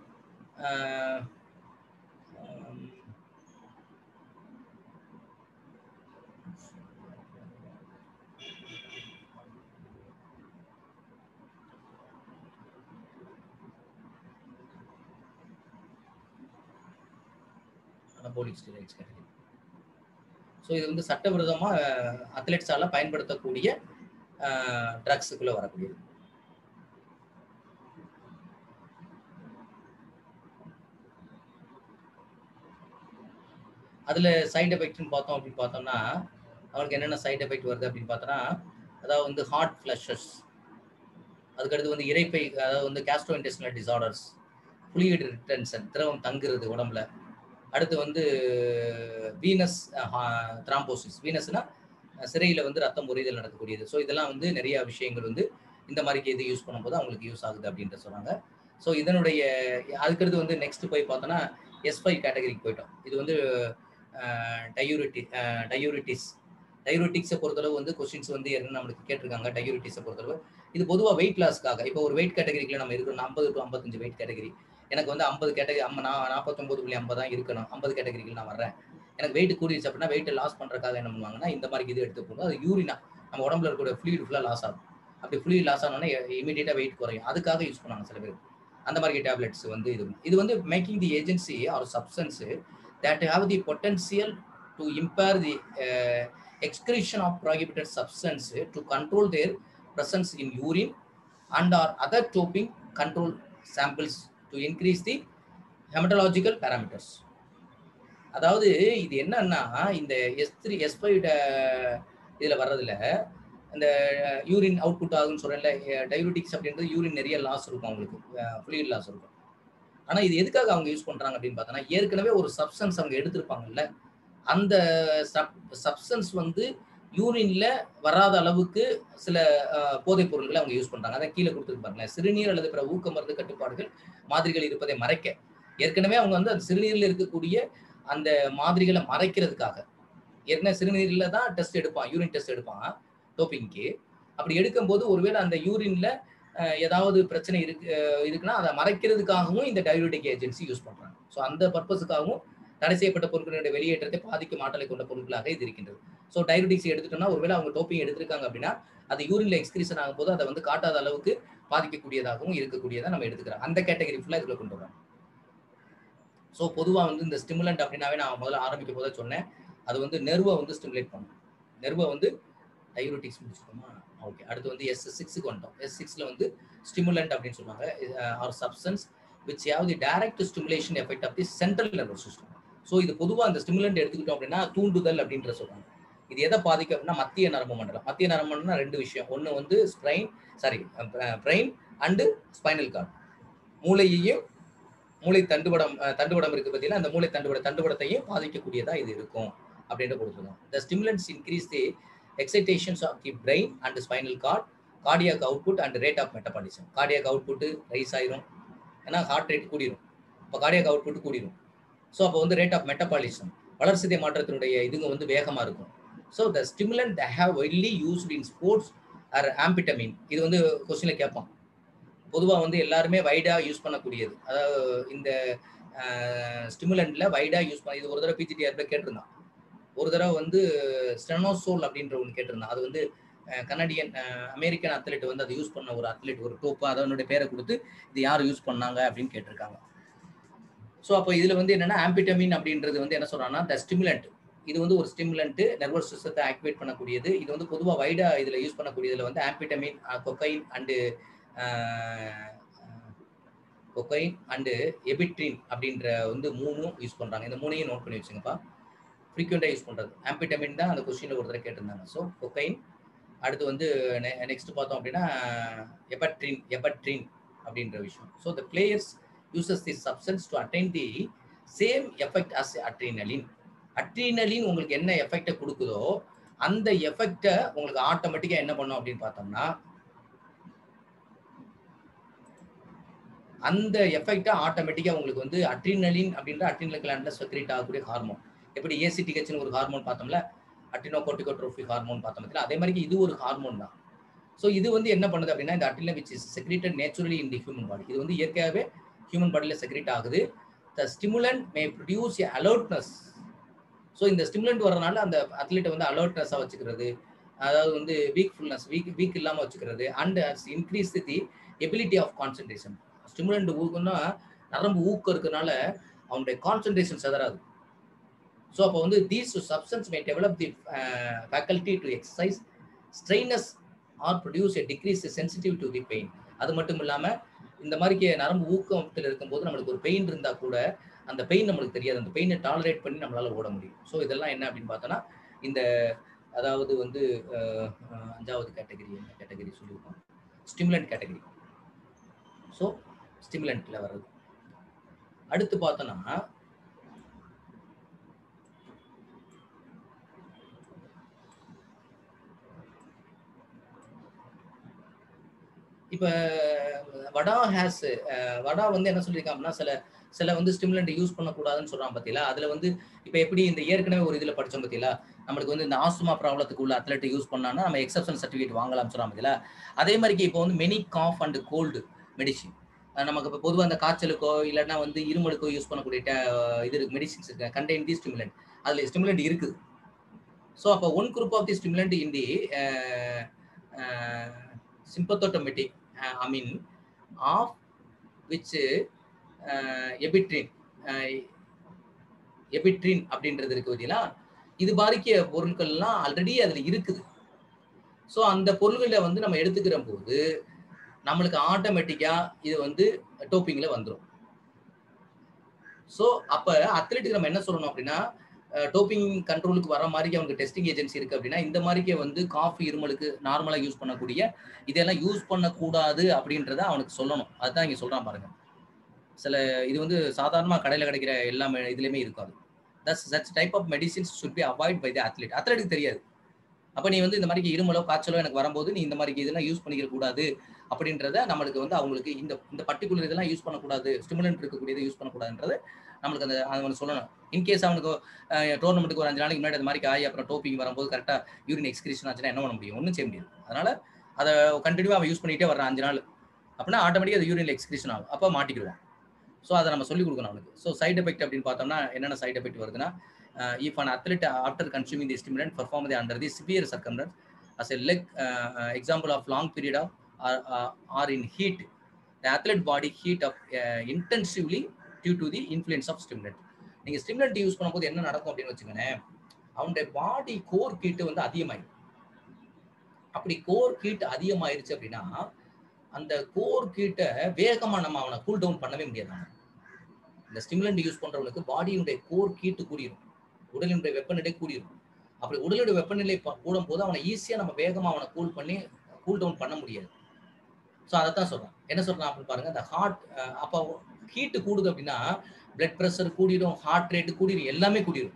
அனபோலிக் ஸ்டீராய்ட்ஸ் கேட்டகரி ஸோ இது வந்து சட்டவிரோதமாக அத்லெட்ஸால பயன்படுத்தக்கூடிய ட்ரக்ஸுக்குள்ள வரக்கூடியது அதில் சைடு எஃபெக்ட்னு பார்த்தோம் அப்படின்னு பார்த்தோம்னா அவனுக்கு என்னென்ன சைடு எஃபெக்ட் வருது அப்படின்னு பார்த்தோன்னா அதாவது வந்து ஹார்ட் ஃப்ளஷஸ் அதுக்கடுத்து வந்து இறைப்பை அதாவது வந்து gastrointestinal disorders fluid retention திரவம் தங்குறது உடம்புல அடுத்து வந்து வீனஸ் த்ராம்போசிஸ் வீனஸ்னா சிறையில் வந்து ரத்தம் பொறிதல் நடக்கக்கூடியது ஸோ இதெல்லாம் வந்து நிறைய விஷயங்கள் வந்து இந்த மாதிரி இது யூஸ் பண்ணும்போது அவங்களுக்கு யூஸ் ஆகுது அப்படின்ற சொன்னாங்க ஸோ இதனுடைய அதுக்கடுத்து வந்து நெக்ஸ்ட் போய் பார்த்தோன்னா எஸ் ஃபைவ் கேட்டகரிக்கு போயிட்டோம் இது வந்து டயூரிட்டி டயூரிட்டிஸ் டயூரிட்டிக்ஸை பொறுத்தளவு வந்து கொஸ்டின்ஸ் வந்து என்ன நம்மளுக்கு கேட்டிருக்காங்க டயூரிட்டிஸை பொறுத்தளவு இது பொதுவாக வெயிட் லாஸ்க்காக இப்போ ஒரு வெயிட் கேட்டகரிக்குள்ள நம்ம இருக்கணும் ஐம்பது டு ஐம்பத்தஞ்சு வெயிட் கேட்டகரி எனக்கு வந்து ஐம்பது கேட்டகரி அம்மா நான் நாற்பத்தொம்பது புள்ளி ஐம்பது தான் இருக்கணும் ஐம்பது கேட்டகரிக்கு நான் வரேன் எனக்கு வெயிட் கூடிடுச்சு அப்படின்னா வெயிட் லாஸ் பண்ணுறதுக்காக என்ன பண்ணுவாங்கன்னா இந்த மாதிரி இது எடுத்து போகணும் அது யூரினா நம்ம உடம்புல இருக்கக்கூடிய ஃப்ளூயிட் ஃபுல்லாக லாஸ் ஆகும் அப்படி ஃப்ளூயிட் லாஸ் ஆனோடனே இமீடியட்டாக வெயிட் குறையும் அதுக்காக யூஸ் பண்ணுவாங்க சில பேர் அந்த மாதிரி டேப்லெட்ஸ் வந்து இது இது வந்து making the agency or substance that have the potential to impair the excretion of prohibited substance to control their presence in urine and or other doping control samples to increase the hematological parameters அதாவது இது என்னன்னா இந்த S three S five இதில் வர்றதுல இந்த urine output ஆகுன்னு சொல்கிறேன்ல diabetics அப்படின்றது யூரின் நிறைய லாஸ் இருக்கும் அவங்களுக்கு ஃப்ளூயிட் லாஸ் இருக்கும் ஆனால் இது எதுக்காக அவங்க யூஸ் பண்ணுறாங்க அப்படின்னு பார்த்தோன்னா ஏற்கனவே ஒரு சப்ஸ்டன்ஸ் அவங்க எடுத்திருப்பாங்கல்ல அந்த சப் சப்ஸ்டன்ஸ் வந்து யூரின்ல வராத அளவுக்கு சில போதைப் பொருட்களை அவங்க யூஸ் பண்றாங்க அதான் கீழே கொடுத்துருப்பாங்களேன் சிறுநீர் அல்லது பிற ஊக்க மருந்து கட்டுப்பாடுகள் மாதிரிகள் இருப்பதை மறைக்க ஏற்கனவே அவங்க வந்து அந்த சிறுநீரில் இருக்கக்கூடிய அந்த மாதிரிகளை மறைக்கிறதுக்காக ஏற்கனவே சிறுநீரில் தான் டெஸ்ட் எடுப்பான் யூரின் டெஸ்ட் எடுப்பான் டோப்பிங்க்கு அப்படி எடுக்கும்போது ஒருவேளை அந்த யூரின்ல ஏதாவது பிரச்சனை இருக்கு இருக்குன்னா அதை மறைக்கிறதுக்காகவும் இந்த டயபெட்டிக் ஏஜென்சி யூஸ் பண்றாங்க ஸோ அந்த பர்பஸுக்காகவும் தடை செய்யப்பட்ட பொருட்களுடைய வெளியேற்றத்தை பாதிக்கும் ஆற்றலை கொண்ட பொருட்களாக இது இருக்கின்றது ஸோ டயபெட்டிக்ஸ் எடுத்துட்டோம்னா ஒருவேளை அவங்க டோப்பிங் எடுத்திருக்காங்க அப்படின்னா அது யூரின்ல எக்ஸ்கிரீஷன் ஆகும் போது அதை வந்து காட்டாத அளவுக்கு பாதிக்கக்கூடியதாகவும் இருக்கக்கூடியதாக நம்ம எடுத்துக்கிறோம் அந்த கேட்டகரி ஃபுல்லாக இதில் கொண்டு வரோம் ஸோ பொதுவாக வந்து இந்த ஸ்டிமுலண்ட் அப்படின்னாவே நான் முதல்ல ஆரம்பிக்கும் போதே சொன்னேன் அது வந்து நெர்வை வந்து ஸ்டிமுலேட் பண்ணும் நெர்வை வந்து டயபெட்டிக்ஸ் முடிச்சுக்கோமா ஓகே அடுத்து வந்து எஸ் சிக்ஸுக்கு வந்துட்டோம் எஸ் சிக்ஸில் வந்து ஸ்டிமுலண்ட் அப்படின்னு சொல்லுவாங்க or substance which have the direct stimulation effect of the central nervous system so இது பொதுவாக அந்த ஸ்டிமுலண்ட் எடுத்துக்கிட்டோம் அப்படின்னா தூண்டுதல் அப்படின்ற சொல்றாங்க இது எதை பாதிக்கும் அப்படின்னா மத்திய நரம்பு மண்டலம் மத்திய நரம்பு மண்டலம் ரெண்டு விஷயம் ஒன்று வந்து sprain sorry brain and spinal cord மூளையையும் மூளை தண்டுவடம் தண்டுவடம் இருக்கு பார்த்தீங்கன்னா அந்த மூளை தண்டுவட தண்டுவடத்தையும் பாதிக்கக்கூடியதா இது இருக்கும் அப்படின்ற கொடுத்துருக்கோம் the stimulants increase the excitations of the brain and spinal cord cardiac output and rate of metabolism cardiac output rise ஆயிரும் ஏன்னா ஹார்ட் ரேட் கூடிரும் இப்போ கார்டியாக் அவுட்புட் கூடிரும் ஸோ அப்போ வந்து ரேட் ஆஃப் மெட்டபாலிசம் வளர்சிதை மாற்றத்தினுடைய இதுங்க வந்து வேகமாக இருக்கும் so the stimulant the have widely used in sports or amphetamine இது வந்து கொஸ்டினில் கேட்பான் பொதுவாக வந்து எல்லாருமே வைடாக யூஸ் பண்ணக்கூடியது அதாவது இந்த ஸ்டிமுலண்ட்ல வைடாக யூஸ் பண்ண இது ஒரு தடவை பிஜிடிஆர்ல கேட்டிருந்தான் ஒரு தடவை வந்து ஸ்டெனோசோல் அப்படின்ற ஒன்று கேட்டிருந்தான் அது வந்து கனடியன் அமெரிக்கன் அத்லெட் வந்து அதை யூஸ் பண்ண ஒரு அத்லெட் ஒரு டோப்பு அதனுடைய பேரை கொடுத்து இது யார் யூஸ் பண்ணாங்க அப்படின்னு கேட்டிருக்காங்க ஸோ அப்போ இதுல வந்து என்னன்னா ஆம்பிட்டமின் அப்படின்றது வந்து என்ன சொல்றாங்கன்னா த ஸ்டிமுலண்ட் இது வந்து ஒரு ஸ்டிமுலண்ட் நர்வஸ் சிஸ்டத்தை ஆக்டிவேட் பண்ணக்கூடியது இது வந்து பொதுவாக வைடா இதுல யூஸ் பண்ணக்கூடியதுல வந்து amphetamine cocaine and cocaine and ephedrine அப்படின்ற வந்து மூணும் யூஸ் பண்றாங்க இந்த மூணையும் நோட் பண்ணி வச்சுங்கப்பா ஃப்ரீக்வெண்ட்டாக யூஸ் பண்றது ஆம்பிட்டமின் தான் அந்த கொஸ்டினில் ஒரு தடவை கேட்டிருந்தாங்க ஸோ கொக்கைன் அடுத்து வந்து நெக்ஸ்ட் பார்த்தோம் அப்படின்னா எபட்ரின் எபட்ரின் அப்படின்ற விஷயம் so the players uses the substance to attain the same effect as adrenaline adrenaline உங்களுக்கு என்ன எஃபெக்டை கொடுக்குதோ அந்த எஃபெக்டை உங்களுக்கு ஆட்டோமேட்டிக்காக என்ன பண்ணும் அப்படின்னு பார்த்தோம்னா அந்த எஃபெக்டை ஆட்டோமேட்டிக்காக உங்களுக்கு வந்து அட்ரினலின் அப்படின்ற அட்ரினல் கிளாண்டில் செக்ரேட் ஆகக்கூடிய ஹார்மோன் எப்படி ஏசிடிஹெச்னு ஒரு ஹார்மோன் பார்த்தோம்ல அட்ரினோ கோட்டிகோட்ரோஃபி ஹார்மோன் பார்த்தோம் அதே மாதிரி இது ஒரு ஹார்மோன் தான் ஸோ இது வந்து என்ன பண்ணுது அப்படின்னா இந்த adrenal which is secreted naturally in the human body இது வந்து இயற்கையாகவே ஹியூமன் பாடியில் செக்ரேட் ஆகுது the stimulant may produce a alertness so இந்த ஸ்டிமுலண்ட் வரனால அந்த அத்லீட்டை வந்து அலர்ட்னஸாக வச்சுக்கிறது அதாவது வந்து வீக்ஃபுல்னஸ் வீக் வீக் இல்லாமல் வச்சுக்கிறது and increase the ability of concentration stimulant ஊக்குன்னா நரம்பு ஊக்கம் இருக்கனால அவனுடைய கான்சன்ட்ரேஷன் செதறாது ஸோ அப்போ வந்து these substance may develop the faculty to exercise strenuous or produce a decrease sensitive to the pain அது மட்டும் இல்லாமல் இந்த மாதிரி நரம்பு ஊக்கத்தில் இருக்கும்போது நம்மளுக்கு ஒரு பெயின் இருந்தால் கூட அந்த பெயின் நம்மளுக்கு தெரியாது அந்த பெயினை டாலரேட் பண்ணி நம்மளால ஓட முடியும் ஸோ இதெல்லாம் என்ன அப்படின்னு பார்த்தோன்னா இந்த அதாவது வந்து அஞ்சாவது கேட்டகரி என்ன கேட்டகரி சொல்லியிருக்கோம் ஸ்டிமுலண்ட் கேட்டகரி ஸோ ஸ்டிமுலண்ட்ல வர்றது அடுத்து பார்த்தோன்னா இப்போ வடா ஹேஸ் வடா வந்து என்ன சொல்லியிருக்காங்க அப்படின்னா சில சில வந்து ஸ்டிமுலண்ட் யூஸ் பண்ணக்கூடாதுன்னு சொல்றான் பார்த்தீங்களா அதுல வந்து இப்போ எப்படி இந்த ஏற்கனவே ஒரு இதுல படிச்சோம் பார்த்தீங்களா நம்மளுக்கு வந்து இந்த ஆஸ்துமா ப்ராப்ளத்துக்கு உள்ள அத்லெட் யூஸ் பண்ணான்னா நம்ம எக்ஸப்ஷன் சர்டிஃபிகேட் வாங்கலாம் சொல்றான் பார்த்தீங்களா அதே மாதிரி இப்போ வந்து many cough and cold medicine நமக்கு இப்போ பொதுவாக அந்த காய்ச்சலுக்கோ இல்லைன்னா வந்து இருமலுக்கோ யூஸ் பண்ணக்கூடிய இது இருக்கு மெடிசின்ஸ் இருக்கு கண்டெயின் தி ஸ்டிமுலண்ட் அதில் ஸ்டிமுலண்ட் இருக்குது ஸோ அப்போ one group of the stimulant in the sympathomimetic I mean of which ephedrine ephedrine அப்படின்றது இருக்கு பார்த்தீங்களா இது பாதிக்க பொருட்கள்லாம் ஆல்ரெடி அதில் இருக்குது ஸோ அந்த பொருள்களை வந்து நம்ம எடுத்துக்கிற போது நம்மளுக்கு ஆட்டோமேட்டிக்காக இது வந்து டோப்பிங்கில் வந்துடும் ஸோ அப்போ அத்லெட்டுக்கு நம்ம என்ன சொல்லணும் அப்படின்னா டோப்பிங் கண்ட்ரோலுக்கு வர மாதிரி அவங்க டெஸ்டிங் ஏஜென்சி இருக்கு அப்படின்னா இந்த மாதிரிக்கே வந்து காஃபி இருமலுக்கு நார்மலாக யூஸ் பண்ணக்கூடிய இதெல்லாம் யூஸ் பண்ணக்கூடாது அப்படின்றத அவனுக்கு சொல்லணும் அதுதான் இங்கே சொல்கிறான் பாருங்க சில இது வந்து சாதாரணமாக கடையில் கிடைக்கிற எல்லா இதுலேயுமே இருக்காது that's such type of medicines should be avoid by the athlete அத்லெட்டுக்கு தெரியாது அப்போ நீ வந்து இந்த மாதிரி இருமலோ காய்ச்சலோ எனக்கு வரும்போது நீ இந்த மாதிரி இதெல்லாம் யூஸ் பண்ணிக்க கூடாது அப்படின்றத நம்மளுக்கு வந்து அவங்களுக்கு இந்த இந்த பர்டிகுலர் இதெல்லாம் யூஸ் பண்ணக்கூடாது ஸ்டிமுலண்ட் இருக்கக்கூடியதை யூஸ் பண்ணக்கூடாதுன்றது நம்மளுக்கு அந்த அவனுக்கு சொல்லணும் இன்கேஸ் அவனுக்கு டோர்னமெண்ட்டுக்கு ஒரு அஞ்சு நாளைக்கு முன்னாடி அந்த மாதிரி ஆகி அப்புறம் டோப்பிங் வரும்போது கரெக்டாக யூரின் எக்ஸ்கிரீஷன் ஆச்சுன்னா என்ன பண்ண முடியும் ஒன்றும் செய்ய முடியாது அதனால அதை கண்டினியூவாக அவன் யூஸ் பண்ணிகிட்டே வர்றான் அஞ்சு நாள் அப்படின்னா ஆட்டோமேட்டிக்காக அது யூரின் எக்ஸ்கிரீஷன் ஆகும் அப்போ மாட்டிக்கிடுவான் ஸோ அதை நம்ம சொல்லிக் கொடுக்கணும் அவனுக்கு ஸோ சைட் எஃபெக்ட் அப்படின்னு பார்த்தோம்னா என்னென்ன சைட் எஃபெக்ட் வருதுன்னா if an athlete after consuming the stimulant perform the under the severe circumstance as a leg example of long period of or in heat the athlete body heat of intensively due to the influence of stimulant நீங்கள் stimulant use பண்ணும்போது என்ன நடக்கும் அப்படின்னு வச்சுக்கோங்களேன் அவனுடைய பாடி core heat வந்து அதிகமாயிடும் அப்படி core heat அதிகமாயிருச்சு அப்படின்னா அந்த கோர் ஹீட்டை வேகமா நம்ம அவனை கூல் டவுன் பண்ணவே முடியாது இந்த ஸ்டிமுலண்ட் யூஸ் பண்றவனுக்கு பாடியினுடைய கோர் ஹீட்டு கூடிரும் உடலினுடைய வெப்பநிலை கூடிரும் அப்படி உடலுடைய வெப்பநிலை கூடும் போது அவனை ஈஸியா நம்ம வேகமா அவனை கூல் பண்ணி கூல் டவுன் பண்ண முடியாது ஸோ அதை தான் சொல்றேன் என்ன சொல்றான் அப்படின்னு பாருங்க அந்த ஹார்ட் அப்போ ஹீட்டு கூடுது அப்படின்னா பிளட் ப்ரெஷர் கூடிடும் ஹார்ட் ரேட்டு கூடிடும் எல்லாமே கூடிடும்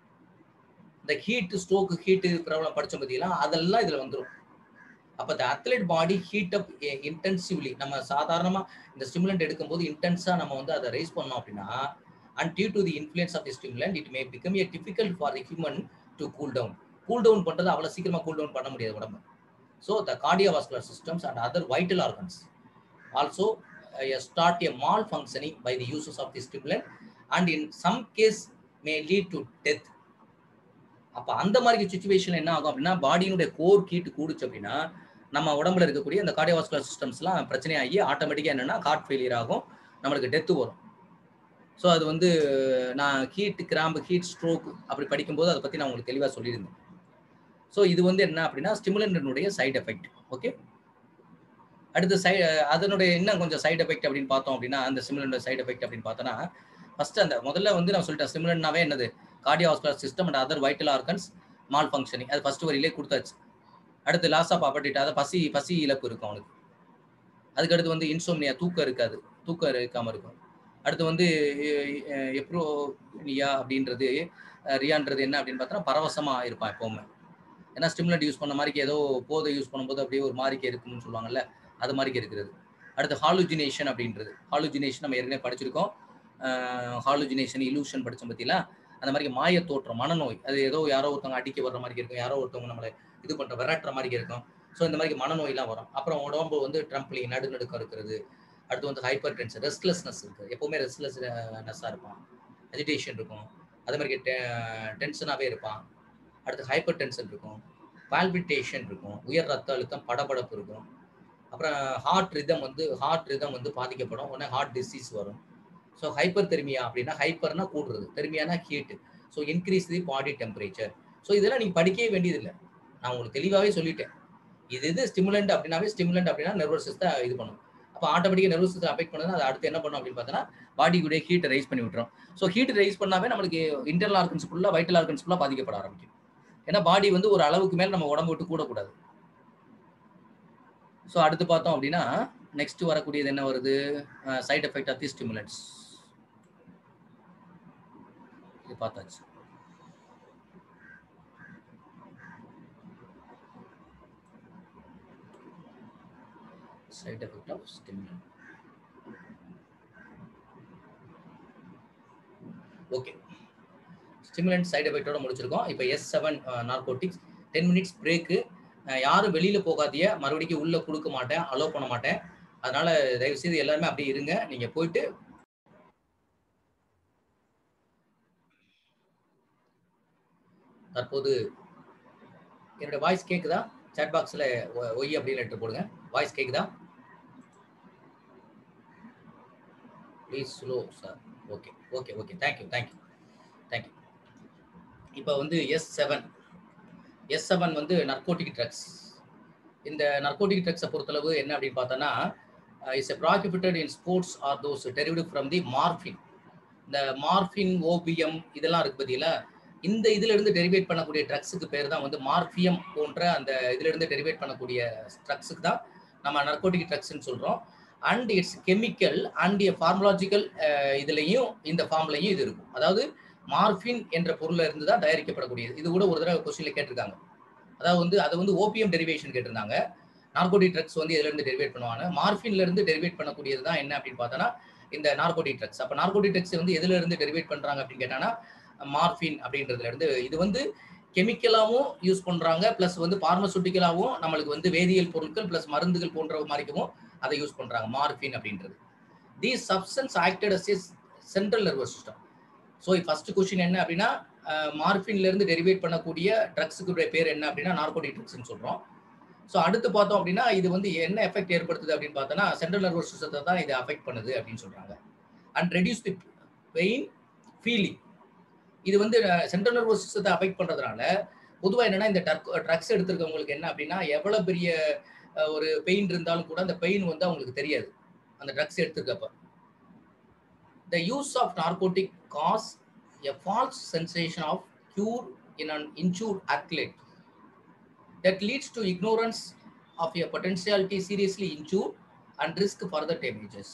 இந்த ஹீட் ஸ்ட்ரோக் ஹீட்டு ப்ராப்ளம் படிச்சோம் பார்த்தீங்களா அதெல்லாம் இதுல வந்துடும் அப்போ இந்த athlete body heat up intensively நம்ம சாதாரணமாக இந்த ஸ்டிமுலண்ட் எடுக்கும்போது இன்டென்ஸாக நம்ம வந்து அதை ரைஸ் பண்ணோம் அப்படின்னா and due to the influence of the stimulant it may become a difficult for the human to cool down cool down பண்ணுறது அவ்வளோ சீக்கிரமாக கூல் டவுன் பண்ண முடியாது உடம்பு so the cardiovascular systems and other vital organs also start a malfunctioning by the uses of the stimulant and in some case may lead to death அப்போ அந்த மாதிரி situation என்ன ஆகும் அப்படின்னா பாடியினுடைய கோர் கீட்டு கூடுச்சு அப்படின்னா நம்ம உடம்புல இருக்கக்கூடிய அந்த கார்டியோவாஸ்குலர் சிஸ்டம்ஸ்லாம் பிரச்சனையாகி ஆட்டோமேட்டிக்காக என்னன்னா ஹார்ட் ஃபெயிலியர் ஆகும் நம்மளுக்கு டெத்து வரும் ஸோ அது வந்து நான் ஹீட் கிராம்பு ஹீட் ஸ்ட்ரோக் அப்படி படிக்கும்போது அதை பற்றி நான் உங்களுக்கு தெளிவாக சொல்லியிருந்தேன் ஸோ இது வந்து என்ன அப்படின்னா ஸ்டிமுலண்டினுடைய சைடு எஃபெக்ட் ஓகே அடுத்து சை அதனுடைய இன்னும் கொஞ்சம் சைடு எஃபெக்ட் அப்படின்னு பார்த்தோம் அப்படின்னா அந்த ஸ்டிமுலண்ட் சைடு எஃபெக்ட் அப்படின்னு பார்த்தோன்னா ஃபர்ஸ்ட் அந்த முதல்ல வந்து நான் சொல்லிட்டேன் ஸ்டிமுலண்ட்னாவே என்னது cardiovascular system and other vital organs malfunctioning அது ஃபர்ஸ்ட் வரியிலே கொடுத்தாச்சு அடுத்து லாஸ் ஆஃப் அப்பட்டிட் அதாவது பசி பசி இழப்பு இருக்கும் அவனுக்கு அதுக்கடுத்து வந்து இன்சோம்னியா தூக்கம் இருக்காது தூக்கம் இருக்காமல் இருக்கும் அடுத்து வந்து எப்ரோனியா அப்படின்றது ரியான்றது என்ன அப்படின்னு பார்த்தோன்னா பரவசமாக இருப்பான் எப்போவுமே ஏன்னா ஸ்டிமுலண்ட் யூஸ் பண்ண மாதிரிக்கு ஏதோ போதை யூஸ் பண்ணும்போது அப்படியே ஒரு மாதிரிக்கு இருக்கும்னு சொல்லுவாங்கல்ல அது மாதிரிக்கு இருக்கிறது அடுத்து ஹாலுஜினேஷன் அப்படின்றது ஹாலுஜினேஷன் நம்ம ஏற்கனவே படிச்சிருக்கோம் ஹாலுஜினேஷன் இலூஷன் படித்தோம் பற்றிலாம் அந்த மாதிரி மாய தோற்றம் மனநோய் அது ஏதோ யாரோ ஒருத்தவங்க அடிக்க வர்ற மாதிரி இருக்கும் யாரோ ஒருத்தவங்க நம்மளை இது பண்ணுற விரட்டுற மாதிரி இருக்கும் ஸோ இந்த மாதிரி மனநோயெலாம் வரும் அப்புறம் உடம்பு வந்து ட்ரம்ப்லி நடுநடுக்கம் இருக்கிறது அடுத்து வந்து ஹைப்பர் டென்ஷன் ரெஸ்ட்லெஸ்னஸ் இருக்குது எப்போவுமே ரெஸ்ட்லெஸ்னஸ்ஸாக இருப்பான் அஜிடேஷன் இருக்கும் அதே மாதிரி டென்ஷனாகவே இருப்பான் அடுத்து ஹைப்பர் டென்ஷன் இருக்கும் பால்பிட்டேஷன் இருக்கும் உயர் ரத்த அழுத்தம் படபடப்பு இருக்கும் அப்புறம் ஹார்ட் ரிதம் வந்து ஹார்ட் ரிதம் வந்து பாதிக்கப்படும் உடனே ஹார்ட் டிசீஸ் வரும் ஸோ ஹைப்பர் தெர்மியா அப்படின்னா ஹைப்பர்னா கூடுறது தெர்மியானா heat so increase the body temperature so இதெல்லாம் நீங்கள் படிக்கவே வேண்டியதில்லை நான் உங்களுக்கு தெளிவாகவே சொல்லிட்டேன் இது இது ஸ்டிமுலண்ட் அப்படின்னாவே ஸ்டிமுலண்ட் அப்படின்னா நர்வஸ் சிஸ்டம் இது பண்ணும் அப்போ ஆட்டோமேட்டிக்காக நர்வஸ் சிஸ்டம் அஃபெக்ட் பண்ணுது அது அடுத்து என்ன பண்ணும் அப்படின்னு பார்த்தோன்னா பாடிக்குடைய ஹீட்டை ரைஸ் பண்ணி விட்டுரும் ஸோ ஹீட் ரைஸ் பண்ணாவே நம்மளுக்கு இன்டர்னல் ஆர்கன்ஸ் ஃபுல்லாக வைட்டல் ஆர்கன்ஸ் ஃபுல்லாக பாதிக்கப்பட ஆரம்பிக்கும் ஏன்னா பாடி வந்து ஒரு அளவுக்கு மேலே நம்ம உடம்பு விட்டு கூடக்கூடாது ஸோ அடுத்து பார்த்தோம் அப்படின்னா நெக்ஸ்ட் வரக்கூடியது என்ன வருது side effect of the stimulants இது பார்த்தாச்சு side effect of stimulant. Okay stimulant side எஃபெக்டோட முடிச்சிருக்கோம் இப்போ S seven narcotics ten minutes break யாரும் வெளியில் போகாதிய மறுபடியும் உள்ளே கொடுக்க மாட்டேன் அலோவ் பண்ண மாட்டேன் அதனால தயவு செய்து எல்லாருமே அப்படியே இருங்க நீங்கள் போயிட்டு தற்போது என்னோட வாய்ஸ் கேட்குதா சாட் பாக்ஸில் ஒய் அப்படின்னு லெட்டர் போடுங்க வாய்ஸ் கேட்குதா please slow sir okay okay okay thank you thank you thank you இப்போ வந்து எஸ் செவன் எஸ் செவன் வந்து நர்கோட்டிக் ட்ரக்ஸ் இந்த நர்கோட்டிக் ட்ரக்ஸை பொறுத்தளவு என்ன அப்படின்னு பார்த்தோன்னா is a prohibited in sports or those derived from the morphine இந்த மார்ஃபின் ஓபியம் இதெல்லாம் இருக்கு பார்த்தீங்களா இந்த இதுல இருந்து டெரிவேட் பண்ணக்கூடிய ட்ரக்ஸுக்கு பேர் தான் வந்து மார்பியம் போன்ற அந்த இதுல இருந்து டெரிவேட் பண்ணக்கூடிய ட்ரக்ஸுக்கு தான் நம்ம நர்கோட்டிக் ட்ரக்ஸ்ன்னு சொல்றோம் and it's chemical and pharmacological இதுலையும் இந்த ஃபார்ம்லையும் இது இருக்கும் அதாவது மார்பின் என்ற பொருள்ல இருந்து தான் தயாரிக்கப்படக்கூடியது இது கூட ஒரு தடவை கொஸ்டின்ல கேட்டிருக்காங்க அதாவது வந்து அதை வந்து ஓபிஎம் டெரிவேஷன் கேட்டிருந்தாங்க நார்கோட்டிக் ட்ரக்ஸ் வந்து இதுல இருந்து டெரிவேட் பண்ணுவாங்க மார்பின்ல இருந்து டெரிவேட் பண்ணக்கூடியது தான் என்ன அப்படின்னு பார்த்தோன்னா இந்த நார்கோட்டிக் ட்ரக்ஸ் அப்போ நார்கோட்டிக் ட்ரக்ஸ் வந்து எதுல இருந்து டெரிவேட் பண்றாங்க அப்படின்னு கேட்டாங்கன்னா மார்பின் அப்படின்றதுல இருந்து இது வந்து கெமிக்கலாகவும் யூஸ் பண்றாங்க பிளஸ் வந்து பார்மசூட்டிக்கலாகவும் நம்மளுக்கு வந்து வேதியியல் பொருட்கள் பிளஸ் மருந்துகள் போன்ற மாதிரிக்கும் அதை யூஸ் பண்றாங்க மார்பின் அப்படின்றது the substance acted as is central nervous system so first question என்ன அப்படின்னா மார்பின்ல இருந்து டெரிவேட் பண்ணக்கூடிய ட்ரக்ஸுக்கு பேர் என்ன அப்படின்னா நார்கோட்டிக் ட்ரக்ஸ்னு சொல்றோம் ஸோ அடுத்து பார்த்தோம் அப்படின்னா இது வந்து என்ன எஃபெக்ட் ஏற்படுத்துது அப்படின்னு பார்த்தோன்னா சென்ட்ரல் நர்வஸ் சிஸ்டத்தை தான் இது அஃபெக்ட் பண்ணுது அப்படின்னு சொல்றாங்க and reduce the pain feeling இது வந்து சென்ட்ரல் நர்வஸ் சிஸ்டத்தை அஃபெக்ட் பண்றதுனால பொதுவாக என்னன்னா இந்த ட்ரக்ஸ் எடுத்திருக்கவங்களுக்கு என்ன அப்படின்னா எவ்வளவு பெரிய ஒரு பெயின் இருந்தாலும் கூட அந்த பெயின் வந்து அவங்களுக்கு தெரியாது அந்த ட்ரக்ஸ் எடுத்திருக்கப்ப the use of narcotic cause a false sensation of cure in an insured athlete that leads to ignorance of a potentiality seriously injured and risk further damages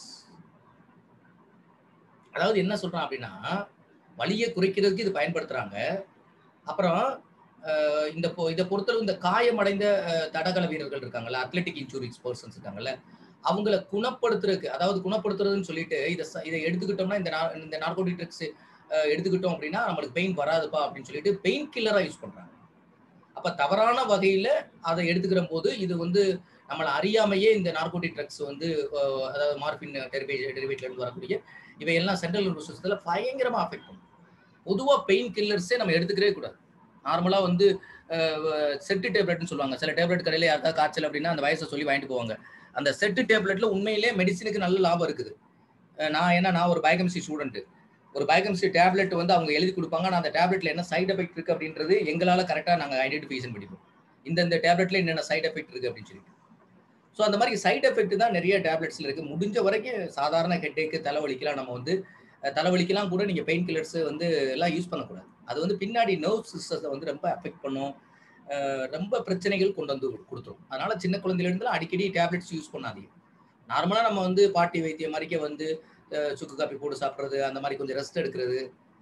அதாவது என்ன சொல்றான் அப்படின்னா வலியை குறைக்கிறதுக்கு இது பயன்படுத்துறாங்க அப்புறம் இந்த இதை பொறுத்தளவு இந்த காயமடைந்த தடகள வீரர்கள் இருக்காங்கல்ல அத்லெட்டிக் இன்சூரின்ஸ் பர்சன்ஸ் இருக்காங்கல்ல அவங்கள குணப்படுத்துறதுக்கு அதாவது குணப்படுத்துறதுன்னு சொல்லிட்டு இதை இதை எடுத்துக்கிட்டோம்னா இந்த இந்த நார்கோட்டிக் ட்ரக்ஸ் எடுத்துக்கிட்டோம் அப்படின்னா நம்மளுக்கு பெயின் வராதுப்பா அப்படின்னு சொல்லிட்டு பெயின் கில்லரா யூஸ் பண்றாங்க அப்ப தவறான வகையில அதை எடுத்துக்கிற போது இது வந்து நம்மளை அறியாமையே இந்த நார்கோட்டிக் ட்ரக்ஸ் வந்து அதாவது மார்பின் டெரிவே டெரிவேட்ல இருந்து வரக்கூடிய இவையெல்லாம் சென்ட்ரல் நர்வஸ் சிஸ்டத்துல பயங்கரமா அஃபெக்ட் பண்ணும் பொதுவா பெயின் கில்லர்ஸே நம்ம எடுத்துக்கவே கூடாது நார்மலா வந்து செட்டு டேப்லெட்னு சொல்லுவாங்க சில டேப்லெட் கடையில யாருக்கா காய்ச்சல் அப்படின்னா அந்த வயசை சொல்லி வாங்கிட்டு போவாங்க அந்த செட்டு டேப்லெட்ல உண்மையிலே மெடிசினுக்கு நல்ல லாபம் இருக்குது நான் ஏன்னா நான் ஒரு பயோகெமிஸ்ட்ரி ஸ்டூடெண்ட் ஒரு பயோகெமிஸ்ட்ரி டேப்லெட் வந்து அவங்க எழுதி கொடுப்பாங்க ஆனால் அந்த டேப்லெட்ல என்ன சைடு எஃபெக்ட் இருக்கு அப்படின்றது எங்களால் கரெக்டாக நாங்கள் ஐடென்டிஃபிகேஷன் பண்ணிப்போம் இந்த இந்த டேப்லெட்ல என்னென்ன சைடு எஃபெக்ட் இருக்கு அப்படின்னு சொல்லிட்டு ஸோ அந்த மாதிரி சைடு எஃபெக்ட் தான் நிறைய டேப்லெட்ஸ்ல இருக்கு முடிஞ்ச வரைக்கும் சாதாரண ஹெட்டேக்கு தலைவலிக்கெல்லாம் நம்ம வந்து அஹ், தலைவலிக்கெல்லாம் கூட நீங்க பெயின் கில்லர்ஸ் வந்து எல்லாம் யூஸ் பண்ணக்கூடாது அது வந்து பின்னாடி நர்வ் சிஸ்டத்தை வந்து ரொம்ப அஃபெக்ட் பண்ணும் அஹ், ரொம்ப பிரச்சனைகள் கொண்டு வந்து கொடுத்துரும் அதனால சின்ன குழந்தையில இருந்து அடிக்கடி டேப்லெட்ஸ் யூஸ் பண்ணாதீங்க நார்மலா நம்ம வந்து பாட்டி வைத்தியம் மாதிரிக்கே வந்து அஹ், சுக்கு காப்பி போட்டு சாப்பிட்றது அந்த மாதிரி கொஞ்சம் ரெஸ்ட் எடுக்கிறது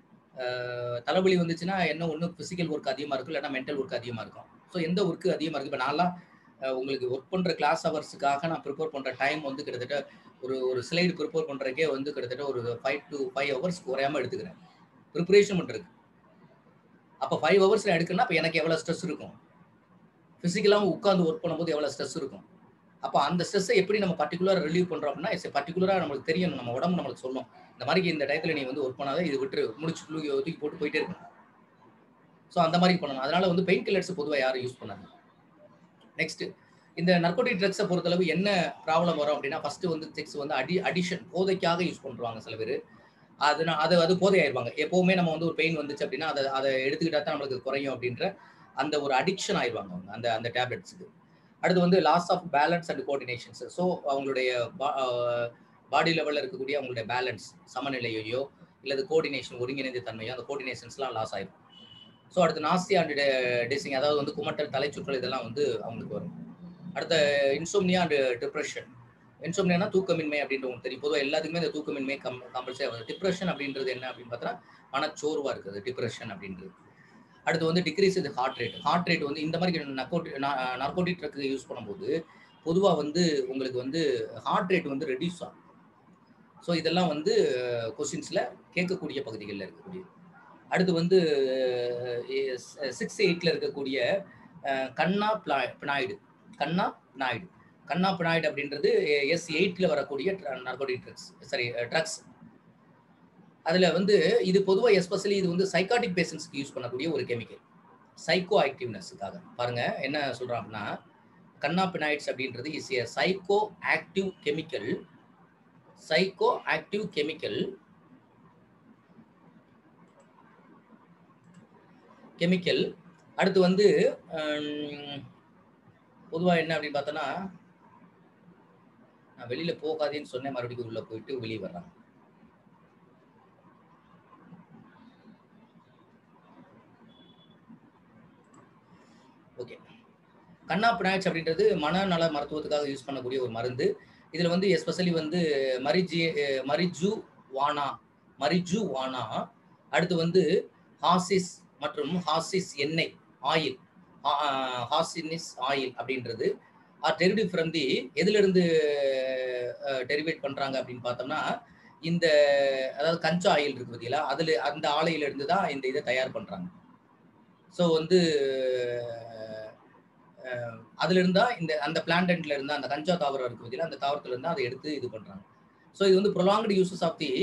அஹ், தலைவலி வந்துச்சுன்னா என்ன ஒன்று ஃபிசிக்கல் ஒர்க் அதிகமாக இருக்கும் இல்லைன்னா மென்டல் ஒர்க் அதிகமாக இருக்கும் ஸோ எந்த ஒர்க்கு அதிகமாக இருக்குது இப்போ நான்லாம் அஹ், உங்களுக்கு ஒர்க் பண்ணுற கிளாஸ் ஹவர்ஸுக்காக நான் ப்ரிப்பேர் பண்ணுற டைம் வந்து கிட்டத்தட்ட ஒரு ஒரு ஸ்லைடு ப்ரிப்பேர் பண்ணுறதுக்கே வந்து கிட்டத்தட்ட ஒரு ஃபைவ் டு ஃபைவ் ஹவர்ஸ் குறையாம எடுத்துக்கிறேன் ப்ரிப்பரேஷன் பண்ணுறதுக்கு அப்போ ஃபைவ் ஹவர்ஸ் நான் எடுக்கணும்னா அப்போ எனக்கு எவ்வளோ ஸ்ட்ரெஸ் இருக்கும் ஃபிசிக்கலாக உட்காந்து ஒர்க் பண்ணும்போது எவ்வளோ ஸ்ட்ரெஸ் இருக்கும் அப்போ அந்த ஸ்ட்ரெஸ்ஸை எப்படி நம்ம பர்டிகுலராக ரிலீவ் பண்ணுறோம் அப்படின்னா இட்ஸ் பர்டிகுலராக நம்மளுக்கு தெரியணும் நம்ம உடம்பு நம்மளுக்கு சொல்லும் இந்த மாதிரி இந்த டயத்தில் நீ வந்து ஒர்க் பண்ணாத இது விட்டு முடிச்சு தூக்கி தூக்கி போட்டு போயிட்டே இருக்கணும் ஸோ அந்த மாதிரி பண்ணணும் அதனால வந்து பெயின் கில்லர்ஸ் பொதுவாக யாரும் யூஸ் பண்ணாங்க நெக்ஸ்ட் இந்த நர்கோட்டிக் ட்ரக்ஸை பொறுத்தளவு என்ன ப்ராப்ளம் வரும் அப்படின்னா ஃபர்ஸ்ட் வந்து செக்ஸ் வந்து அடி அடிஷன் போதைக்காக யூஸ் பண்ணுவாங்க சில பேர் அது அது அது போதை ஆயிருவாங்க எப்பவுமே நம்ம வந்து ஒரு பெயின் வந்துச்சு அப்படின்னா அதை அதை எடுத்துக்கிட்டா தான் நம்மளுக்கு குறையும் அப்படின்ற அந்த ஒரு அடிக்ஷன் ஆயிடுவாங்க அவங்க அந்த அந்த டேப்லெட்ஸுக்கு அடுத்து வந்து loss of balance and coordinations so அவங்களுடைய பாடி லெவலில் இருக்கக்கூடிய அவங்களுடைய பேலன்ஸ் சமநிலையையோ இல்லது கோஆர்டினேஷன் ஒருங்கிணைந்த தன்மையோ அந்த கோஆர்டினேஷன்ஸ்லாம் லாஸ் ஆயிடும் ஸோ அடுத்து நாஸ்தி அண்ட் டெசிங் அதாவது வந்து குமட்டல் தலைச்சுற்றல் இதெல்லாம் வந்து அவங்களுக்கு வரும் அடுத்த இன்சோம்னியா அண்ட் டிப்ரெஷன் இன்சோம்னியானா தூக்கமின்மை அப்படின்ற உங்களுக்கு தெரியும் பொதுவாக எல்லாத்துக்குமே இந்த தூக்கமின்மை கம் கம்பல்சரி ஆகுது டிப்ரெஷன் அப்படின்றது என்ன அப்படின்னு பார்த்தா மனச்சோர்வாக இருக்குது டிப்ரெஷன் அப்படின்றது அடுத்து வந்து டிக்ரீஸ் இது ஹார்ட் ரேட் ஹார்ட் ரேட் வந்து இந்த மாதிரி நர்கோட்டி நர்கோட்டிக் ட்ரக் யூஸ் பண்ணும்போது பொதுவாக வந்து உங்களுக்கு வந்து ஹார்ட் ரேட் வந்து ரெடியூஸ் ஆகும் ஸோ இதெல்லாம் வந்து கொஸ்டின்ஸில் கேட்கக்கூடிய பகுதிகளில் இருக்கக்கூடிய அடுத்து வந்து சிக்ஸ் எயிட்டில் இருக்கக்கூடிய அஹ், கண்ணா பிளா பினாய்டு கண்ணா பினாய்டு கண்ணா பினாய்டு அப்படின்றது எஸ் எயிட்டில் வரக்கூடிய நர்கோட்டிக் ட்ரக்ஸ் சாரி ட்ரக்ஸ் அதில் வந்து இது பொதுவாக எஸ்பெஷலி இது வந்து சைக்காட்டிக் பேஷண்ட்ஸ்க்கு யூஸ் பண்ணக்கூடிய ஒரு கெமிக்கல் சைக்கோ ஆக்டிவ்னஸுக்காக பாருங்க என்ன சொல்கிறோம் அப்படின்னா கன்னாபினாய்ட்ஸ் அப்படின்றது is a psychoactive chemical psychoactive chemical chemical அடுத்து வந்து பொதுவாக என்ன அப்படின்னு பார்த்தோன்னா நான் வெளியில் போகாதேன்னு சொன்னேன் மறுபடியும் உள்ளே போயிட்டு வெளியே வர்றாங்க ஓகே கண்ணா பினாய்ட்ஸ் அப்படின்றது மனநல மருத்துவத்துக்காக யூஸ் பண்ணக்கூடிய ஒரு மருந்து இதில் வந்து எஸ்பெஷலி வந்து மரிஜி மரிஜு வானா மரிஜு வானா அடுத்து வந்து ஹாசிஸ் மற்றும் ஹாசிஸ் எண்ணெய் ஆயில் ஹாசினிஸ் ஆயில் அப்படின்றது ஆர் டெரிவேட் ஃப்ரம் தி எதிலிருந்து டெரிவேட் பண்ணுறாங்க அப்படின்னு பார்த்தோம்னா இந்த அதாவது கஞ்சா ஆயில் இருக்கு பார்த்தீங்களா அதில் அந்த ஆலையிலிருந்து தான் இந்த இதை தயார் பண்ணுறாங்க ஸோ வந்து அதுல இருந்தா இந்த அந்த பிளான்டன்ட்ல இருந்தா அந்த கஞ்சா தாவரம் இருக்கு பார்த்தீங்களா அந்த தாவரத்துல இருந்தா அதை எடுத்து இது பண்றாங்க ஸோ இது வந்து ப்ரொலாங்டு யூசஸ் ஆஃப் தி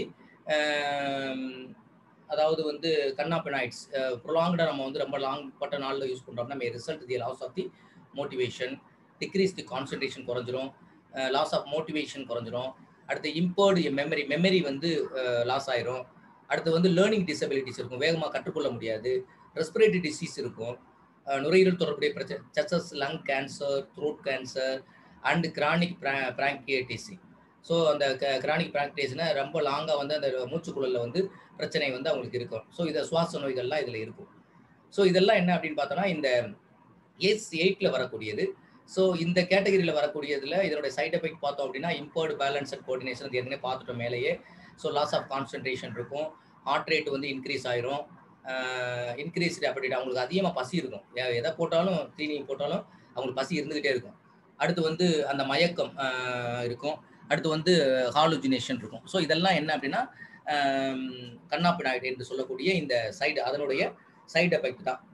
அதாவது வந்து கன்னாபினாய்ட்ஸ் ப்ரொலாங்டா நம்ம வந்து ரொம்ப லாங் பட்ட நாளில் யூஸ் பண்றோம்னா may result the loss of the motivation decrease the concentration குறைஞ்சிரும் லாஸ் ஆஃப் மோட்டிவேஷன் குறைஞ்சிரும் அடுத்து இம்பேர்டு மெமரி மெமரி வந்து லாஸ் ஆயிரும் அடுத்து வந்து லேர்னிங் டிசபிலிட்டிஸ் இருக்கும் வேகமாக கற்றுக்கொள்ள முடியாது ரெஸ்பிரேட்டரி டிசீஸ் இருக்கும் நுரையீரல் தொடர்புடைய பிரச்சனை such as lung cancer throat cancer and chronic bronchiectasis so அந்த கிரானிக் பிராங்க்டேஸ்னா ரொம்ப லாங்காக வந்து அந்த மூச்சுக்குழலில் வந்து பிரச்சனை வந்து அவங்களுக்கு இருக்கும் ஸோ இதை சுவாச நோய்கள்லாம் இதில் இருக்கும் ஸோ இதெல்லாம் என்ன அப்படின்னு பார்த்தோன்னா இந்த ஏஸ் எயிட்டில் வரக்கூடியது ஸோ இந்த கேட்டகரியில் வரக்கூடியதில் இதனுடைய சைட் எஃபெக்ட் பார்த்தோம் அப்படின்னா இம்பேர்டு பேலன்ஸ் அண்ட் கோஆர்டினேஷன் ஏற்கனவே பார்த்துட்டோம் மேலேயே ஸோ லாஸ் ஆஃப் கான்சன்ட்ரேஷன் இருக்கும் ஹார்ட் ரேட் வந்து இன்க்ரீஸ் ஆயிரும் இன்க்ரீஸ்டு அப்படி அவங்களுக்கு அதிகமாக பசி இருக்கும் எதை போட்டாலும் தீனி போட்டாலும் அவங்களுக்கு பசி இருந்துக்கிட்டே இருக்கும் அடுத்து வந்து அந்த மயக்கம் இருக்கும் அடுத்து வந்து ஹாலுஜினேஷன் இருக்கும் ஸோ இதெல்லாம் என்ன அப்படின்னா கண்ணாப்பினாய்டு என்று சொல்லக்கூடிய இந்த சைடு அதனுடைய சைடு எஃபெக்ட் தான்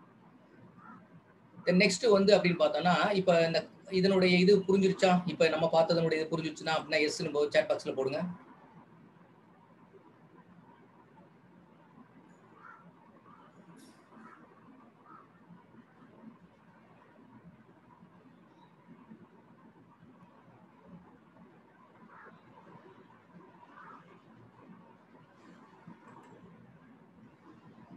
நெக்ஸ்ட் வந்து அப்படின்னு பார்த்தோம்னா இப்போ இந்த இதனுடைய இது புரிஞ்சிருச்சா இப்போ நம்ம பார்த்ததனுடைய இது புரிஞ்சிருச்சுன்னா அப்படின்னா எஸ்ன்னு சேட் பாக்ஸில் போடுங்க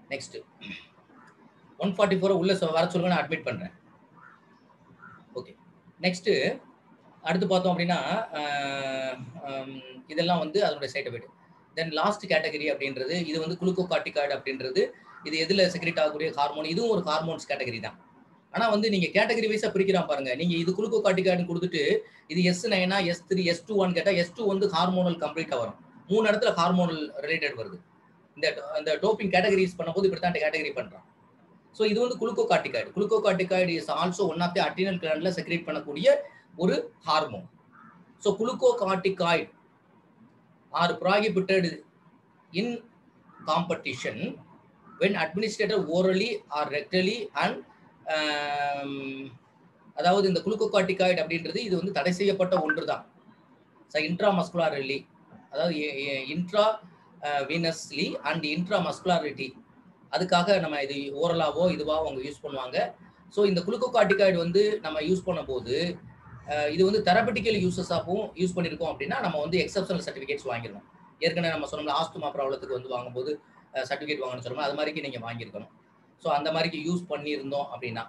நெக்ஸ்ட் ஒன் ஃபார்ட்டி ஃபோரை உள்ள சொ- வர சொல்லுங்க நான் அட்மிட் பண்றேன் ஓகே நெக்ஸ்ட் அடுத்து பார்த்தோம் அப்படின்னா ஆஹ், ஹம், இதெல்லாம் வந்து அதனுடைய side effect then last category அப்படின்றது இது வந்து குளுக்கோகார்டிகாய்டு அப்படின்றது இது எதுல செக்ரெட் ஆகக்கூடிய ஹார்மோன் இதுவும் ஒரு ஹார்மோன்ஸ் கேட்டகரி தான் ஆனா வந்து நீங்க கேட்டகரி வைஸா பிரிக்கிறான் பாருங்க நீங்க இது குளுக்கோகார்டிகாய்டு கொடுத்துட்டு இது S nine S three S two one கேட்டா எஸ் டூ வந்து ஹார்மோனல் கம்ப்ளீட்டா வரும் மூணு இடத்துல ஹார்மோனல் ரிலேட்டட் வருது இந்த இந்த டோப்பிங் கேட்டகரிஸ் பண்ணும்போது இப்படி தான் கேட்டகரி பண்றான் ஸோ இது வந்து glucocorticoid glucocorticoid is also one of the adrenal கிளாண்ட்ல செக்ரேட் பண்ணக்கூடிய ஒரு hormone so glucocorticoid are prohibited in competition when administered orally or rectally and um, அதாவது இந்த குளுக்கோகார்டிகாய்டு அப்படின்றது இது வந்து தடை செய்யப்பட்ட ஒன்று தான் இன்ட்ரா மஸ்குலாரிலி அதாவது intravenously and intramuscularity அதுக்காக நம்ம இது ஓரலாவோ இதுவாக அவங்க யூஸ் பண்ணுவாங்க ஸோ இந்த குளுக்கோகார்டிகாய்டு வந்து நம்ம யூஸ் பண்ணும்போது அஹ், இது வந்து தெரபட்டிக்கல் யூசஸாகவும் யூஸ் பண்ணியிருக்கோம் அப்படின்னா நம்ம வந்து எக்ஸப்ஷனல் சர்டிஃபிகேட்ஸ் வாங்கிடணும் ஏற்கனவே நம்ம சொன்னோம்ல ஆஸ்துமா ப்ராப்ளத்துக்கு வந்து வாங்கும்போது சர்டிஃபிகேட் வாங்கணும்னு சொல்லுவோம் அது மாதிரிக்கு நீங்கள் வாங்கியிருக்கணும் ஸோ அந்த மாதிரிக்கு யூஸ் பண்ணியிருந்தோம் அப்படின்னா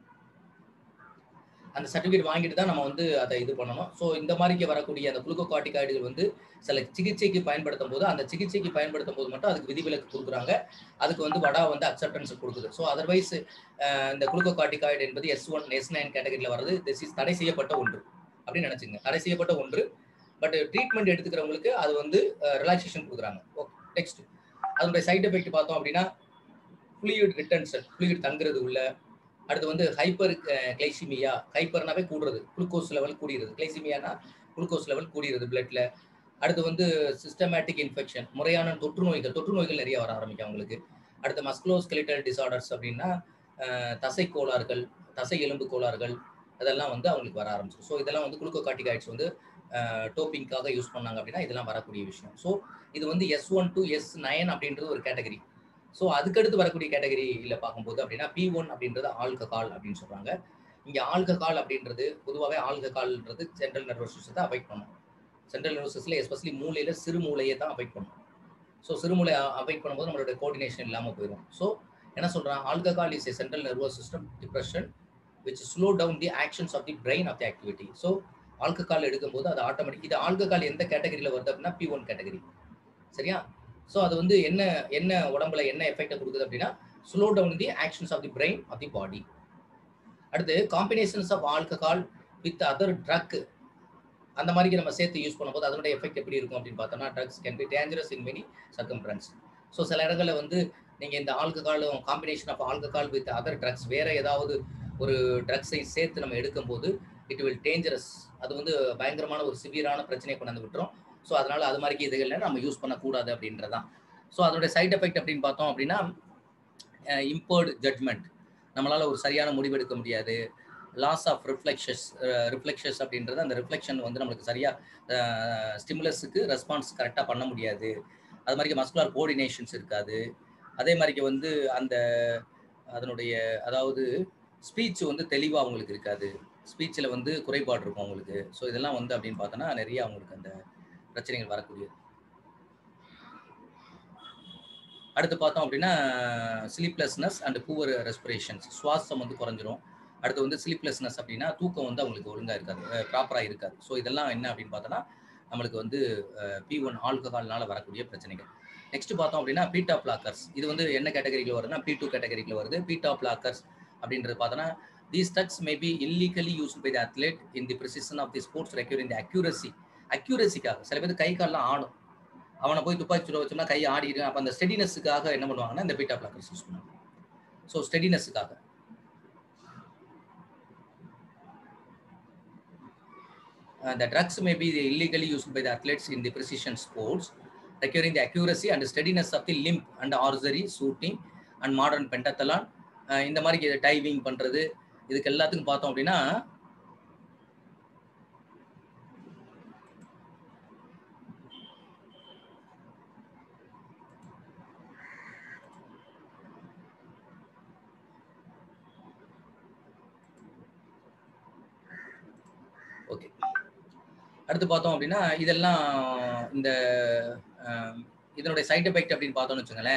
அந்த சர்டிஃபிகேட் வாங்கிட்டு தான் நம்ம வந்து அதை இது பண்ணணும் ஸோ இந்த மாதிரிக்கு வரக்கூடிய அந்த குளுக்கோகார்டிகாய்டுகள் வந்து சில சிகிச்சைக்கு பயன்படுத்தும் போது அந்த சிகிச்சைக்கு பயன்படுத்தும் போது மட்டும் அதுக்கு விதிவிலக்கு கொடுக்குறாங்க அதுக்கு வந்து வடா வந்து அக்செப்டன்ஸ் கொடுக்குது ஸோ அதர்வைஸ் இந்த குளுக்கோகார்டிகாய்டு என்பது எஸ் ஒன் எஸ் நைன் கேட்டகரியில் வர்றது திஸ் இஸ் தடை செய்யப்பட்ட ஒன்று அப்படின்னு நினைச்சுங்க தடை செய்யப்பட்ட ஒன்று பட் ட்ரீட்மெண்ட் எடுத்துக்கிறவங்களுக்கு அது வந்து ரிலாக்ஸேஷன் கொடுக்குறாங்க ஓகே நெக்ஸ்ட் அதனுடைய சைடு எஃபெக்ட் பார்த்தோம் அப்படின்னா ஃப்ளூயிட் ரிட்டன்ஷன் ஃப்ளூயிட் தங்குறது உள்ள அடுத்து வந்து ஹைப்பர் கிளைசிமியா ஹைப்பர்னாவே கூடுறது குளுக்கோஸ் லெவல் கூடிடுது கிளைசிமியானா குளுக்கோஸ் லெவல் கூடிடுது பிளட்ல அடுத்து வந்து சிஸ்டமேட்டிக் இன்ஃபெக்ஷன் முறையான தொற்று நோய்கள் தொற்று நோய்கள் நிறைய வர ஆரம்பிக்கும் அவங்களுக்கு அடுத்து மஸ்குலோஸ்கெலிட்டல் டிசார்டர்ஸ் அப்படின்னா அஹ், தசை கோளாறுகள் தசை எலும்பு கோளாறுகள் அதெல்லாம் வந்து அவங்களுக்கு வர ஆரம்பிச்சிடும் ஸோ இதெல்லாம் வந்து குளுக்கோகார்டிகாய்ட்ஸ் வந்து டோப்பிங்காக யூஸ் பண்ணாங்க அப்படின்னா இதெல்லாம் வரக்கூடிய விஷயம் ஸோ இது வந்து S one to S nine அப்படின்றது ஒரு கேட்டகரி ஸோ அதுக்கடுத்து வரக்கூடிய கேட்டகரியில் பார்க்கும்போது அப்படின்னா பி ஒன் அப்படின்றது ஆல்கஹால் அப்படின்னு சொல்றாங்க இங்கே ஆல்கஹால் அப்படின்றது பொதுவாகவே ஆல்கஹால்ன்றது சென்ட்ரல் நர்வஸ் சிஸ்டத்தை அஃபெக்ட் பண்ணும் சென்ட்ரல் நர்வஸ் சிஸ்டத்தில் எஸ்பெஷலி மூளையில் சிறு மூளையை தான் அஃபெக்ட் பண்ணும் ஸோ சிறுமூளை அஃபெக்ட் பண்ணும்போது நம்மளோட கோஆர்டினேஷன் இல்லாமல் போயிடும் ஸோ என்ன சொல்றான் alcohol is a central nervous system depression which slow down the actions of the brain of the activity so alcohol எடுக்கும்போது அது ஆட்டோமேட்டிக் இது ஆல்கஹால் எந்த கேட்டகரியில் வருது அப்படின்னா பி ஒன் கேட்டகரி சரியா ஸோ அது வந்து என்ன என்ன உடம்புல என்ன எஃபெக்டை கொடுக்குது அப்படின்னா slow down the actions of the brain of the body அடுத்து combinations of alcohol with other drug அந்த மாதிரி நம்ம சேர்த்து யூஸ் பண்ணும்போது அதனுடைய எஃபெக்ட் எப்படி இருக்கும் அப்படின்னு பார்த்தோம்னா drugs can be dangerous in many circumference so சில இடங்களில் வந்து நீங்கள் இந்த ஆல்கஹாலும் combination of alcohol with other drugs வேற ஏதாவது ஒரு ட்ரக்ஸை சேர்த்து நம்ம எடுக்கும்போது இட் வில் டேஞ்சரஸ் அது வந்து பயங்கரமான ஒரு சிவியரான பிரச்சனையை கொண்டாந்து விட்டுரும் ஸோ அதனால அது மாதிரி இதுகளில் நம்ம யூஸ் பண்ணக்கூடாது அப்படின்றதான் ஸோ அதோட சைட் எஃபெக்ட் அப்படின்னு பார்த்தோம் அப்படின்னா இம்பர்டு ஜட்மெண்ட் நம்மளால ஒரு சரியான முடிவு எடுக்க முடியாது லாஸ் ஆஃப் ரிஃப்ளெக்ஷஸ் ரிஃப்ளெக்ஷஸ் அப்படின்றது அந்த ரிஃப்ளெக்ஷன் வந்து நம்மளுக்கு சரியா ஸ்டிமுலஸுக்கு ரெஸ்பான்ஸ் கரெக்டாக பண்ண முடியாது அது மாதிரி மஸ்குலர் கோஆர்டினேஷன்ஸ் இருக்காது அதே மாதிரி வந்து அந்த அதனுடைய அதாவது ஸ்பீச் வந்து தெளிவாக அவங்களுக்கு இருக்காது ஸ்பீச்சில் வந்து குறைபாடு இருக்கும் அவங்களுக்கு ஸோ இதெல்லாம் வந்து அப்படின்னு பார்த்தோன்னா நிறைய அவங்களுக்கு அந்த பிரச்சனைகள் வரக்கூடியது அடுத்து பார்த்தோம் அப்படின்னா ஸ்லீப்லெஸ்னஸ் அண்ட் பூவர் ரெஸ்பிரேஷன்ஸ் சுவாசம் வந்து குறைஞ்சிரும் அடுத்து வந்து ஸ்லீப்லெஸ்னஸ் அப்படின்னா தூக்கம் வந்து அவங்களுக்கு ஒழுங்காக இருக்காது ப்ராப்பராக இருக்காது ஸோ இதெல்லாம் என்ன அப்படின்னு பார்த்தோன்னா நம்மளுக்கு வந்து பி ஒன் ஆல்கஹால்னால வரக்கூடிய பிரச்சனைகள் நெக்ஸ்ட் பார்த்தோம் அப்படின்னா பீட்டா பிளாக்கர்ஸ் இது வந்து என்ன கேட்டகரியில் வருதுன்னா பி டூ கேட்டகரியில் வருது பீட்டா பிளாக்கர்ஸ் அப்படின்றது பார்த்தோன்னா these drugs may be illegally use by the athlete in the precision of the sports require இந்த அக்யூரசி அக்யூரசிக்காக சில பேர் கை கால்லாம் ஆடும் அவனை போய் துப்பாக்கி சுட வச்சோம்னா கை ஆடிடு அப்போ அந்த ஸ்டெடினஸுக்காக என்ன பண்ணுவாங்கன்னா இந்த பீட்டா பிளாக்கர்ஸ் யூஸ் பண்ணுவாங்க ஸோ ஸ்டெடினஸுக்காக Uh, the drugs may be illegally used by the athletes in the precision sports, requiring the accuracy and steadiness of the limb and archery, shooting and modern pentathlon. Uh, இந்த மாதிரி diving பண்றது இதுக்கு எல்லாத்துக்கும் பார்த்தோம் அப்படின்னா okay அடுத்து பார்த்தோம் அப்படின்னா இதெல்லாம் இந்த இதனுடைய சைட் எஃபெக்ட் அப்படின்னு பார்த்தோம்னு வச்சுங்களேன்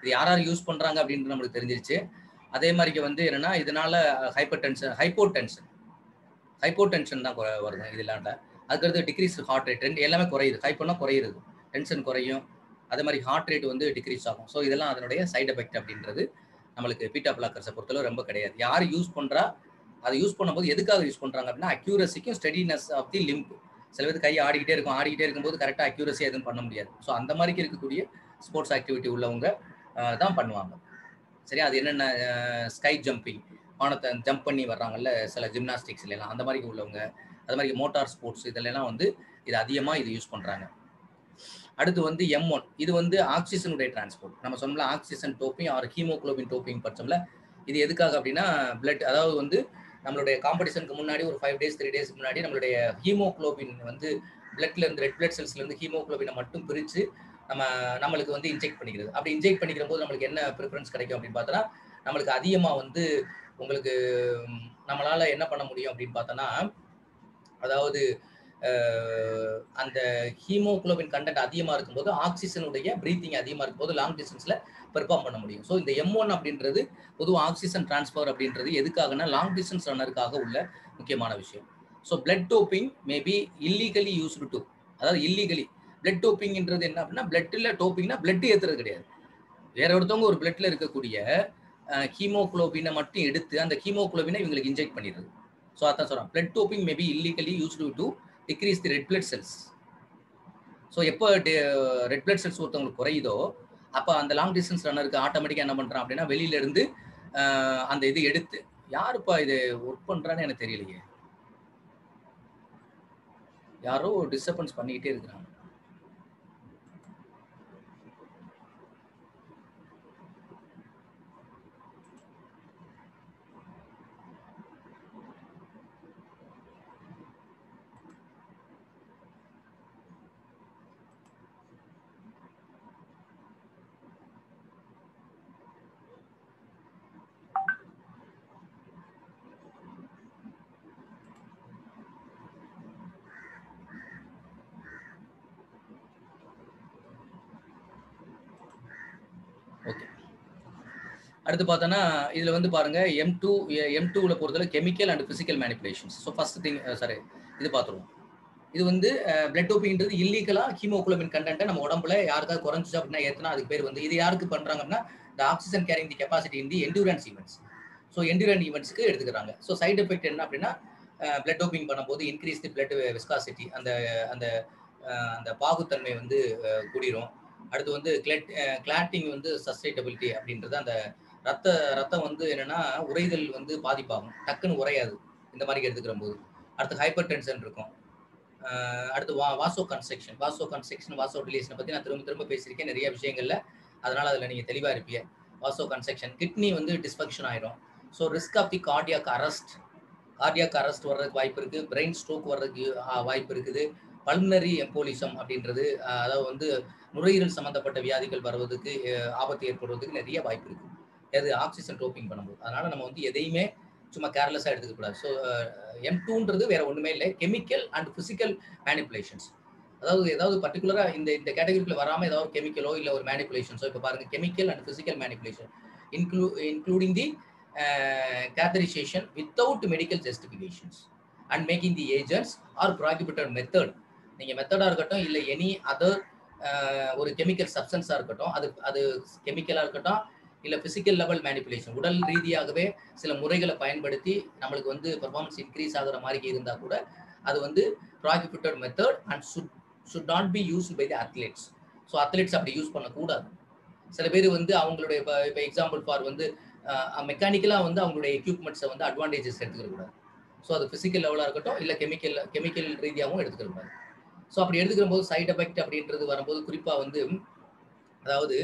இது யார் யார் யூஸ் பண்றாங்க அப்படின்றது நம்மளுக்கு தெரிஞ்சிருச்சு அதே மாதிரிக்கு வந்து என்னன்னா இதனால hypertension hypotension hypotension தான் குறை- வருது இதெல்லாம் அதுக்கடுத்து டிக்ரீஸ் ஹார்ட் ரேட் ரெண்டு எல்லாமே குறையுது ஹைப்போனா குறையுது டென்ஷன் குறையும் அதே மாதிரி ஹார்ட் ரேட் வந்து டிக்ரீஸ் ஆகும் ஸோ இதெல்லாம் அதனுடைய சைடு எஃபெக்ட் அப்படின்றது நம்மளுக்கு பீட்டா பிளாக்கர்ஸை பொறுத்தளவு ரொம்ப கிடையாது யார் யூஸ் பண்றா அதை யூஸ் பண்ணும்போது எதுக்காக யூஸ் பண்றாங்க அப்படின்னா அக்யூரசிக்கும் ஸ்டெடினஸ் ஆஃப் தி லிம்ப் சில பேர் கை ஆடிக்கிட்டே இருக்கும் ஆடிக்கிட்டே இருக்கும்போது கரெக்டாக அக்யூரஸியாக எதுவும் பண்ண முடியாது ஸோ அந்த மாதிரி இருக்கக்கூடிய ஸ்போர்ட்ஸ் ஆக்டிவிட்டி உள்ளவங்க ஆஹ், தான் பண்ணுவாங்க சரியா அது என்னென்ன ஸ்கை ஜம்பிங் வானத்தை ஜம்ப் பண்ணி வர்றாங்கல்ல சில ஜிம்னாஸ்டிக்ஸ் எல்லாம் அந்த மாதிரி உள்ளவங்க அது மாதிரி மோட்டார் ஸ்போர்ட்ஸ் இதெல்லாம் வந்து இது அதிகமாக இது யூஸ் பண்ணுறாங்க அடுத்து வந்து எம் ஒன் இது வந்து ஆக்சிஜனுடைய டிரான்ஸ்போர்ட் நம்ம சொன்னோம்ல oxygen doping or haemoglobin doping படிச்சோம்ல இது எதுக்காக அப்படின்னா பிளட் அதாவது வந்து நம்மளுடைய காம்படிஷனுக்கு முன்னாடி ஒரு ஃபைவ் டேஸ் த்ரீ டேஸ்க்கு முன்னாடி நம்மளுடைய ஹீமோகுளோபின் வந்து பிளட்ல இருந்து ரெட் பிளட் செல்ஸ்ல இருந்து ஹீமோகுளோபினை மட்டும் பிரித்து நம்ம நம்மளுக்கு வந்து இன்ஜெக்ட் பண்ணிக்கிறது அப்படி இன்ஜெக்ட் பண்ணிக்கிற போது நம்மளுக்கு என்ன ப்ரிஃபரன்ஸ் கிடைக்கும் அப்படின்னு பார்த்தோன்னா நம்மளுக்கு அதிகமாக வந்து உங்களுக்கு ம், நம்மளால என்ன பண்ண முடியும் அப்படின்னு பார்த்தோன்னா அதாவது அஹ், அந்த ஹீமோகுளோபின் கண்டென்ட் அதிகமாக இருக்கும்போது ஆக்சிஜனுடைய ப்ரீத்திங் அதிகமாக இருக்கும்போது லாங் டிஸ்டன்ஸில் பெர்ஃபார்ம் பண்ண முடியும் ஸோ இந்த எம் ஒன் அப்படின்றது பொதுவாக ஆக்சிஜன் டிரான்ஸ்ஃபர் அப்படின்றது எதுக்காகனா லாங் டிஸ்டன்ஸ் ரன்னருக்காக உள்ள முக்கியமான விஷயம் so blood doping maybe illegally used to அதாவது இல்லீகலி பிளட் டோப்பிங்ன்றது என்ன அப்படின்னா பிளட்டில் டோப்பிங்னா பிளட் ஏற்றுறது கிடையாது வேற ஒருத்தவங்க ஒரு பிளட்ல இருக்கக்கூடிய ஹீமோகுளோபினை மட்டும் எடுத்து அந்த ஹீமோகுளோபினை இவங்களுக்கு இன்ஜெக்ட் பண்ணிடுது ஸோ அதான் சொல்கிறேன் blood doping maybe illegally used to decrease the red blood cells so எப்போ ரெட் பிளட் செல்ஸ் ஒருத்தவங்களுக்கு குறையுதோ அப்போ அந்த லாங் டிஸ்டன்ஸ் ரன்னருக்கு ஆட்டோமேட்டிக்காக என்ன பண்ணுறான் அப்படின்னா வெளியில இருந்து ஆஹ், அந்த இது எடுத்து யாருப்பா இது ஒர்க் பண்ணுறான்னு எனக்கு தெரியலையே யாரோ டிஸ்டர்பன்ஸ் பண்ணிக்கிட்டே இருக்கிறாங்க ஓகே அடுத்து பார்த்தோன்னா இதில் வந்து பாருங்க எம் டூ எம் டூவில் பொறுத்தவரை chemical and physical manipulations so first thing sorry இது பார்த்துருவோம் இது வந்து பிளட் டோப்பிங்கிறது இல்லீகலாக ஹீமோகுளோபின் கண்டென்ட்டை நம்ம உடம்புல யாருக்காவது குறைஞ்சிச்சு அப்படின்னா ஏற்றினா அதுக்கு பேர் வந்து இது யாருக்கு பண்ணுறாங்க அப்படின்னா இந்த oxygen carrying the capacity in the endurance events so endurance ஈவெண்ட்ஸ்க்கு எடுத்துக்கிறாங்க ஸோ சைடு எஃபெக்ட் என்ன அப்படின்னா பிளட் டோப்பிங் பண்ணும்போது இன்க்ரீஸ் தி பிளட் விஸ்காசிட்டி அந்த அந்த அஹ், அந்த பாகுத்தன்மை வந்து அஹ், கூடிரும் அடுத்து வந்து கிளட் கிளாட்டிங் வந்து சஸ்டைட்டபிலிட்டி அப்படின்றது அந்த ரத்த ரத்தம் வந்து என்னன்னா உறைதல் வந்து பாதிப்பாகும் டக்குன்னு உறையாது இந்த மாதிரி எடுத்துக்கிற போது அடுத்து ஹைப்பர் டென்ஷன் இருக்கும் அஹ் அடுத்து வா வாசோ கன்ஸ்ட்ரக்ஷன் வாசோ கன்ஸ்ட்ரக்ஷன் வாசோ டிலேஷனை பற்றி நான் திரும்ப திரும்ப பேசியிருக்கேன் நிறைய விஷயங்கள்ல அதனால அதில் நீங்கள் தெளிவாக இருப்பீங்க வாசோ கன்ஸ்ட்ரக்ஷன் கிட்னி வந்து டிஸ்ஃபங்க்ஷன் ஆயிடும் so risk of the cardiac arrest cardiac arrest வர்றதுக்கு வாய்ப்பு இருக்குது பிரெயின் ஸ்ட்ரோக் வர்றதுக்கு ஆஹ், வாய்ப்பு இருக்குது பல்மனரி எம்போலிசம் அப்படின்றது ஆஹ், அதாவது வந்து நுரையீரல் சம்மந்தப்பட்ட வியாதிகள் வருவதற்கு அஹ், ஆபத்து ஏற்படுவதற்கு நிறைய வாய்ப்பு இருக்குது எது ஆக்சிஜன் டோப்பிங் பண்ணும்போது அதனால நம்ம வந்து எதையுமே சும்மா கேர்லெஸ்ஸாக எடுத்துக்க கூடாது ஸோ எம் டூன்றது வேற ஒன்றுமே இல்லை கெமிக்கல் அண்ட் ஃபிசிக்கல் மேனிப்புலேஷன்ஸ் அதாவது ஏதாவது பர்டிகுலராக இந்த இந்த கேட்டகரிக்குள்ள வராமல் ஏதாவது கெமிக்கலோ இல்லை ஒரு மேனிப்புலேஷன்ஸோ இப்போ பாருங்க chemical and physical manipulation inclu including the catheterization without medical justifications and making the agents or prohibited method நீங்க மெத்தடா இருக்கட்டும் இல்ல எனி அதர் ஒரு கெமிக்கல் சப்ஸ்டன்ஸா இருக்கட்டும் அது அது கெமிக்கலா இருக்கட்டும் இல்ல பிசிக்கல் லெவல் மேனிப்புலேஷன் உடல் ரீதியாகவே சில முறைகளை பயன்படுத்தி நம்மளுக்கு வந்து பெர்ஃபார்மன்ஸ் இன்க்ரீஸ் ஆகுற மாதிரி இருந்தா கூட அது வந்து prohibited method and should should not be use by the athletes so athletes அப்படி யூஸ் பண்ணக்கூடாது சில பேர் வந்து அவங்களுடைய இப்போ இப்போ எக்ஸாம்பிள் ஃபார் வந்து மெக்கானிக்கலாக வந்து அவங்களுடைய எக்யூப்மெண்ட்ஸை வந்து அட்வான்டேஜஸ் எடுத்துக்க கூடாது ஸோ அது ஃபிசிக்கல் லெவலாக இருக்கட்டும் இல்லை கெமிக்கல் கெமிக்கல் ரீதியாகவும் எடுத்துக்க கூடாது ஸோ அப்படி எடுத்துக்கிற போது சைடு எஃபெக்ட் அப்படின்றது வரும்போது குறிப்பாக வந்து அதாவது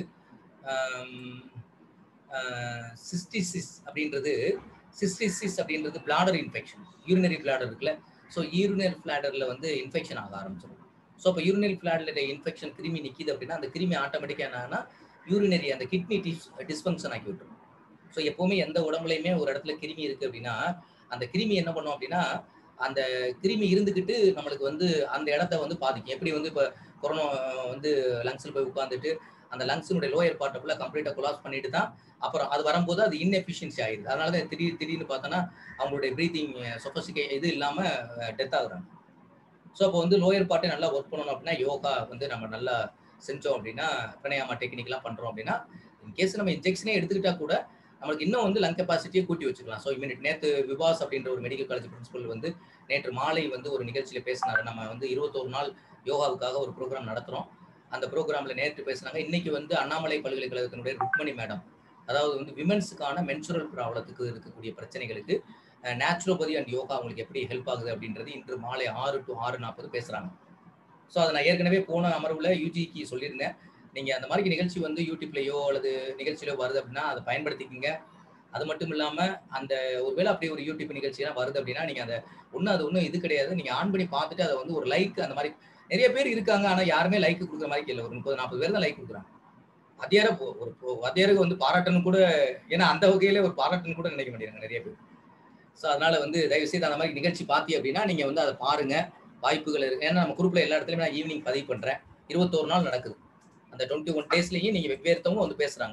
சிஸ்டிசிஸ் அப்படின்றது சிஸ்டிசிஸ் அப்படின்றது பிளாடர் இன்ஃபெக்ஷன் யூரினரி பிளாடர் இருக்குல்ல ஸோ யூரினரி பிளாடரில் வந்து இன்ஃபெக்ஷன் ஆக ஆரம்பிச்சிடும் ஸோ அப்போ யூரினரி பிளாடரில் இன்ஃபெக்ஷன் கிருமி நிற்கிது அப்படின்னா அந்த கிருமி ஆட்டோமேட்டிக்காக என்னன்னா யூரினரி அந்த கிட்னி டிஸ் டிஸ்ஃபங்க்ஷன் ஆக்கி விட்டுரும் ஸோ எப்போவுமே எந்த உடம்புலையுமே ஒரு இடத்துல கிருமி இருக்குது அப்படின்னா அந்த கிருமி என்ன பண்ணும் அப்படின்னா அந்த கிருமி இருந்துக்கிட்டு நம்மளுக்கு வந்து அந்த இடத்த வந்து பாதிக்கும் எப்படி வந்து இப்போ கொரோனா வந்து லங்ஸில் போய் உட்காந்துட்டு அந்த லங்ஸினுடைய லோயர் பார்ட்டை ஃபுல்லாக கம்ப்ளீட்டாக கொலாஸ் பண்ணிட்டு தான் அப்புறம் அது வரும்போது அது இன்எஃபிஷியன்சி ஆயிடுது அதனால தான் திடீர் திடீர்னு பார்த்தோன்னா அவங்களுடைய ப்ரீத்திங் சொஃபஸ்டிகே இது இல்லாமல் டெத் ஆகுறாங்க ஸோ அப்போ வந்து லோயர் பார்ட்டை நல்லா ஒர்க் பண்ணணும் அப்படின்னா யோகா வந்து நம்ம நல்லா செஞ்சோம் அப்படின்னா பிரணயாமா டெக்னிக்லாம் பண்ணுறோம் அப்படின்னா இன்கேஸ் நம்ம இன்ஜெக்ஷனே எடுத்துக்கிட்டா கூட நம்மளுக்கு இன்னும் வந்து லங் கெப்பாசிட்டியை கூட்டி வச்சுக்கலாம் ஸோ இமீடியட் நேற்று விவாஸ் அப்படின்ற ஒரு மெடிக்கல் காலேஜ் பிரின்சிபல் வந்து நேற்று மாலை வந்து ஒரு நிகழ்ச்சியில் பேசினாரு நம்ம வந்து இருபத்தோரு நாள் யோகாவுக்காக ஒரு ப்ரோக்ராம் நடத்துகிறோம் அந்த ப்ரோக்ராமில் நேற்று பேசினாங்க இன்னைக்கு வந்து அண்ணாமலை பல்கலைக்கழகத்தினுடைய ருக்மணி மேடம் அதாவது வந்து விமென்ஸுக்கான மென்சுரல் ப்ராப்ளத்துக்கு இருக்கக்கூடிய பிரச்சனைகளுக்கு நேச்சுரோபதி அண்ட் யோகா அவங்களுக்கு எப்படி ஹெல்ப் ஆகுது அப்படின்றது இன்று மாலை ஆறு டு ஆறு நாற்பது பேசுகிறாங்க ஸோ அதை நான் ஏற்கனவே போன அமர்வில் யூஜிக்கு சொல்லியிருந்தேன் நீங்கள் அந்த மாதிரி நிகழ்ச்சி வந்து யூடியூப்லேயோ அல்லது நிகழ்ச்சியிலோ வருது அப்படின்னா அதை பயன்படுத்திக்கிங்க அது மட்டும் இல்லாமல் அந்த ஒருவேளை அப்படி ஒரு யூடியூப் நிகழ்ச்சியெல்லாம் வருது அப்படின்னா நீங்கள் அதை ஒன்றும் அது ஒன்றும் இது கிடையாது நீங்கள் ஆன் பண்ணி பார்த்துட்டு அதை வந்து ஒரு லைக் அந்த மாதிரி நிறைய பேர் இருக்காங்க ஆனால் யாருமே லைக் கொடுக்குற மாதிரி இல்லை ஒரு முப்பது நாற்பது பேர் தான் லைக் கொடுக்குறாங்க வாத்தியார ஒரு வாத்தியாருக்கு வந்து பாராட்டணும் கூட ஏன்னா அந்த வகையில ஒரு பாராட்டணும் கூட நினைக்க மாட்டேங்கிறாங்க நிறைய பேர் ஸோ அதனால வந்து தயவு செய்து அந்த மாதிரி நிகழ்ச்சி பார்த்தி அப்படின்னா நீங்க வந்து அதை பாருங்க வாய்ப்புகள் இருக்கு ஏன்னா நம்ம குரூப்ல எல்லா இடத்துலயுமே நான் ஈவினிங் பதிவு பண்றேன் இருபத்தோரு நாள் நடக்குது அந்த டுவெண்ட்டி ஒன் டேஸ்லயும் நீங்க வெவ்வேறுத்தவங்க வந்து பேசுறாங்க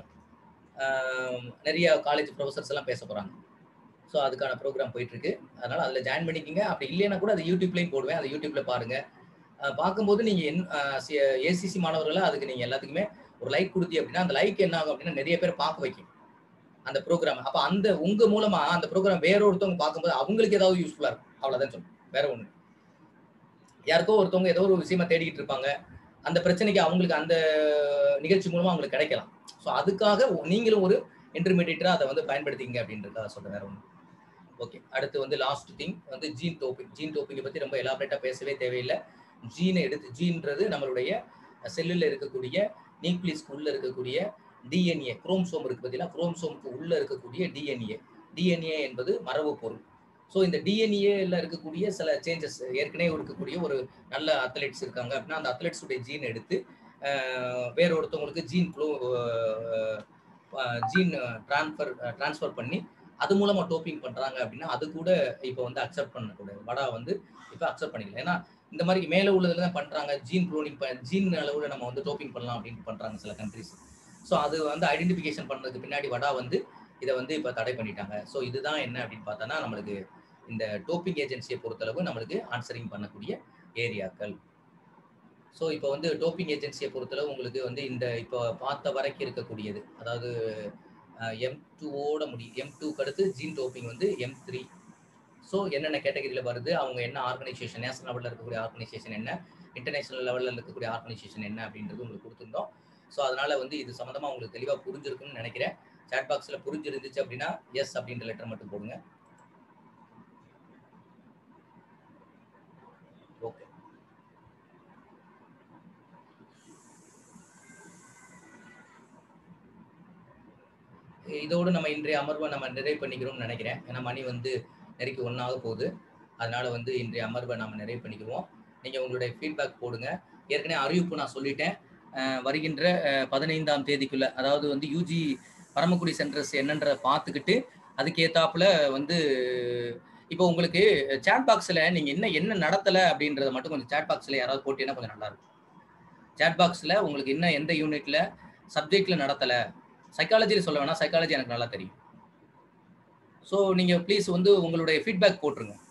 நிறைய காலேஜ் ப்ரொஃபசர்ஸ் எல்லாம் பேச போறாங்க ஸோ அதுக்கான ப்ரோக்ராம் போயிட்டு இருக்கு அதனால அதில் ஜாயின் பண்ணிக்கிங்க அப்படி இல்லைன்னா கூட அது யூடியூப்லேயும் போடுவேன் அதை யூடியூப்ல பாருங்க பார்க்கும்போது நீங்க என் ஏசிசி மாணவர்களை அதுக்கு நீங்க எல்லாத்துக்குமே ஒரு லைக் கொடுத்தி அப்படின்னா அந்த லைக் என்ன ஆகும் அப்படின்னா நிறைய பேர் பார்க்க வைக்கும் அந்த ப்ரோக்ராம் அப்போ அந்த உங்க மூலமா அந்த ப்ரோக்ராம் வேற ஒருத்தவங்க பார்க்கும்போது அவங்களுக்கு ஏதாவது யூஸ்ஃபுல்லா இருக்கும் அவ்வளவுதான் சொல்லுவேன் வேற ஒண்ணு யாருக்கோ ஒருத்தவங்க ஏதோ ஒரு விஷயமா தேடிக்கிட்டு இருப்பாங்க அந்த பிரச்சனைக்கு அவங்களுக்கு அந்த நிகழ்ச்சி மூலமா அவங்களுக்கு கிடைக்கலாம் ஸோ அதுக்காக நீங்களும் ஒரு இன்டர்மீடியட்டா அதை வந்து பயன்படுத்திங்க அப்படின்றத சொல்றேன் வேற ஒன்று ஓகே அடுத்து வந்து லாஸ்ட் திங் வந்து ஜீன் டோப்பிக் ஜீன் டோப்பிங்கை பத்தி ரொம்ப எலாபரேட்டா பேசவே தேவையில்லை ஜீனை எடுத்து ஜீன்றது நம்மளுடைய செல்லில் இருக்கக்கூடிய நியூக்ளியஸ்க்கு உள்ள இருக்கக்கூடிய டிஎன்ஏ குரோம்சோம் இருக்கு பார்த்தீங்கன்னா குரோம்சோமுக்கு உள்ள இருக்கக்கூடிய டிஎன்ஏ டிஎன்ஏ என்பது மரபு பொருள் ஸோ இந்த டிஎன்ஏல இருக்கக்கூடிய சில சேஞ்சஸ் ஏற்கனவே இருக்கக்கூடிய ஒரு நல்ல அத்லெட்ஸ் இருக்காங்க அப்படின்னா அந்த அத்லெட்ஸுடைய ஜீன் எடுத்து வேற ஒருத்தவங்களுக்கு gene flow gene transfer transfer பண்ணி அது மூலமா டோப்பிங் பண்றாங்க அப்படின்னா அது கூட இப்போ வந்து அக்செப்ட் பண்ணக்கூடாது வடா வந்து இப்போ அக்செப்ட் பண்ணிக்கலாம் ஏன்னா இந்த மாதிரி மேலே உள்ளதுல தான் பண்றாங்க ஜீன் க்ளோனிங் ஜீன் அளவில் நம்ம வந்து டோப்பிங் பண்ணலாம் அப்படின்னு பண்றாங்க சில கண்ட்ரிஸ் ஸோ அது வந்து ஐடென்டிஃபிகேஷன் பண்ணதுக்கு பின்னாடி வடா வந்து இதை வந்து இப்போ தடை பண்ணிட்டாங்க ஸோ இதுதான் என்ன அப்படின்னு பார்த்தோன்னா நம்மளுக்கு இந்த டோப்பிங் ஏஜென்சியை பொறுத்தளவு நம்மளுக்கு ஆன்சரிங் பண்ணக்கூடிய ஏரியாக்கள் ஸோ இப்போ வந்து டோப்பிங் ஏஜென்சியை பொறுத்தளவு உங்களுக்கு வந்து இந்த இப்போ பார்த்த வரைக்கும் இருக்கக்கூடியது அதாவது எம் டூவோட முடியும் எம் டூக்கு அடுத்து ஜீன் டோப்பிங் வந்து எம் த்ரீ ஸோ என்னென்ன கேட்டகரியில் வருது அவங்க என்ன ஆர்கனைசேஷன் நேஷனல் லெவலில் இருக்கக்கூடிய ஆர்கனைசேஷன் என்ன இன்டர்நேஷனல் லெவலில் இருக்கக்கூடிய ஆர்கனைசேஷன் என்ன அப்படின்றது உங்களுக்கு கொடுத்துருந்தோம் ஸோ அதனால வந்து இது சம்மந்தமாக உங்களுக்கு தெளிவாக புரிஞ்சிருக்குன்னு நினைக்கிறேன் சாட் பாக்ஸில் புரிஞ்சிருந்துச்சு அப்படின்னா எஸ் அப்படின்ற லெட்டர் மட்டும் போடுங்க ஓகே இதோடு நம்ம இன்றைய அமர்வை நம்ம நிறைவு பண்ணிக்கிறோம்னு நினைக்கிறேன் ஏன்னா மணி வந்து நெருக்கி ஒன்றாக போகுது அதனால வந்து இன்றைய அமர்வை நம்ம நிறைவு பண்ணிக்குவோம் நீங்கள் உங்களுடைய ஃபீட்பேக் போடுங்க ஏற்கனவே அறிவிப்பு நான் சொல்லிட்டேன் வருகின்ற பதினைந்தாம் தேதிக்குள்ள அதாவது வந்து யூஜி பரமக்குடி சென்டர்ஸ் என்னன்ற பார்த்துக்கிட்டு அதுக்கு ஏத்தாப்புல வந்து இப்போ உங்களுக்கு சேட் பாக்ஸில் நீங்கள் என்ன என்ன நடத்தலை அப்படின்றத மட்டும் கொஞ்சம் சேட் பாக்ஸில் யாராவது போட்டீங்கன்னா கொஞ்சம் நல்லா இருக்கும் சேட் பாக்ஸில் உங்களுக்கு என்ன எந்த யூனிட்ல சப்ஜெக்ட்ல நடத்தலை சைக்காலஜியில் சொல்ல வேணா சைக்காலஜி எனக்கு நல்லா தெரியும் ஸோ நீங்கள் ப்ளீஸ் வந்து உங்களுடைய ஃபீட்பேக் போட்டுருங்க